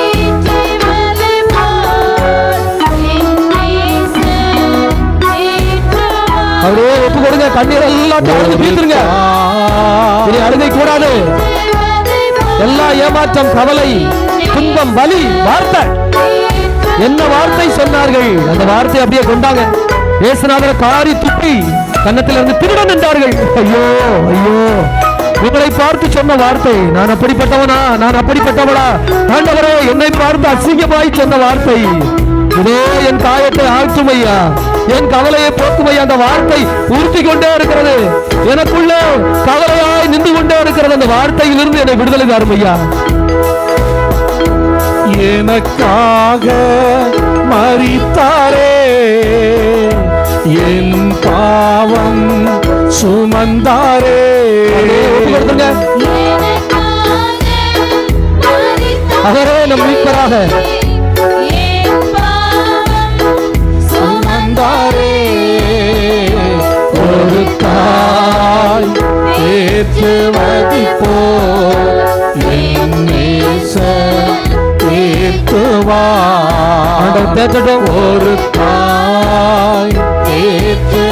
அப்படியே ஒப்பு கொடுங்க கண்ணீர் எல்லாத்தையும் அழுது தீர்த்துருங்க இனி அழுகை கூடாது எல்லா ஏமாற்றம் கவலை துன்பம் வலி வார்த்தை என்ன வார்த்தை சொன்னார்கள் அந்த வார்த்தை அப்படியே கொண்டாங்க இயேசுநாதர் காரி துப்பி கன்னத்தில் இருந்து திருடன் என்றார்கள் ஐயோ ஐயோ உங்களை பார்த்து சொன்ன வார்த்தை நான் அப்படிப்பட்டவனா நான் அப்படிப்பட்டவளா ஆண்டவரே என்னை பார்த்து அசிங்கமாய் சொன்ன வார்த்தை இதோ என் காயத்தை ஆற்றும் ஐயா என் கவலையை போக்கும் ஐயா அந்த வார்த்தை உறுத்தி கொண்டே இருக்கிறது எனக்குள்ளே கவலையாய் நின்று கொண்டே இருக்கிறது அந்த வார்த்தையிலிருந்து என்னை விடுதலை தாரும் ஐயா எனக்காக மரித்தாரே என் பாவம் சுமந்தாரே ஒப்பு கொடுத்துருங்க அவரே நம் மீட்பராக சுமந்தாரே ஒரு தாய் தேற்றுவதி போ என் நேச தேற்றுவா ஆண்டவர் தேற்றட்டும் ஒரு தாய் தேற்று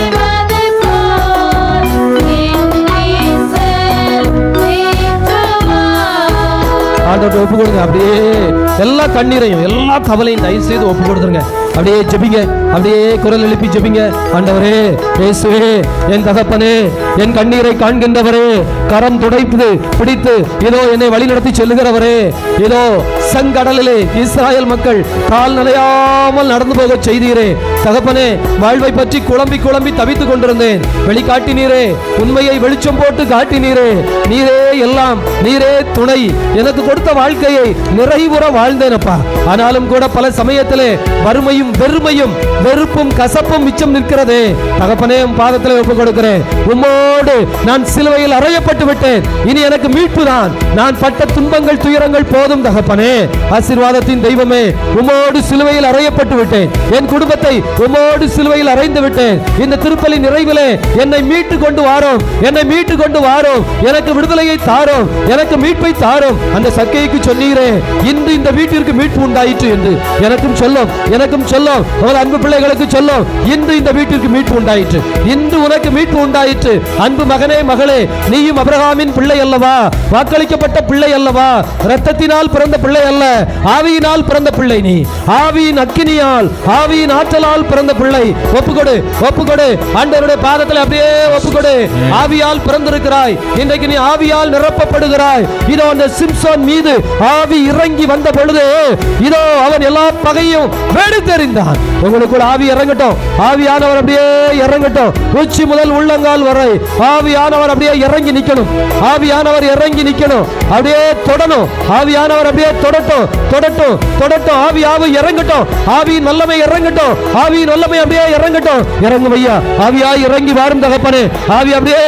ஆண்டவர்கிட்ட ஒப்பு கொடுங்க அப்படியே எல்லா கண்ணீரையும் எல்லா கவலையும் தயவு செய்து ஒப்பு கொடுத்துருங்க அப்படியே ஜெபிங்க அப்படியே குரல் எழுப்பி ஜெபிங்க ஆண்டவரே இயேசுவே என் தகப்பனே என் கண்ணீரை காண்கின்றவரே கரம் துடைத்து பிடித்து இதோ என்னை வழிநடத்தி செல்லுகிறவரே இதோ செங்கடலிலே இஸ்ராயல் மக்கள் கால் நிலையாமல் நடந்து போக செய்தீரே தகப்பனே வாழ்வை பற்றி குழம்பி குழம்பி தவித்துக் கொண்டிருந்தேன் வெளிக்காட்டினீரே உண்மையை வெளிச்சம் போட்டு காட்டினீரே நீரே எல்லாம் நீரே துணை எனக்கு கொடுத்த வாழ்க்கையை நிறைவுற வாழ்ந்தேனப்பா ஆனாலும் கூட பல சமயத்திலே வறுமையும் வெறுமையும் வெறுப்பும் கசப்பும் மிச்சம் நிற்கிறதே தகப்பனே உம் பாதத்திலே ஒப்புக் கொடுக்கிறேன் உம்மோடு நான் சிலுவையில் அறையப்பட்டு விட்டேன் இனி எனக்கு மீட்பு தான் நான் பட்ட துன்பங்கள் துயரங்கள் போதும் தகப்பனே ஆசீர்வாதத்தின் தெய்வமே உம்மோடு சிலுவையில் அறையப்பட்டு விட்டேன் என் குடும்பத்தை உம்மோடு சிலுவையில் அறைந்து விட்டேன் இந்த திருப்பலி நிறைவிலே என்னை மீட்டு கொண்டு வாரோம் என்னை மீட்டு கொண்டு வாரோம் எனக்கு விடுதலையை தாரோம் எனக்கு மீட்பை தாரோம் அந்த சக்கைக்கு சொன்னீரே இன்று இந்த வீட்டிற்கு மீட்பு உண்டாயிற்று என்று எனக்கும் சொல்லும் எனக்கும் சொல்லும் உங்கள் அன்பு பிள்ளைகளுக்கு சொல்லும் இன்று இந்த வீட்டிற்கு மீட்பு உண்டாயிற்று இன்று உனக்கு மீட்பு உண்டாயிற்று அன்பு மகனே மகளே நீயும் அபிரகாமின் பிள்ளை அல்லவா வாக்களிக்கப்பட்ட பிள்ளை அல்லவா இரத்தத்தினால் பிறந்த பிள்ளை அல்ல ஆவியினால் பிறந்த பிள்ளை நீ ஆவியின் அக்கினியால் ஆவியின் ஆற்றலால் பிறந்த பிள்ளை ஒப்புக்கொடு ஒப்புக்கொடு ஆண்டவருடைய பாதத்தில் அப்படியே ஒப்புக்கொடு ஆவியால் பிறந்திருக்கிறாய் இன்றைக்கு நீ ஆவியால் நிரப்பப்படுகிறாய் இதோ அந்த சிம்சோன் மீது ஆவி இறங்கி வந்த பொழுது இதோ அவன் எல்லா பகையும் வெடித்தெறிந்தான் உங்களுக்குள் ஆவி இறங்கட்டும் ஆவியானவர் அப்படியே இறங்கட்டும் உச்சி முதல் உள்ளங்கால் வரை ஆவியானவர் அப்படியே இறங்கி நிக்கணும் ஆவியானவர் இறங்கி நிக்கணும் அப்படியே தொடணும் ஆவியானவர் அப்படியே தொடட்டும் தொடட்டும் தொடட்டும் ஆவி ஆவி இறங்கட்டும் ஆவியின் வல்லமை இறங்கட்டும் ஆவியின் வல்லமை அப்படியே இறங்கட்டும் இறங்கும் ஐயா ஆவியா இறங்கி வாரும் தகப்பனே ஆவி அப்படியே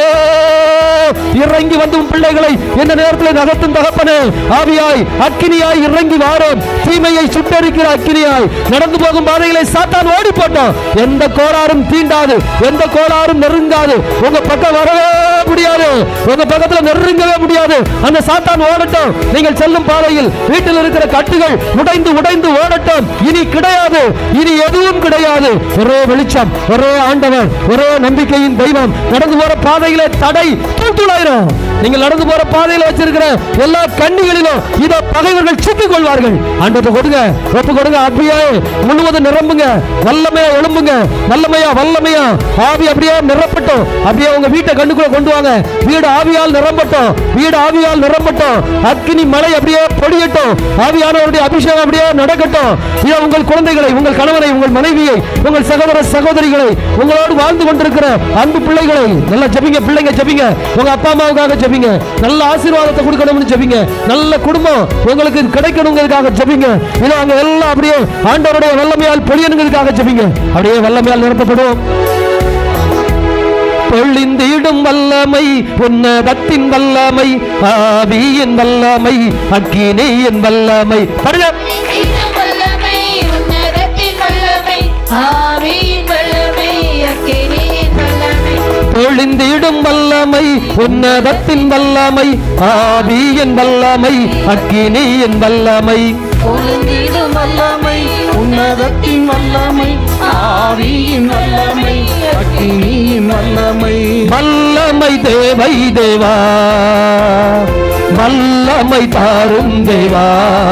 இறங்கி வந்து உன் பிள்ளைகளை இந்த நேரத்தில் நகர்த்தும் தகப்பனே ஆவியாய் அக்கினியாய் இறங்கி வாரும் தீமையை சுட்டரிக்கிற அக்கினியாய் நடந்து போகும் பாதைகளை சாத்தான் ஓடி போட்டோம் எந்த கோளாறும் தீண்டாது எந்த கோளாறும் நெருங்காது உங்க பக்கம் வரவே முடியாது உங்க பக்கத்துல நெருங்கவே முடியாது அந்த சாத்தான் ஓடட்டும் நீங்கள் செல்லும் பாதையில் வீட்டில் இருக்கிற கட்டுகள் உடைந்து உடைந்து ஓடட்டும் இனி கிடையாது இனி எதுவும் கிடையாது ஒரே வெளிச்சம் ஒரே ஆண்டவர் ஒரே நம்பிக்கையின் தெய்வம் நடந்து போற பாதையிலே தடை தூத்துளாயிரும் நீங்கள் நடந்து போற பாதையில வச்சிருக்கிற எல்லா கண்ணிகளிலும் இத பகைவர்கள் சிக்கிக் கொள்வார்கள் ஆண்டவத்தை கொடுங்க ஒப்பு கொடுங்க அப்படியே முழுவதும் நிரம்புங்க வல்லமையா எழும்புங்க வல்லமையா வல்லமையா ஆவி அப்படியே நிரப்பட்டும் அப்படியே உங்க வீட்டை கண்ணுக்குள்ள கொண்டு வாங்க வீடு ஆவியால் நிரம்பட்டும் வீடு ஆவியால் நிரம்பட்டும் அக்கினி மலை அப்படியே பொடியட்டும் ஆவியானவருடைய அபிஷேகம் அப்படியே நடக்கட்டும் இதோ உங்கள் குழந்தைகளை உங்கள் கணவரை உங்கள் மனைவியை உங்கள் சகோதர சகோதரிகளை உங்களோடு வாழ்ந்து கொண்டிருக்கிற அன்பு பிள்ளைகளை நல்லா ஜெபிங்க பிள்ளைங்க ஜெபிங்க உங்க அப்பா அம்மாவுக்காக ஜெபிங்க நல்ல ஆசீர்வாதத்தை கொடுக்கணும்னு ஜெபிங்க நல்ல குடும்பம் உங்களுக்கு கிடைக்கணுங்கிறதுக்காக ஜெபிங்க இதோ அங்க எல்லாம் அப்படியே ஆண்டவருடைய வல்லமையால் பொழியணுங்கிறதுக்காக ஜெபிங்க அப்படியே வல்லமையால் நிரப்பப்படும் பொழிந்திடும் வல்லமை உன்னதத்தின் வல்லமை ஆவியின் வல்லமை அக்கினியின் வல்லமை பாருங்க இன்றைக்கும் வல்லமை, உன்னதத்தின் வல்லமை, ஆவியின் வல்லமை, அக்கினியின் வல்லமை. பொழிந்திடும் வல்லமை உன்னதத்தின் வல்லமை ஆவியின் வல்லமை அக்கினியின் வல்லமை பொழுந்திடும் வல்லமை உன்னதத்தின் வல்லமை ஆவியின் வல்லமை அக்கினியின் வல்லமை வல்லமை தேவை தேவா வல்லமை தாரும் தேவா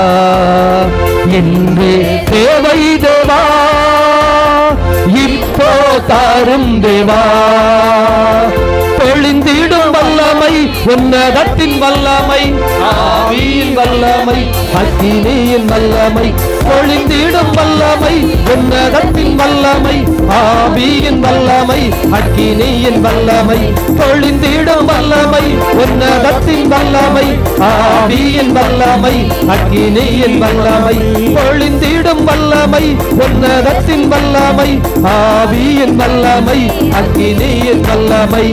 என்றே தேவை தேவா இப்போ தாரும் தேவா பொழிந்திடும் வல்லமை உன்னதத்தின் வல்லமை ஆவியின் வல்லமை அக்கினியின் வல்லமை பொழிந்திடும் வல்லமை உன்னதத்தின் வல்லமை ஆவியின் வல்லமை அக்கினியின் வல்லமை பொழிந்திடும் வல்லமை உன்னதத்தின் வல்லமை ஆவியின் வல்லமை அக்கினியின் வல்லமை பொழிந்திடும் வல்லமை உன்னதத்தின் வல்லமை ஆவியின் வல்லமை அக்கினியின் வல்லமை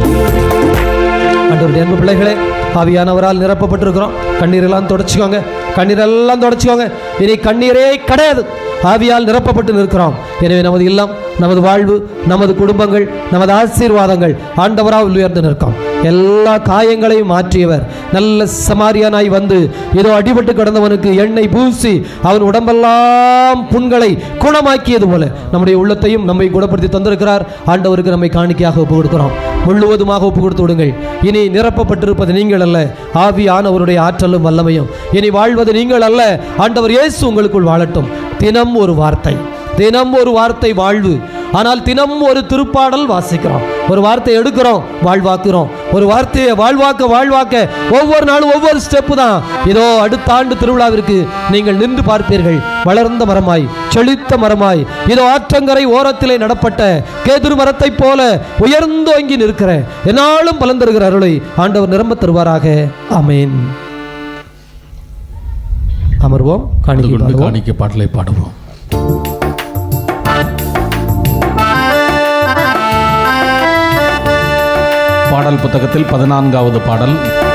அன்றைய அன்பு பிள்ளைகளே ஆவியானவரால் நிரப்பப்பட்டிருக்கிறோம் கண்ணீரெல்லாம் தொடச்சிக்கோங்க கண்ணீரெல்லாம் தொடச்சிக்கோங்க இனி கண்ணீரே கிடையாது ஆவியால் நிரப்பப்பட்டு நிற்கிறோம் எனவே நமது இல்லம் நமது வாழ்வு நமது குடும்பங்கள் நமது ஆசீர்வாதங்கள் ஆண்டவரால் உயர்ந்து நிற்கும் எல்லா காயங்களையும் மாற்றியவர் நல்ல சமாரியானாய் வந்து ஏதோ அடிபட்டு கிடந்தவனுக்கு எண்ணெய் பூசி அவன் உடம்பெல்லாம் புண்களை குணமாக்கியது போல நம்முடைய உள்ளத்தையும் நம்மை குணப்படுத்தி தந்திருக்கிறார் ஆண்டவருக்கு நம்மை காணிக்கையாக ஒப்பு கொடுக்கிறோம் முழுவதுமாக ஒப்பு கொடுத்து விடுங்கள் இனி நிரப்பப்பட்டிருப்பது நீங்கள் அல்ல ஆவியானவருடைய ஆற்றலும் வல்லமையும் இனி வாழ்வது நீங்கள் அல்ல ஆண்டவர் இயேசு உங்களுக்குள் வாழட்டும் தினம் ஒரு வார்த்தை தினம் ஒரு வார்த்தை வாழ்வு ஆனால் தினம் ஒரு திருப்பாடல் வாசிக்கிறோம் ஒரு வார்த்தை எடுக்கிறோம் வாழ்வாக்குறோம் ஒரு வார்த்தையை வாழ்வாக்க வாழ்வாக்க ஒவ்வொரு நாளும் ஒவ்வொரு ஸ்டெப்பு தான் இதோ அடுத்த ஆண்டு திருவிழாவிற்கு நீங்கள் நின்று பார்ப்பீர்கள் வளர்ந்த மரமாய் செழித்த மரமாய் இதோ ஆற்றங்கரை ஓரத்திலே நடப்பட்ட கேதுரு மரத்தைப் போல உயர்ந்தோங்கி நிற்கிற என்னாலும் பலன் தருகிற அருளை ஆண்டவர் நிரம்ப தருவாராக ஆமென் அமர்வோம் காணிக்கை கொண்டு பாடுவோம். காணிக்கை பாடலை பாடுவோம் பாடல் புத்தகத்தில் பதினான்காவது பாடல்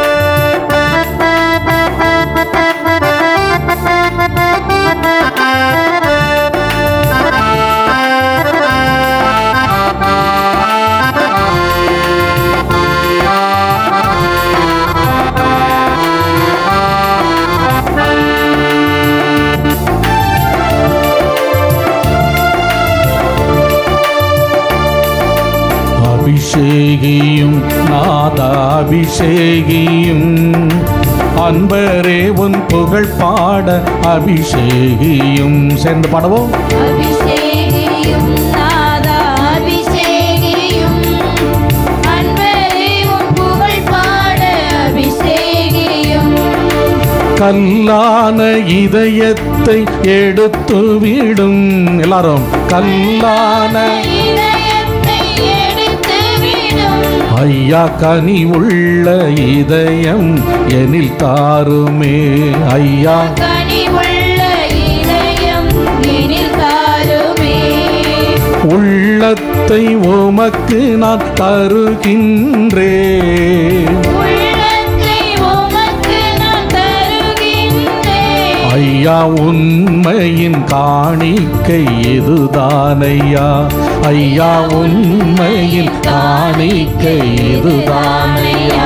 அபிஷேகியும் நாதாபிஷேகியும் அன்பரே உன் புகழ் பாட அபிஷேகியும் சேர்ந்து பாடவோம் அபிஷேகியும் நாதா அபிஷேகியும் அன்பரே உன் புகழ் பாட அபிஷேகியும் கல்லான இதயத்தை எடுத்து விடும் எல்லாரும் கல்லான இதயத்தை எடுத்து விடும் ஐயா கனி உள்ள இதயம் எனில் தாருமே ஐயா கனிவுள்ள இதயம் எனில் தாருமே உள்ளத்தை உமக்கு நான் தருகின்றேன் உள்ளத்தை உமக்கு நான் தருகின்றேன் ஐயா உண்மையின் காணிக்கை இதுதானையா ஐயா உண்மையின் காணிக்கை இதுதானையா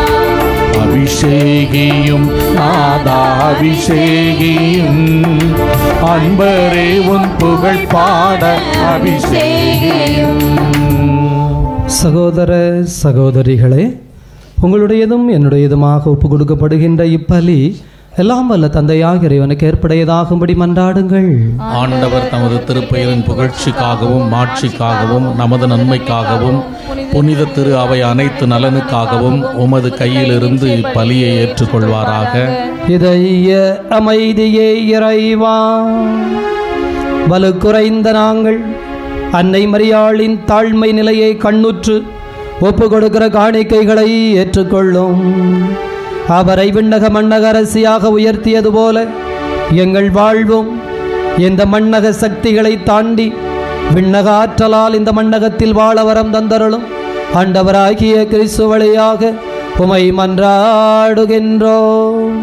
அபிஷேகியும் நாதாபிஷேகியும் அன்பரே உன் புகழ் பாட அபிஷேகியும் சகோதர சகோதரிகளே உங்களுடையதும் என்னுடையதுமாக ஒப்பு கொடுக்கப்படுகின்ற இப்பலி எல்லாம் வல்ல தந்தையாக இறைவனுக்கு ஏற்புடையதாகும்படி மன்றாடுங்கள் ஆண்டவர் தமது திருப்பெயரின் புகழ்ச்சிக்காகவும் மாட்சிக்காகவும் நமது நன்மைக்காகவும் புனித திரு அவை அனைத்து நலனுக்காகவும் உமது கையிலிருந்து இப்பலியை ஏற்றுக்கொள்வாராக இதய அமைதியே இறைவா வலு குறைந்த நாங்கள் அன்னை மரியாளின் தாழ்மை நிலையை கண்ணுற்று ஒப்பு கொடுக்கிற காணிக்கைகளை ஏற்றுக்கொள்ளும் அவரை விண்ணக மண்ணக அரசியாக உயர்த்தியது போல எங்கள் வாழ்வும் இந்த மண்ணக சக்திகளை தாண்டி விண்ணக ஆற்றலால் இந்த மண்ணகத்தில் வாழ வரம் தந்தருளும் ஆண்டவராகிய கிறிஸ்து வழியாக உமை மன்றாடுகின்றோம்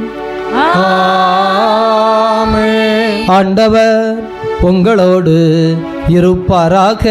ஆண்டவர் உங்களோடு இருப்பாராக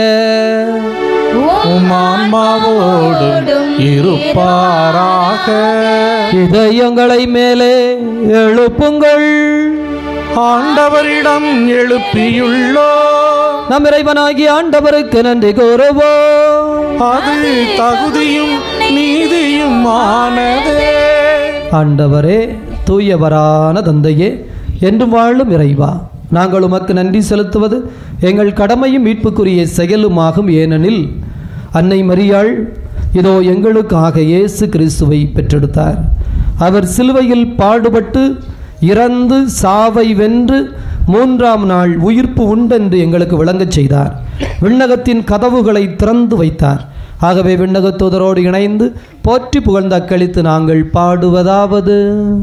உமான்மாவோடும் இருப்பாராக இதயங்களை மேலே எழுப்புங்கள் ஆண்டவரிடம் எழுப்பியுள்ளோ நம் இறைவனாகி ஆண்டவருக்கு நன்றி கூறுவோம் அது தகுதியும் நீதியும் ஆனதே ஆண்டவரே தூயவரான தந்தையே என்றும் வாழும் இறைவா நாங்கள் உமக்கு நன்றி செலுத்துவது எங்கள் கடமையும் மீட்புக்குரிய செயலுமாகும் ஏனெனில் அன்னை மரியாள் இதோ எங்களுக்காக இயேசு கிறிஸ்துவை பெற்றெடுத்தார் அவர் சிலுவையில் பாடுபட்டு இறந்து சாவை வென்று மூன்றாம் நாள் உயிர்ப்பு உண்டென்று எங்களுக்கு விளங்கச் செய்தார் விண்ணகத்தின் கதவுகளை திறந்து வைத்தார் ஆகவே விண்ணகத்தூதரோடு இணைந்து போற்றி புகழ்ந்து அக்களித்து நாங்கள் பாடுவதாவது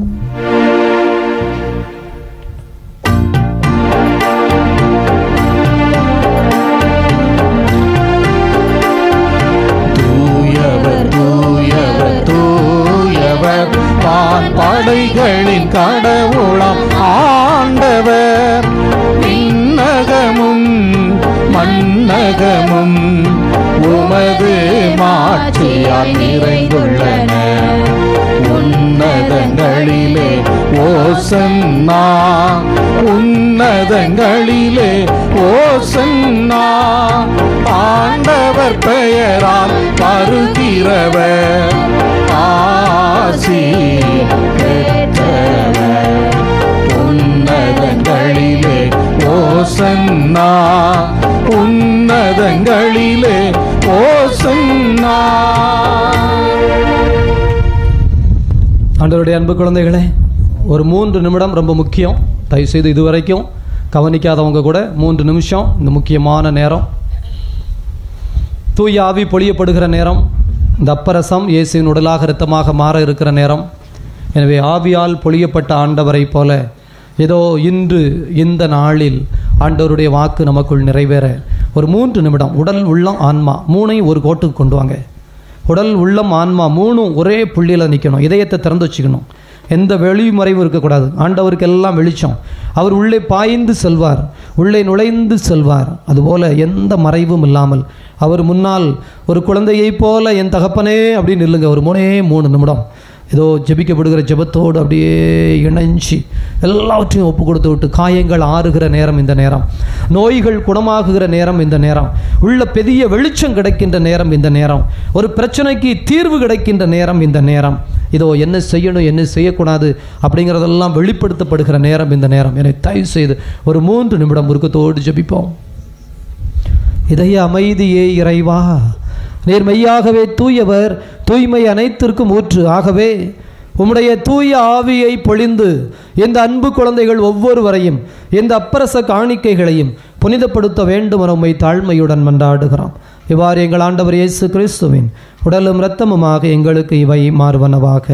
தூயவர் தூயவர் தூயவர் வான் படைகளின் கடவுளாம் ஆண்டவர் விண்ணகமும் மண்ணகமும் உமது மாட்சியால் நிறைந்துள்ளன உன்னதங்களிலே ஓசன்னா உன்னதங்களிலே ஓசன்னா ஆண்டவர் பெயரால் வருகிறவர் ஆசி பெற்றவர் உன்னதங்களிலே ஓசன்னா உன்னதங்களிலே ஓசன்னா ஆண்டவருடைய அன்பு குழந்தைகளே ஒரு மூன்று நிமிடம் ரொம்ப முக்கியம் தயவுசெய்து இதுவரைக்கும் கவனிக்காதவங்க கூட மூன்று நிமிஷம் இந்த முக்கியமான நேரம் தூய ஆவி பொழியப்படுகிற நேரம் இந்த அப்பரசம் இயேசுவின் உடலாக இரத்தமாக மாற இருக்கிற நேரம் எனவே ஆவியால் பொழியப்பட்ட ஆண்டவரைப் போல ஏதோ இன்று இந்த நாளில் ஆண்டவருடைய வாக்கு நமக்குள் நிறைவேற ஒரு மூன்று நிமிடம் உடல் உள்ளம் ஆன்மா மூணையும் ஒரு கோட்டுக்கு கொண்டு வாங்க உடல் உள்ளம் ஆன்மா மூணும் ஒரே புள்ளியில் நிற்கணும் இதயத்தை திறந்து வச்சுக்கணும் எந்த வெளிமறைவும் இருக்கக்கூடாது ஆண்டவருக்கு எல்லாம் வெளிச்சம் அவர் உள்ளே பாய்ந்து செல்வார் உள்ளே நுழைந்து செல்வார் அதுபோல எந்த மறைவும் இல்லாமல் அவர் முன்னால் ஒரு குழந்தையைப் போல என் தகப்பனே அப்படின்னு நில்லுங்க ஒரு மூணே மூணு நிமிடம் ஏதோ ஜெபிக்கப்படுகிற ஜெபத்தோடு அப்படியே இணைஞ்சி எல்லாவற்றையும் ஒப்பு கொடுத்து விட்டு காயங்கள் ஆறுகிற நேரம் இந்த நேரம் நோய்கள் குணமாகுகிற நேரம் இந்த நேரம் உள்ள பெரிய வெளிச்சம் கிடைக்கின்ற நேரம் இந்த நேரம் ஒரு பிரச்சனைக்கு தீர்வு கிடைக்கின்ற நேரம் இந்த நேரம் இதோ என்ன செய்யணும் என்ன செய்யக்கூடாது அப்படிங்கிறதெல்லாம் வெளிப்படுத்தப்படுகிற நேரம் இந்த நேரம் என்னை தயவு செய்து ஒரு மூன்று நிமிடம் உருக்கத்தோடு ஜெபிப்போம் இதய அமைதியே இறைவா நீர் மெய்யாகவே தூயவர் தூய்மை அனைத்திற்கும் ஊற்று ஆகவே உம்முடைய தூய ஆவியை பொழிந்து இந்த அன்பு குழந்தைகள் ஒவ்வொருவரையும் இந்த அப்பரச காணிக்கைகளையும் புனிதப்படுத்த வேண்டும் என உம்மை தாழ்மையுடன் மன்றாடுகிறோம் இவ்வாறு எங்கள் ஆண்டவர் இயேசு கிறிஸ்துவின் உடலும் இரத்தமுமாக எங்களுக்கு இவை மாறுவனவாக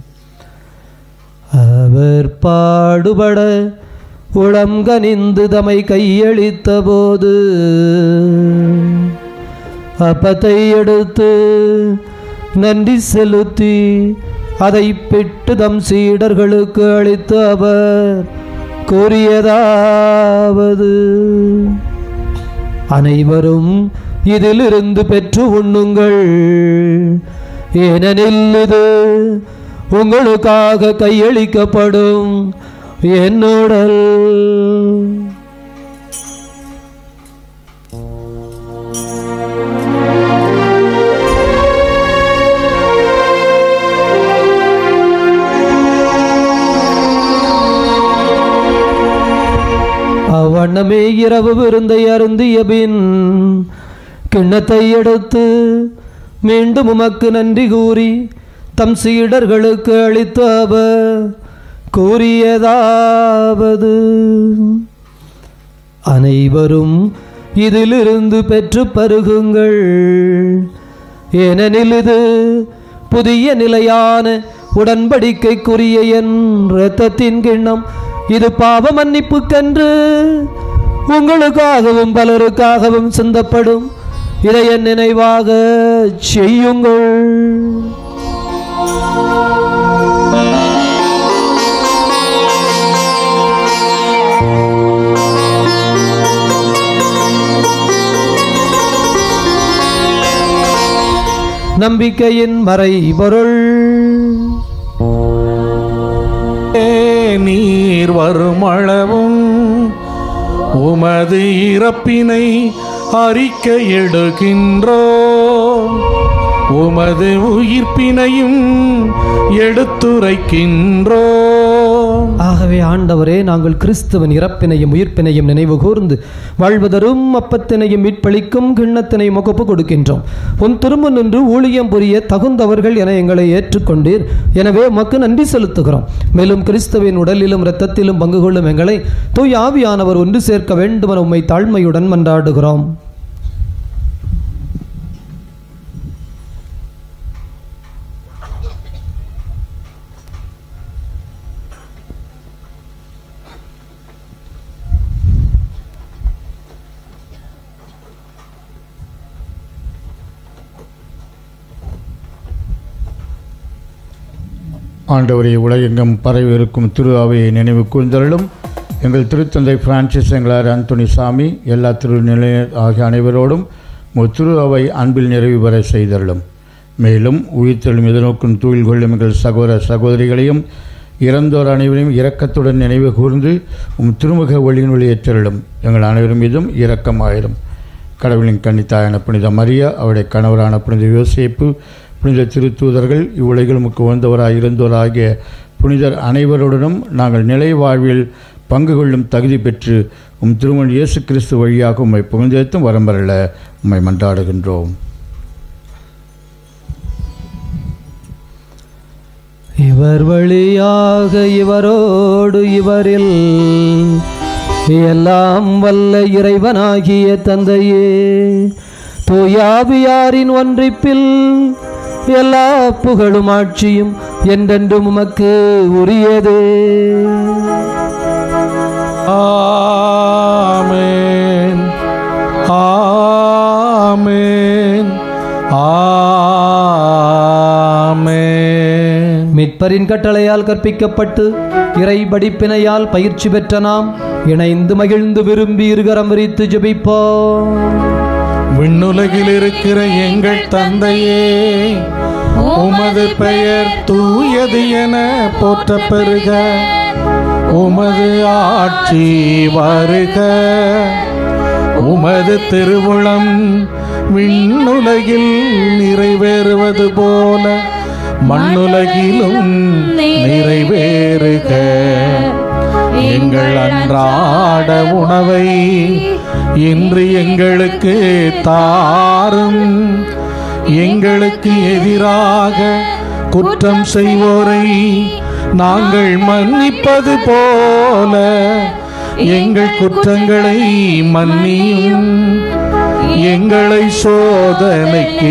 அவர் பாடுபட உளம் கனிந்து தமை கையளித்த போது அப்பத்தை எடுத்து நன்றி செலுத்தி அதை பெற்று தம் சீடர்களுக்கு அளித்து அவர் கூறியதாவது அனைவரும் இதிலிருந்து பெற்று உண்ணுங்கள் ஏனெனில் இது உங்களுக்காக கையளிக்கப்படும் என்னுடல் அவ்வண்ணமே இரவு விருந்தை அருந்திய பின் கிண்ணத்தை எடுத்து மீண்டும் உமக்கு நன்றி கூறி தம் சீடர்களுக்கு அளித்த அவர் கூறியதாவது அனைவரும் இதிலிருந்து பெற்று பருகுங்கள் ஏனெனில் இது புதிய நிலையான உடன்படிக்கைக்குரிய என் இரத்தத்தின் கிண்ணம் இது பாவ மன்னிப்புக்கென்று உங்களுக்காகவும் பலருக்காகவும் சிந்தப்படும் இதை என் நினைவாக செய்யுங்கள் நம்பிக்கையின் மறைபொருள் நீர் வருமளவும் உமது இறப்பினை அறிக்கை எடுக்கின்றோ உமது உயிர்ப்பினையும் எடுத்துரைக்கின்றோ ஆகவே ஆண்டவரே நாங்கள் கிறிஸ்துவன் இறப்பினையும் உயிர்ப்பினையும் நினைவு கூர்ந்து வாழ்வதரும் அப்பத்தினையும் மீட்பளிக்கும் கிண்ணத்தினையும் ஒப்பு கொடுக்கின்றோம் உன் திரும்ப நின்று ஊழியம் புரிய தகுந்தவர்கள் என எங்களை ஏற்றுக்கொண்டீர் எனவே உமக்கு நன்றி செலுத்துகிறோம் மேலும் கிறிஸ்துவின் உடலிலும் இரத்தத்திலும் பங்கு கொள்ளும் எங்களை தூய் ஆவியானவர் ஒன்று சேர்க்க வேண்டுமென உம்மை தாழ்மையுடன் மன்றாடுகிறோம் ஆண்டவரை உலகெங்கும் பரவி இருக்கும் திரு அவையை நினைவு கூர்ந்தருளும் எங்கள் திருத்தந்தை பிரான்சிஸ் எங்களார் அந்தோனி சாமி எல்லா திருநிலையர் ஆகிய அனைவரோடும் உங்கள் திரு அவை அன்பில் நிறைவு பெற செய்தருளும் மேலும் உயிர்த்தெழும் எதிர்நோக்கும் தூயில் கொள்ளும் எங்கள் சகோதர சகோதரிகளையும் இறந்தோர் அனைவரையும் இரக்கத்துடன் நினைவு கூர்ந்து உம் திருமுக ஒளியின் வெளியேற்றருளும் எங்கள் அனைவரும் மீதும் இரக்கமாயிரும் கடவுளின் கன்னித்தாயான புனித மரியா அவருடைய கணவரான புனித யோசேப்பு புனித திருத்தூதர்கள் இவ்வுலகில் முக்கு வந்தவராய் இருந்தோராகிய புனிதர் அனைவருடனும் நாங்கள் நிலை வாழ்வில் பங்கு கொள்ளும் தகுதி பெற்று உம் திருமண் இயேசு கிறிஸ்து வழியாக உம்மை புகழ்ந்தெழுத்தும் வரம்பரல உம்மை மன்றாடுகின்றோம் இவர் வழியாக இவரோடு இவரில் எல்லாம் வல்ல இறைவனாகிய தந்தையே தூயாவியாரின் ஒன்றிப்பில் எல்லா புகழும் ஆட்சியும் என்றென்றும் உமக்கு உரியதே ஆமென் ஆமென் ஆமென் மீட்பரின் கட்டளையால் கற்பிக்கப்பட்டு இறை படிப்பினையால் பயிற்சி பெற்ற நாம் இணைந்து மகிழ்ந்து விரும்பி இருகரம் விரித்து ஜெபிப்போம் விண்ணுலகில் இருக்கிற எங்கள் தந்தையே உமது பெயர் தூயது என போற்ற பெறுக உமது ஆட்சி வருக உமது திருவுளம் விண்ணுலகில் நிறைவேறுவது போல மண்ணுலகிலும் நிறைவேறுக எங்கள் அன்றாட உணவை இன்று எங்களுக்கு தாரும் எங்களுக்கு எதிராக குற்றம் செய்வோரை நாங்கள் மன்னிப்பது போல எங்கள் குற்றங்களை மன்னியும் எங்களை சோதனைக்கு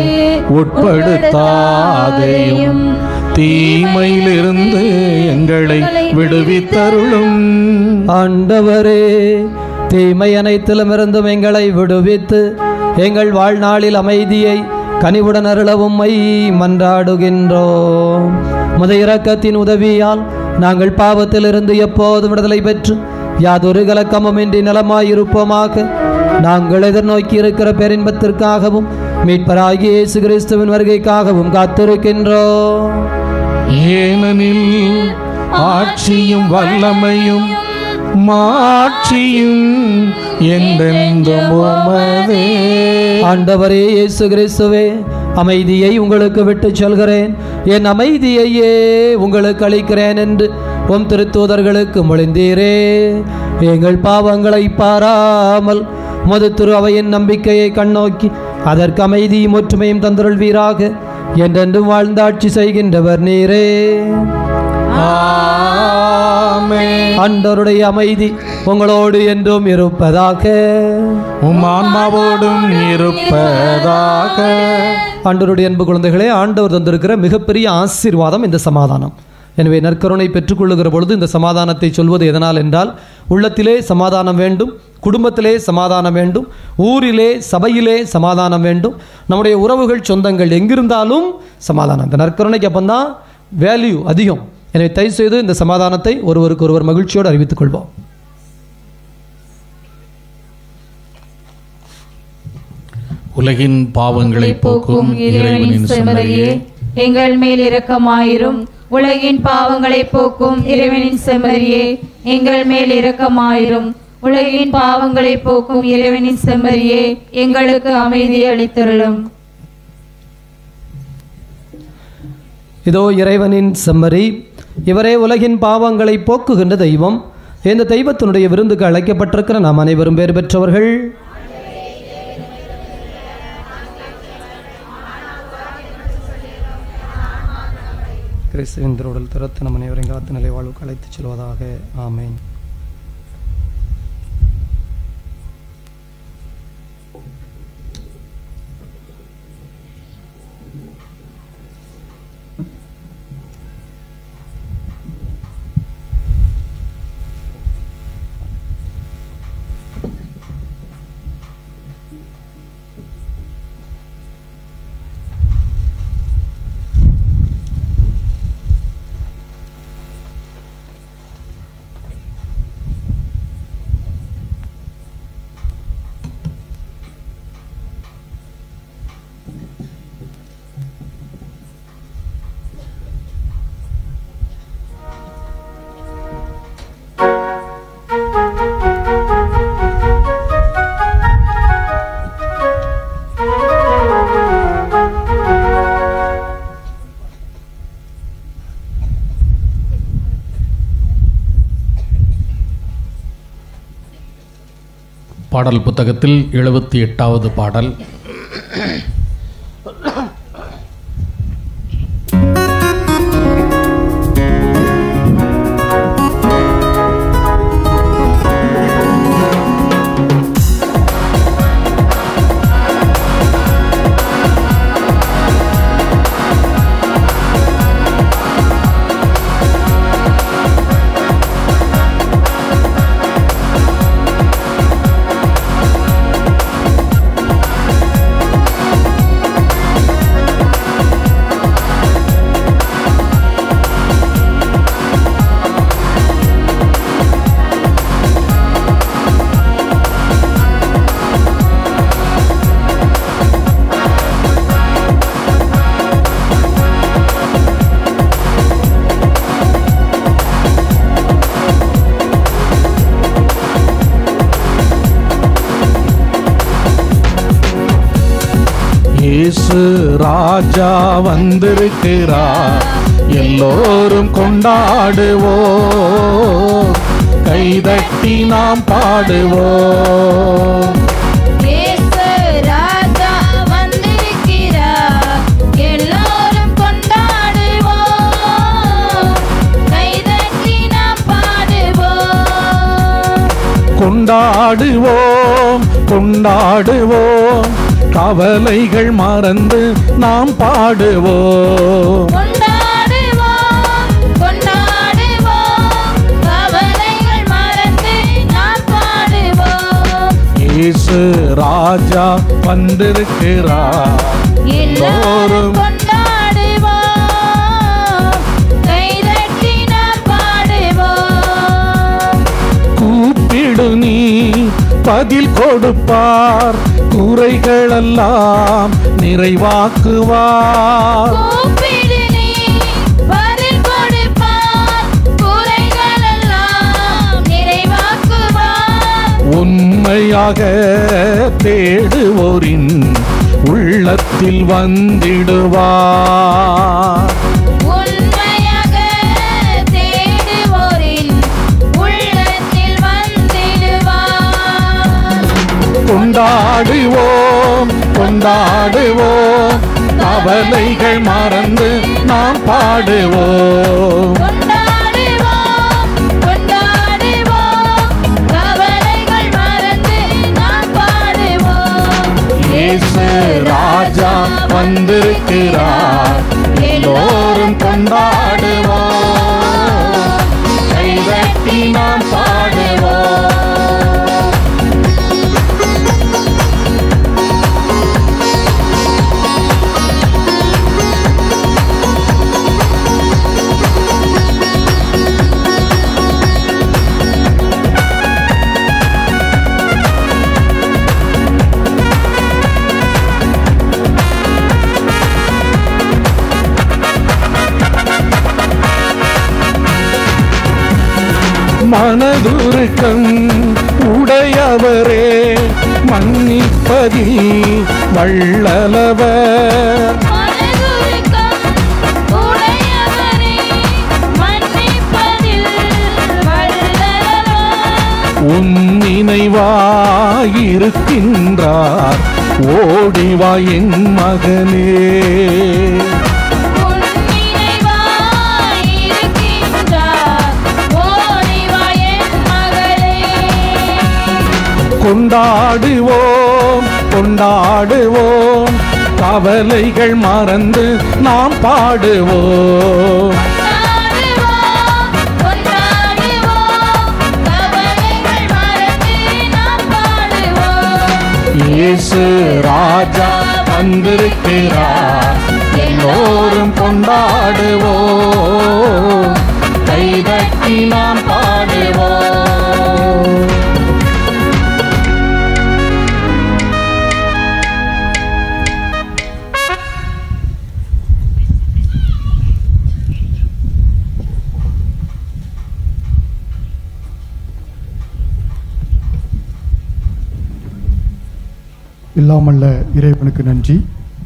உட்படுத்தாதையும் தீமையிலிருந்து எங்களை விடுவித்தருளும் ஆண்டவரே தீமை அனைத்திலும் இருந்தும் எங்களை விடுவித்து எங்கள் வாழ்நாளில் அமைதியை கனிவுடன் அருளவும் மை மன்றாடுகின்றோம் முத இரக்கத்தின் உதவியால் நாங்கள் பாவத்திலிருந்து எப்போதும் விடுதலை பெற்று யாதொரு கலக்கமுமின்றி நலமாயிருப்போமாக நாங்கள் எதிர்நோக்கி இருக்கிற பேரின்பத்திற்காகவும் மீட்பராகிய இயேசு கிறிஸ்துவின் வருகைக்காகவும் காத்திருக்கின்றோம் ஏனெனில் ஆட்சியும் வல்லமையும் மாட்சியும் என்றென்றும் உமதே ஆண்டவரே இயேசு கிறிஸ்துவே அமைதியை உங்களுக்கு விட்டு சொல்கிறேன் என் அமைதியையே உங்களுக்கு அளிக்கிறேன் என்று உம் திருத்தூதர்களுக்கு மொழிந்தீரே எங்கள் பாவங்களை பாராமல் மது திரு அவையின் நம்பிக்கையை கண்ணோக்கி அதற்கு அமைதியும் ஒற்றுமையும் தந்தருள்வீராக என்றென்றும் வாழ்ந்தாட்சி செய்கின்றவர் நீரே ஆமென். ஆண்டவருடைய அமைதி உங்களோடு என்றும் இருப்பதாக உம் ஆன்மாவோடும் இருப்பதாக ஆண்டவருடைய அன்பு குழந்தைகளே ஆண்டவர் தந்திருக்கிற மிகப்பெரிய ஆசீர்வாதம் இந்த சமாதானம் எனவே நற்கருணை பெற்றுக்கொள்ளுகிற பொழுது இந்த சமாதானத்தை சொல்வது எதனால் என்றால் உள்ளத்திலே சமாதானம் வேண்டும் குடும்பத்திலே சமாதானம் வேண்டும் ஊரிலே சபையிலே சமாதானம் வேண்டும் நம்முடைய உறவுகள் சொந்தங்கள் எங்கிருந்தாலும் சமாதானம் இந்த நற்கருணைக்கு அப்பந்தான் வேல்யூ அதிகம் எனவே தயவு செய்து இந்த சமாதானத்தை ஒருவருக்கு ஒருவர் மகிழ்ச்சியோடு அறிவித்துக் கொள்வோம் உலகின் பாவங்களை போக்கும் இறைவனின் செம்மறியே எங்கள் மேல் இரக்கமாயிரும் உலகின் பாவங்களை போக்கும் இறைவனின் செம்மறியே எங்கள் மேல் இரக்கமாயிரும் உலகின் பாவங்களை போக்கும் இறைவனின் செம்மறியே எங்களுக்கு அமைதி அளித்தருளும் இதோ இறைவனின் செம்மறி இவரே உலகின் பாவங்களை போக்குகின்ற தெய்வம் இந்த தெய்வத்தினுடைய விருந்துக்கு அழைக்கப்பட்டிருக்கிற நாம் அனைவரும் பேர் பெற்றவர்கள் கிறிஸ்துவின் திருவுடல் திறத்து நம் அனைவரையும் காத்து நிலை வாழ்வுக்கு அழைத்துச் செல்வதாக ஆமேன் பாடல் புத்தகத்தில் எழுபத்தி எட்டாவது பாடல் இயேசு ராஜா வந்திருக்கிறார் எல்லோரும் கொண்டாடுவோம் கைதட்டி நாம் பாடுவோம் இயேசு ராஜா வந்திருக்கிறார் எல்லோரும் கொண்டாடுவோம் கைதட்டி நாம் பாடுவோம் கொண்டாடுவோம் கொண்டாடுவோம் கவலைகள் மறந்து நாம் பாடுவோம் கொண்டாடுவோம் கொண்டாடுவோம் கவலைகள் மறந்து நாம் பாடுவோம் இயேசு ராஜா வந்திருக்கிறார் எல்லோரும் கொண்டாடுவோம் கைதட்டி நாம் பாடுவோம் பதில் கொடுப்பார் குறைகளெல்லாம் நிறைவாக்குவார் கூப்பிடு நீ பதில் கொடுப்பார் குறைகளெல்லாம் நிறைவாக்குவார் உண்மையாக தேடுவோரின் உள்ளத்தில் வந்திடுவார் உண்மையாக தேடுவோரின் உள்ளத்தில் வந்திடுவார் கொண்டாடுவோம் கொண்டாடுவோம் கவலைகள் மறந்து நாம் பாடுவோம் கொண்டாடுவோம் கொண்டாடுவோம் கவலைகள் மறந்து நாம் பாடுவோம் இயேசு ராஜா வந்திருக்கிறார் எல்லோரும் கொண்டாடுவோம் கைதட்டி நாம் பாடுவோம் மனதுருக்கம் உடையவரே மன்னிப்பதில் வள்ளலவர் மனதுருக்கம் உடையவரே மன்னிப்பதில் வல்லவர் உன் நினைவாயிருக்கின்றார் ஓடிவா என் மகனே உன் நினைவாயிருக்கின்றார் ஓடி வா என் மகளே கொண்டாடுவோம் கொண்டாடுவோம் கவலைகள் மறந்து நாம் பாடுவோம் கொண்டாடுவோம் கொண்டாடுவோம் கவலைகள் மறந்து நாம் பாடுவோம் இயேசு ராஜா வந்திருக்கிறார் எல்லோரும் கொண்டாடுவோம் கைதட்டி நாம் பாடுவோம் இல்லாமல்ல இறைவனுக்கு நன்றி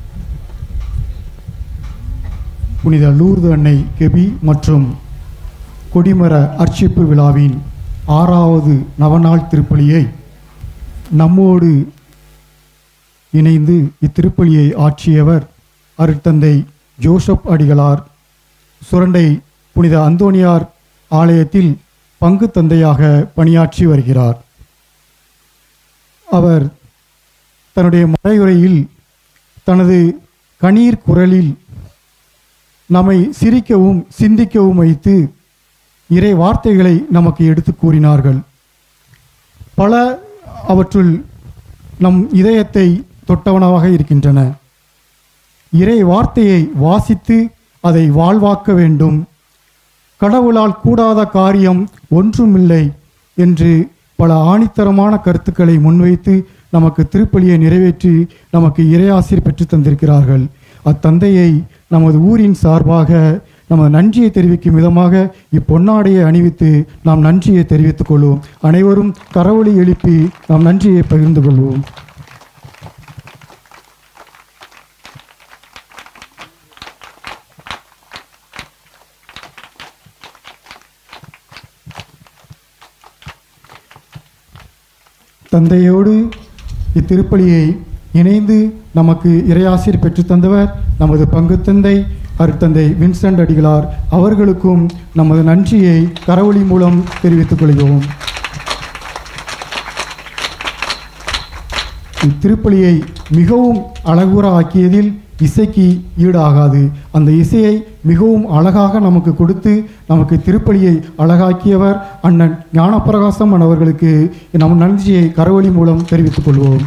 புனித லூர்து அன்னை கெபி மற்றும் கொடிமர அர்ச்சிப்பு விழாவின் ஆறாவது நவநாள் திருப்பலியை நம்மோடு இணைந்து இத்திருப்பலியை ஆற்றியவர் அருட்தந்தை ஜோசப் அடிகளார் சுரண்டை புனித அந்தோனியார் ஆலயத்தில் பங்கு தந்தையாக பணியாற்றி வருகிறார் அவர் தன்னுடைய மறையுரையில் தனது கணீர் குரலில் நம்மை சிரிக்கவும் சிந்திக்கவும் வைத்து இறை வார்த்தைகளை நமக்கு எடுத்து கூறினார்கள் பல அவற்றுள் நம் இதயத்தை தொட்டவனவாக இருக்கின்றன இறை வார்த்தையை வாசித்து அதை வாழ்வாக்க வேண்டும் கடவுளால் கூடாத காரியம் ஒன்றுமில்லை என்று பல ஆணித்தரமான கருத்துக்களை முன்வைத்து நமக்கு திருப்பலியை நிறைவேற்றி நமக்கு இறையாசிர் பெற்றுத் தந்திருக்கிறார்கள் அத்தந்தையை நமது ஊரின் சார்பாக நமது நன்றியை தெரிவிக்கும் விதமாக இப்பொன்னாடையை அணிவித்து நாம் நன்றியை தெரிவித்துக் கொள்வோம் அனைவரும் கரவொலி எழுப்பி நாம் நன்றியை பகிர்ந்து கொள்வோம் தந்தையோடு இத்திருப்பலியை இணைந்து நமக்கு இறையாசிர் பெற்றுத் தந்தவர் நமது பங்கு தந்தை அருட்தந்தை வின்சென்ட் அடிகளார் அவர்களுக்கும் நமது நன்றியை கரவொலி மூலம் தெரிவித்துக் கொள்கிறோம் இத்திருப்பலியை மிகவும் அழகுற ஆக்கியதில் இசைக்கு ஈடாகாது அந்த இசையை மிகவும் அழகாக நமக்கு கொடுத்து நமக்கு திருப்பலியை அழகாக்கியவர் அண்ணன் ஞானப்பிரகாசம் அவர்களுக்கு நம் நன்றியை கரவொலி மூலம் தெரிவித்துக் கொள்வோம்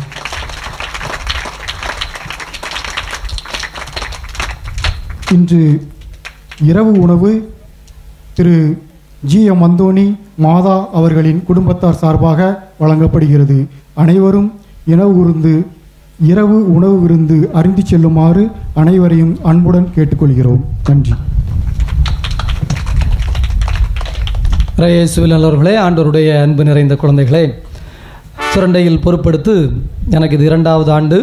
இன்று இரவு உணவு திரு ஜி எம் அந்தோணி மாதா அவர்களின் குடும்பத்தார் சார்பாக வழங்கப்படுகிறது அனைவரும் இனவு உருந்து இரவு உணவு விருந்து அருந்தி செல்லுமாறு அனைவரையும் அன்புடன் கேட்டுக்கொள்கிறோம் நன்றி ரயேசுவில் நல்லவர்களே ஆண்டவருடைய அன்பு நிறைந்த குழந்தைகளே சுரண்டையில் பொறுப்படுத்து எனக்கு இது இரண்டாவது ஆண்டு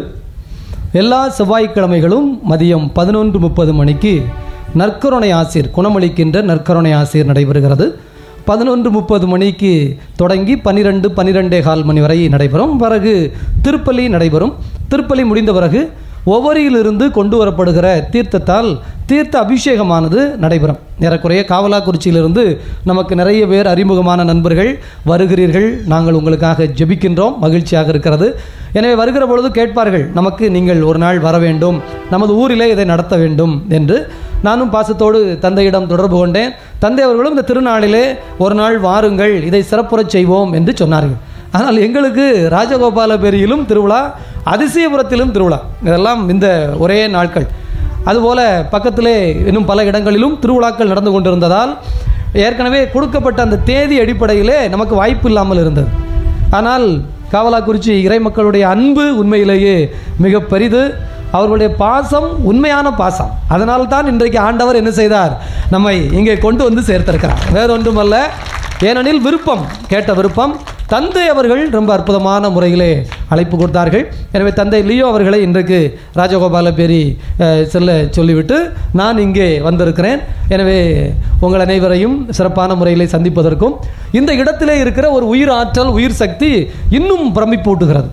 எல்லா செவ்வாய்க்கிழமைகளும் மதியம் பதினொன்று முப்பது மணிக்கு நற்கருணை ஆசிர் குணமளிக்கின்ற நற்கருணை ஆசிர் நடைபெறுகிறது பதினொன்று முப்பது மணிக்கு தொடங்கி பன்னிரெண்டு பன்னிரெண்டே கால் மணி வரை நடைபெறும் பிறகு திருப்பலி நடைபெறும் திருப்பலி முடிந்த பிறகு ஒவ்வொரியிலிருந்து கொண்டு வரப்படுகிற தீர்த்தத்தால் தீர்த்த அபிஷேகமானது நடைபெறும் ஏறக்குறைய காவலாக்குறிச்சியிலிருந்து நமக்கு நிறைய பேர் அறிமுகமான நண்பர்கள் வருகிறீர்கள் நாங்கள் உங்களுக்காக ஜெபிக்கின்றோம் மகிழ்ச்சியாக இருக்கிறது எனவே வருகிற பொழுது கேட்பார்கள் நமக்கு நீங்கள் ஒரு நாள் வர வேண்டும் நமது ஊரிலே இதை நடத்த வேண்டும் என்று நானும் பாசத்தோடு தந்தையிடம் தொடர்பு கொண்டேன் தந்தை அவர்களும் இந்த திருநாளிலே ஒரு நாள் வாருங்கள் இதை சிறப்புறச் செய்வோம் என்று சொன்னார்கள் ஆனால் எங்களுக்கு ராஜகோபாலபேரியிலும் திருவிழா அதிசயபுரத்திலும் திருவிழா இதெல்லாம் இந்த ஒரே நாட்கள் அதுபோல பக்கத்திலே இன்னும் பல இடங்களிலும் திருவிழாக்கள் நடந்து கொண்டிருந்ததால் ஏற்கனவே கொடுக்கப்பட்ட அந்த தேதி அடிப்படையிலே நமக்கு வாய்ப்பு இல்லாமல் இருந்தது ஆனால் காவலாக்குறிச்சி இறை மக்களுடைய அன்பு உண்மையிலேயே மிக பெரிது அவர்களுடைய பாசம் உண்மையான பாசம் அதனால் தான் இன்றைக்கு ஆண்டவர் என்ன செய்தார் நம்மை இங்கே கொண்டு வந்து சேர்த்திருக்கிறார் வேறொன்றுமல்ல ஏனெனில் விருப்பம் கேட்ட விருப்பம் தந்தை அவர்கள் ரொம்ப அற்புதமான முறையிலே அழைப்பு கொடுத்தார்கள் எனவே தந்தை லியோ அவர்களை இன்றைக்கு ராஜகோபால பேரி அஹ், செல்ல சொல்லிவிட்டு நான் இங்கே வந்திருக்கிறேன் எனவே உங்கள் அனைவரையும் சிறப்பான முறையிலே சந்திப்பதற்கும் இந்த இடத்திலே இருக்கிற ஒரு உயிர் ஆற்றல் உயிர் சக்தி இன்னும் பிரமிப்பூட்டுகிறது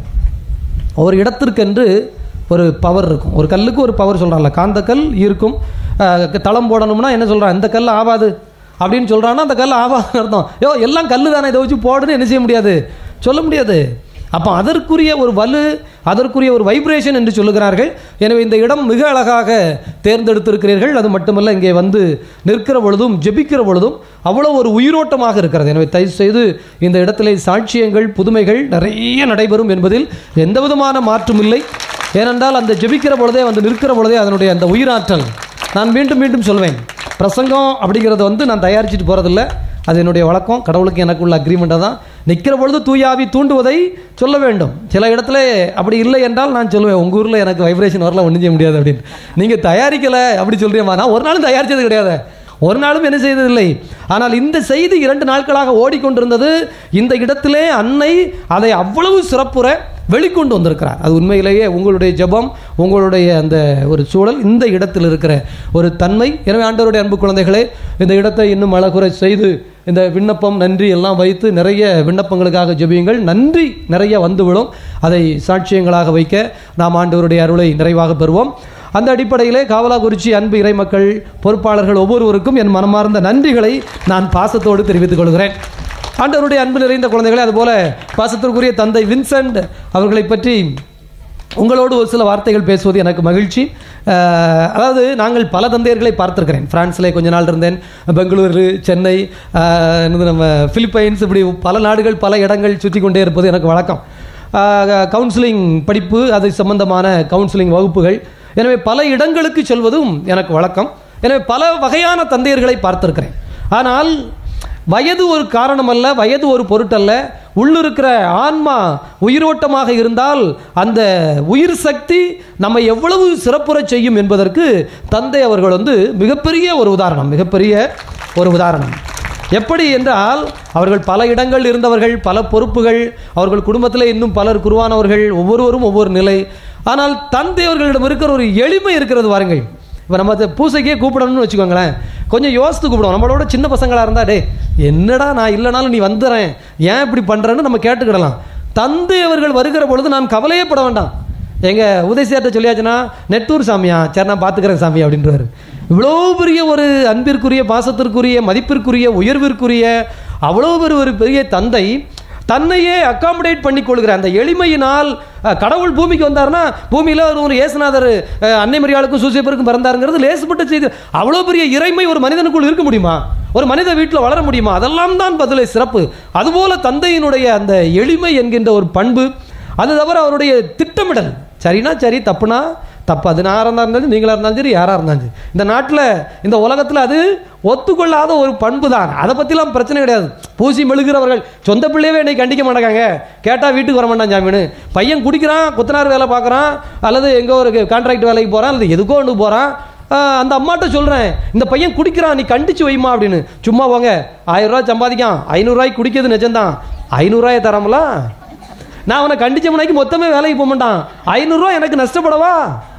ஒரு இடத்திற்கென்று ஒரு பவர் இருக்கும் ஒரு கல்லுக்கு ஒரு பவர் சொல்கிறான்ல காந்த கல் இருக்கும் அஹ், தளம் போடணும்னா என்ன சொல்கிறான் இந்த கல் ஆவாது அப்படின்னு சொல்கிறான்னா அந்த கல் ஆவாதுன்னு அர்த்தம் யோ எல்லாம் கல் தானே இதை வச்சு போடுன்னு என்ன செய்ய முடியாது சொல்ல முடியாது அப்போ அதற்குரிய ஒரு வலு அதற்குரிய ஒரு வைப்ரேஷன் என்று சொல்லுகிறார்கள் எனவே இந்த இடம் மிக அழகாக தேர்ந்தெடுத்திருக்கிறீர்கள் அது மட்டுமல்ல இங்கே வந்து நிற்கிற பொழுதும் ஜெபிக்கிற பொழுதும் அவ்வளோ ஒரு உயிரோட்டமாக இருக்கிறது எனவே தயவு செய்து இந்த இடத்திலே சாட்சியங்கள் புதுமைகள் நிறைய நடைபெறும் என்பதில் எந்த விதமான மாற்றும் இல்லை ஏனென்றால் அந்த ஜெபிக்கிற பொழுதே வந்து நிற்கிற பொழுதே அதனுடைய அந்த உயிராற்றல் நான் மீண்டும் மீண்டும் சொல்வேன் பிரசங்கம் அப்படிங்கிறத வந்து நான் தயாரிச்சுட்டு போகிறதில்ல அது என்னுடைய வழக்கம் கடவுளுக்கு எனக்குள்ள அக்ரிமெண்ட்டாக தான் நிற்கிற பொழுது தூயாவி தூண்டுவதை சொல்ல வேண்டும் சில இடத்துல அப்படி இல்லை என்றால் நான் சொல்லுவேன் உங்கள் ஊரில் எனக்கு வைப்ரேஷன் வரல ஒன்றும் செய்ய முடியாது அப்படின்னு நீங்கள் தயாரிக்கலை அப்படி சொல்கிறேம்மா நான் ஒரு நாளும் தயாரித்தது கிடையாது ஒரு நாளும் என்ன செய்ததில்லை ஆனால் இந்த செய்தி இரண்டு நாட்களாக ஓடிக்கொண்டிருந்தது இந்த இடத்திலே அன்னை அதை அவ்வளவு சிறப்புற வெளிக்கொண்டு வந்திருக்கிறார் அது உண்மையிலேயே உங்களுடைய ஜெபம் உங்களுடைய அந்த ஒரு சூழல் இந்த இடத்தில் இருக்கிற ஒரு தன்மை எனவே ஆண்டவருடைய அன்பு குழந்தைகளே இந்த இடத்தை இன்னும் அழகுறை செய்து இந்த விண்ணப்பம் நன்றி எல்லாம் வைத்து நிறைய விண்ணப்பங்களுக்காக ஜெபியுங்கள் நன்றி நிறைய வந்துவிடும் அதை சாட்சியங்களாக வைக்க நாம் ஆண்டவருடைய அருளை நிறைவாக பெறுவோம் அந்த அடிப்படையிலே காவலாகுறிச்சி அன்பு இறைமக்கள் பொறுப்பாளர்கள் ஒவ்வொருவருக்கும் என் மனமார்ந்த நன்றிகளை நான் பாசத்தோடு தெரிவித்துக் கொள்கிறேன் ஆண்டவருடைய அன்பு நிறைந்த குழந்தைகளே அதுபோல பாசத்திற்குரிய தந்தை வின்சென்ட் அவர்களை பற்றி உங்களோடு ஒரு சில வார்த்தைகள் பேசுவது எனக்கு மகிழ்ச்சி அஹ், அதாவது நாங்கள் பல தந்தையர்களை பார்த்திருக்கிறேன் பிரான்ஸில் கொஞ்ச நாள் இருந்தேன் பெங்களூரு சென்னை அஹ், என்னது நம்ம பிலிப்பைன்ஸ் இப்படி பல நாடுகள் பல இடங்கள் சுற்றி கொண்டே இருப்பது எனக்கு வழக்கம் கவுன்சிலிங் படிப்பு அது சம்பந்தமான கவுன்சிலிங் வகுப்புகள் எனவே பல இடங்களுக்கு செல்வதும் எனக்கு வழக்கம் எனவே பல வகையான தந்தையர்களை பார்த்திருக்கிறேன் ஆனால் வயது ஒரு காரணம் அல்ல வயது ஒரு பொருட்டல்ல உள்ளிருக்கிற ஆன்மா உயிரோட்டமாக இருந்தால் அந்த உயிர் சக்தி நம்மை எவ்வளவு சிறப்புறச் செய்யும் என்பதற்கு தந்தை அவர்கள் வந்து மிகப்பெரிய ஒரு உதாரணம் மிகப்பெரிய ஒரு உதாரணம் எப்படி என்றால் அவர்கள் பல இடங்கள் இருந்தவர்கள் பல பொறுப்புகள் அவர்கள் குடும்பத்தில் இன்னும் பலர் குருவானவர்கள் ஒவ்வொருவரும் ஒவ்வொரு நிலை ஆனால் தந்தை அவர்களிடம் இருக்கிற ஒரு எளிமை இருக்கிறது வாருங்கள் இப்போ நம்ம அதை பூசைக்கே கூப்பிடணும்னு வச்சுக்கோங்களேன் கொஞ்சம் யோசித்து கூப்பிடுவோம் நம்மளோட சின்ன பசங்களாக இருந்தா டே என்னடா நான் இல்லைனாலும் நீ வந்துடுறேன் ஏன் இப்படி பண்ணுறேன்னு நம்ம கேட்டுக்கிடலாம் தந்தை அவர்கள் வருகிற பொழுது நான் கவலையே பட வேண்டாம் எங்கள் உதயசேர்ட்ட சொல்லியாச்சுன்னா நெட்டூர் சாமியா சரி நான் பார்த்துக்கிறேன் சாமி அப்படின்றவாரு இவ்வளோ பெரிய ஒரு அன்பிற்குரிய பாசத்திற்குரிய மதிப்பிற்குரிய உயர்விற்குரிய அவ்வளோ பெரிய ஒரு பெரிய தந்தை தன்னையே அக்காமடேட் பண்ணி கொள்கிற அந்த எளிமையினால் அஹ், கடவுள் பூமிக்கு வந்தாருன்னா பூமியில் ஒரு ஒரு இயேசுநாதர் அஹ், அன்னை மரியாளுக்கும் சூசியப்பருக்கும் பிறந்தாருங்கிறது லேசுப்பட்ட செய்தி அவ்வளோ பெரிய இறைமை ஒரு மனிதனுக்குள் இருக்க முடியுமா ஒரு மனித வீட்டில் வளர முடியுமா அதெல்லாம் தான் பதிலை சிறப்பு அதுபோல தந்தையினுடைய அந்த எளிமை என்கின்ற ஒரு பண்பு அது தவிர அவருடைய திட்டமிடல் சரினா சரி தப்புனா தப்பு அது நாராக இருந்தாலும் சரி நீங்களாக இருந்தாலும் சரி யாராக இருந்தாலும் சரி இந்த நாட்டில் இந்த உலகத்தில் அது ஒத்துக்கொள்ளாத ஒரு பண்பு தான் அதை பற்றிலாம் பிரச்சனை கிடையாது பூசி மெழுகிறவர்கள் சொந்த பிள்ளையவே என்னை கண்டிக்க மாட்டாங்க கேட்டால் வீட்டுக்கு வர மாட்டான் ஜாமீன் பையன் குடிக்கிறான் குத்தனார் வேலை பார்க்குறான் அல்லது எங்கோ ஒரு கான்ட்ராக்ட் வேலைக்கு போகிறான் அல்லது எதுக்கோ ஒன்று போகிறான் அந்த அம்மாட்ட சொல்கிறேன் இந்த பையன் குடிக்கிறான் நீ கண்டிச்சு வைமா அப்படின்னு சும்மா போங்க ஆயிரம் ரூபாய் சம்பாதிக்கான் ஐநூறுரூவாய்க்கு குடிக்கிறது நிஜம்தான் ஐநூறுரூவாயை தராமலா நான் அவனை கண்டிச்ச முன்னாடி மொத்தமே வேலைக்கு போக மாட்டான் ஐநூறுரூவா எனக்கு நஷ்டப்படவா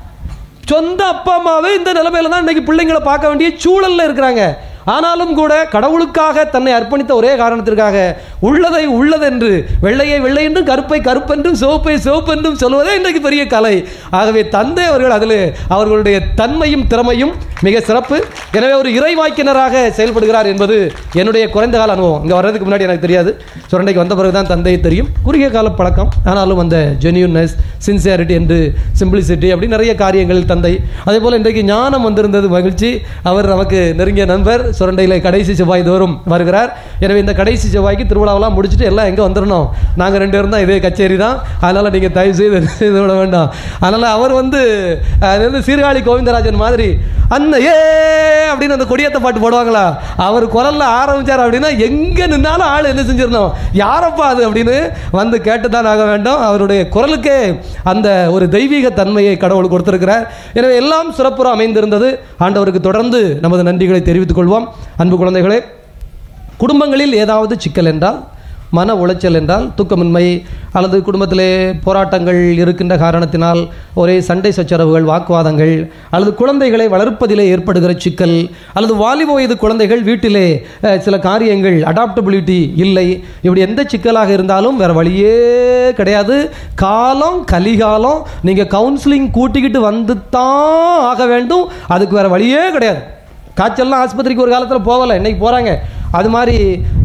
சொந்த அப்பா அம்மாவே இந்த நிலைமையில தான் இன்னைக்கு பிள்ளைங்களை பார்க்க வேண்டிய சூழல்ல இருக்கிறாங்க ஆனாலும் கூட கடவுளுக்காக தன்னை அர்ப்பணித்த ஒரே காரணத்திற்காக உள்ளதை உள்ளதென்று வெள்ளையை வெள்ளை என்றும் கருப்பை கருப்பென்றும் சிவப்பை சிவப்பென்றும் சொல்வதே இன்றைக்கு பெரிய கலை ஆகவே தந்தை அவர்கள் அதில் அவர்களுடைய தன்மையும் திறமையும் மிக சிறப்பு எனவே ஒரு இறைவாக்கினராக செயல்படுகிறார் என்பது என்னுடைய குறைந்த கால அனுபவம் இங்கே வர்றதுக்கு முன்னாடி எனக்கு தெரியாது சுரண்டைக்கு வந்த பிறகு தான் தந்தையை தெரியும் குறுகிய கால பழக்கம் ஆனாலும் அந்த ஜென்யூன்னஸ் சின்சியாரிட்டி என்று சிம்பிளிசிட்டி அப்படி நிறைய காரியங்களில் தந்தை அதே போல் இன்றைக்கு ஞானம் வந்திருந்தது மகிழ்ச்சி அவர் நமக்கு நெருங்கிய நண்பர் சுரண்டையில் கடைசி செவ்வாய் தோறும் வருகிறார் எனவே இந்த கடைசி செவ்வாய்க்கு திருவிழாவெல்லாம் முடிச்சுட்டு எல்லாம் எங்கே வந்துடணும் நாங்கள் ரெண்டு பேரும் தான் இதே கச்சேரி தான் அதனால் நீங்கள் தயவு செய்து இது விட வேண்டாம் அதனால் அவர் வந்து அது வந்து சீர்காழி கோவிந்தராஜன் மாதிரி அந்த ஏ அப்படின்னு அந்த கொடியேத்த பாட்டு போடுவாங்களா அவர் குரல்ல ஆரம்பிச்சார் அப்படின்னா எங்கே நின்னாலும் ஆள் என்ன செஞ்சிடணும் யாரப்பா அது அப்படின்னு வந்து கேட்டு தான் ஆக வேண்டும் அவருடைய குரலுக்கே அந்த ஒரு தெய்வீக தன்மையை கடவுள் கொடுத்திருக்கிறார் எனவே எல்லாம் சிறப்புற அமைந்திருந்தது ஆண்டவருக்கு தொடர்ந்து நமது நன்றிகளை தெரிவித்துக் கொள்வோம் அன்பு குழந்தைகளே குடும்பங்களில் ஏதாவது சிக்கல் என்றால் மன உளைச்சல் என்றால் தூக்கமின்மை அல்லது குடும்பத்திலே போராட்டங்கள் இருக்கின்ற காரணத்தினால் ஒரே சண்டை சச்சரவுகள் வாக்குவாதங்கள் அல்லது குழந்தைகளை வளர்ப்பதிலே ஏற்படுகிற சிக்கல் அல்லது வாலிப வயது குழந்தைகள் வீட்டிலே அஹ், சில காரியங்கள் அடாப்டபிலிட்டி இல்லை இப்படி எந்த சிக்கலாக இருந்தாலும் வேற வழியே கிடையாது காலம் கலிகாலம் நீங்கள் கவுன்சிலிங் கூட்டிக்கிட்டு வந்து தான் ஆக வேண்டும் அதுக்கு வேற வழியே கிடையாது காய்ச்சல்லாம் ஆஸ்பத்திரிக்கு ஒரு காலத்தில் போகலை இன்னைக்கு போகிறாங்க அது மாதிரி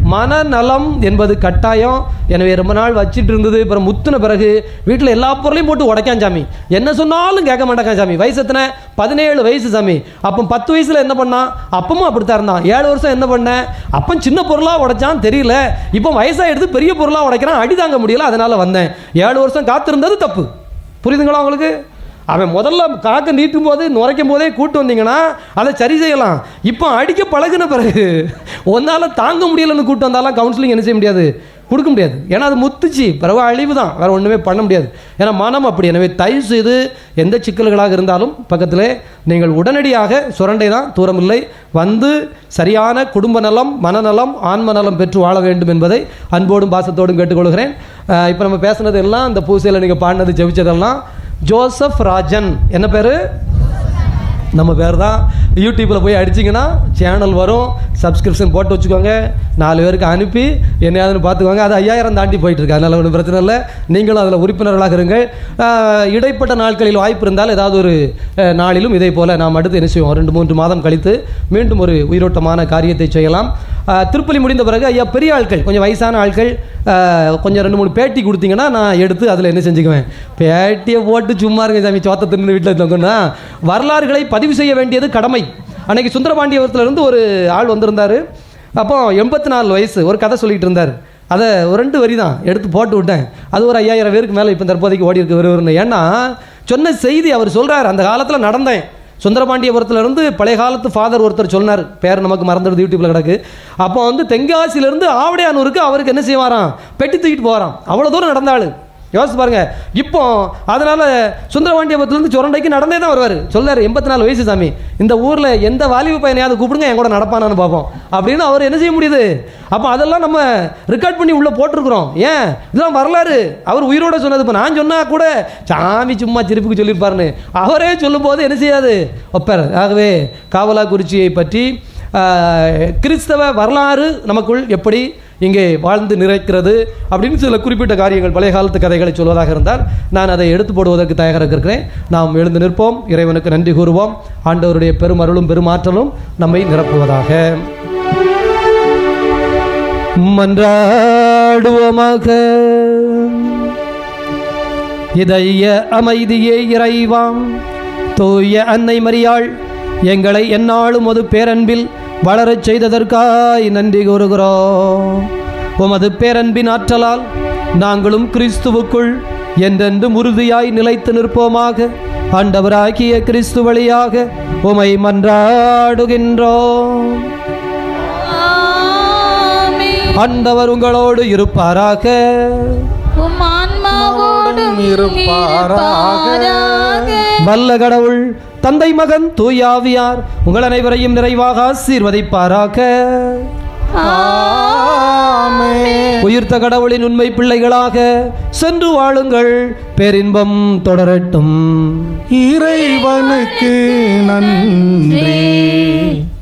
மனநலம் என்பது கட்டாயம் எனவே ரொம்ப நாள் வச்சிட்டு இருந்தது அப்புறம் முத்துன பிறகு வீட்டில் எல்லா பொருளையும் போட்டு உடைக்கான் சாமி என்ன சொன்னாலும் கேட்க மாட்டேக்கான் சாமி வயசு எத்தனை பதினேழு வயசு சாமி அப்போ பத்து வயசில் என்ன பண்ணான் அப்பவும் அப்படித்தான் இருந்தான் ஏழு வருஷம் என்ன பண்ணேன் அப்போ சின்ன பொருளாக உடைச்சான் தெரியல இப்போ வயசாக எடுத்து பெரிய பொருளாக உடைக்கிறான் அடி தாங்க முடியல அதனால வந்தேன் ஏழு வருஷம் காத்திருந்தது தப்பு புரியுதுங்களா உங்களுக்கு அவன் முதல்ல காக்க நீட்டும் போது நுரைக்கும் போதே கூட்டு வந்தீங்கன்னா அதை சரி செய்யலாம் இப்போ அடிக்க பழகுன பிறகு ஒன்னால தாங்க முடியலன்னு கூட்டு வந்தாலும் கவுன்சிலிங் என்ன செய்ய முடியாது கொடுக்க முடியாது ஏன்னா அது முத்துச்சு பிறகு அழிவு தான் வேற ஒன்றுமே பண்ண முடியாது ஏன்னா மனம் அப்படி எனவே தயவு செய்து எந்த சிக்கல்களாக இருந்தாலும் பக்கத்திலே நீங்கள் உடனடியாக சுரண்டை தான் தூரமில்லை வந்து சரியான குடும்ப நலம் மனநலம் ஆன்ம நலம் பெற்று வாழ வேண்டும் என்பதை அன்போடும் பாசத்தோடும் கேட்டுக்கொள்கிறேன் இப்போ நம்ம பேசுனது எல்லாம் இந்த பூசையில் நீங்கள் பாடினது ஜெபிச்சதெல்லாம் ஜோசப் ராஜன் என்ன பேர் நம்ம பேர் தான் யூடியூப்பில் போய் அடிச்சிங்கன்னா சேனல் வரும் சப்ஸ்கிரிப்ஷன் போட்டு வச்சுக்கோங்க நாலு பேருக்கு அனுப்பி என்னையாதுன்னு பார்த்துக்கோங்க அது ஐயாயிரம் தாண்டி போயிட்டு இருக்கு அதனால் ஒன்றும் பிரச்சனை இல்லை நீங்களும் அதில் உறுப்பினர்களாக இருங்கள் ஆஹ், இடைப்பட்ட நாட்களில் வாய்ப்பு இருந்தால் ஏதாவது ஒரு அஹ், நாளிலும் இதே போல் நாம் அடுத்து என்ன செய்வோம் ரெண்டு மூன்று மாதம் கழித்து மீண்டும் ஒரு உயிரோட்டமான காரியத்தை செய்யலாம் ஆஹ், திருப்பலி முடிந்த பிறகு ஐயா பெரிய ஆட்கள் கொஞ்சம் வயசான ஆட்கள் ஆஹ், கொஞ்சம் ரெண்டு மூணு பேட்டி கொடுத்தீங்கன்னா நான் எடுத்து அதில் என்ன செஞ்சுக்குவேன் பேட்டியை போட்டு சும்மா இருங்க சாமி சோத்த தின்னு வீட்டில் இருக்கோன்னா வரலாறுகளை பதிவு செய்ய வேண்டியது கடமை அன்னைக்கு சுந்தரபாண்டியபுரத்துல இருந்து ஒரு ஆள் வந்திருந்தாரு அப்போ எண்பத்தி நாலு வயசு ஒரு கதை சொல்லிட்டு இருந்தார் அதை ஒரு ரெண்டு வரி தான் எடுத்து போட்டு விட்டேன் அது ஒரு ஐயாயிரம் பேருக்கு மேலே இப்போ தற்போதைக்கு ஓடி இருக்கு வருவர்னு ஏன்னா சொன்ன செய்தி அவர் சொல்றார் அந்த காலத்தில் நடந்தேன் சுந்தரபாண்டியபுரத்துல இருந்து பழைய காலத்து ஃபாதர் ஒருத்தர் சொன்னார் பேர் நமக்கு மறந்துடுது யூடியூப்ல கிடக்கு அப்போ வந்து தென்காசியிலிருந்து ஆவடையானூருக்கு அவருக்கு என்ன செய்வாராம் பெட்டி தூக்கிட்டு போகிறான் அவ்வளோ தூரம் நடந்த ஆளு யோசிச்சு பாருங்க இப்போ அதனால சுந்தரபாண்டியபுரத்துலேருந்து சுரண்டைக்கு நடந்தே தான் வருவார் சொல்லாரு எண்பத்தி நாலு வயசு சாமி இந்த ஊரில் எந்த வாலிப பையனையாவது கூப்பிடுங்க என் கூட நடப்பானான்னு பார்ப்போம் அப்படின்னு அவர் என்ன செய்ய முடியுது அப்போ அதெல்லாம் நம்ம ரெக்கார்ட் பண்ணி உள்ளே போட்டிருக்கிறோம் ஏன் இதெல்லாம் வரலாறு அவர் உயிரோட சொன்னது இப்போ நான் சொன்னா கூட சாமி சும்மா சிரிப்புக்கு சொல்லியிருப்பாருன்னு அவரே சொல்லும்போது என்ன செய்யாது ஒப்பார் ஆகவே காவலா குறிச்சியை பற்றி ஆஹ், கிறிஸ்தவ வரலாறு நமக்குள் எப்படி இங்கே வாழ்ந்து நிறைக்கிறது அப்படின்னு சில குறிப்பிட்ட காரியங்கள் பழைய காலத்து கதைகளை சொல்வதாக இருந்தால் நான் அதை எடுத்து போடுவதற்கு தயாராக இருக்கிறேன் நாம் எழுந்து நிற்போம் இறைவனுக்கு நன்றி கூறுவோம் ஆண்டவருடைய பெருமருளும் பெருமாற்றலும் நம்மை நிரப்புவதாக மன்றாடுவோமாக இதய அமைதியே இறைவாம் தூய அன்னை மரியாள் எங்களை எந்நாளும் ஒரு பேரன்பில் வளரச் செய்ததற்காய் நன்றி கூறுகிறோம் உமது பேரன்பின் ஆற்றலால் நாங்களும் கிறிஸ்துவுக்குள் என்றென்றும் உறுதியாய் நிலைத்து நிற்போமாக ஆண்டவராகிய கிறிஸ்து வழியாக உமை மன்றாடுகின்றோம் ஆமென். ஆண்டவர் உங்களோடு இருப்பாராக உம் ஆன்மாவோடும் இருப்பாராக. இருப்பாராக. வல்ல கடவுள் தந்தை மகன் தூயாவியார் உங்கள் அனைவரையும் நிறைவாக ஆசீர்வதிப்பாராக உயிர்த்த கடவுளின் உண்மை பிள்ளைகளாக சென்று வாழுங்கள் பேரின்பம் தொடரட்டும் இறைவனுக்கு நன்றி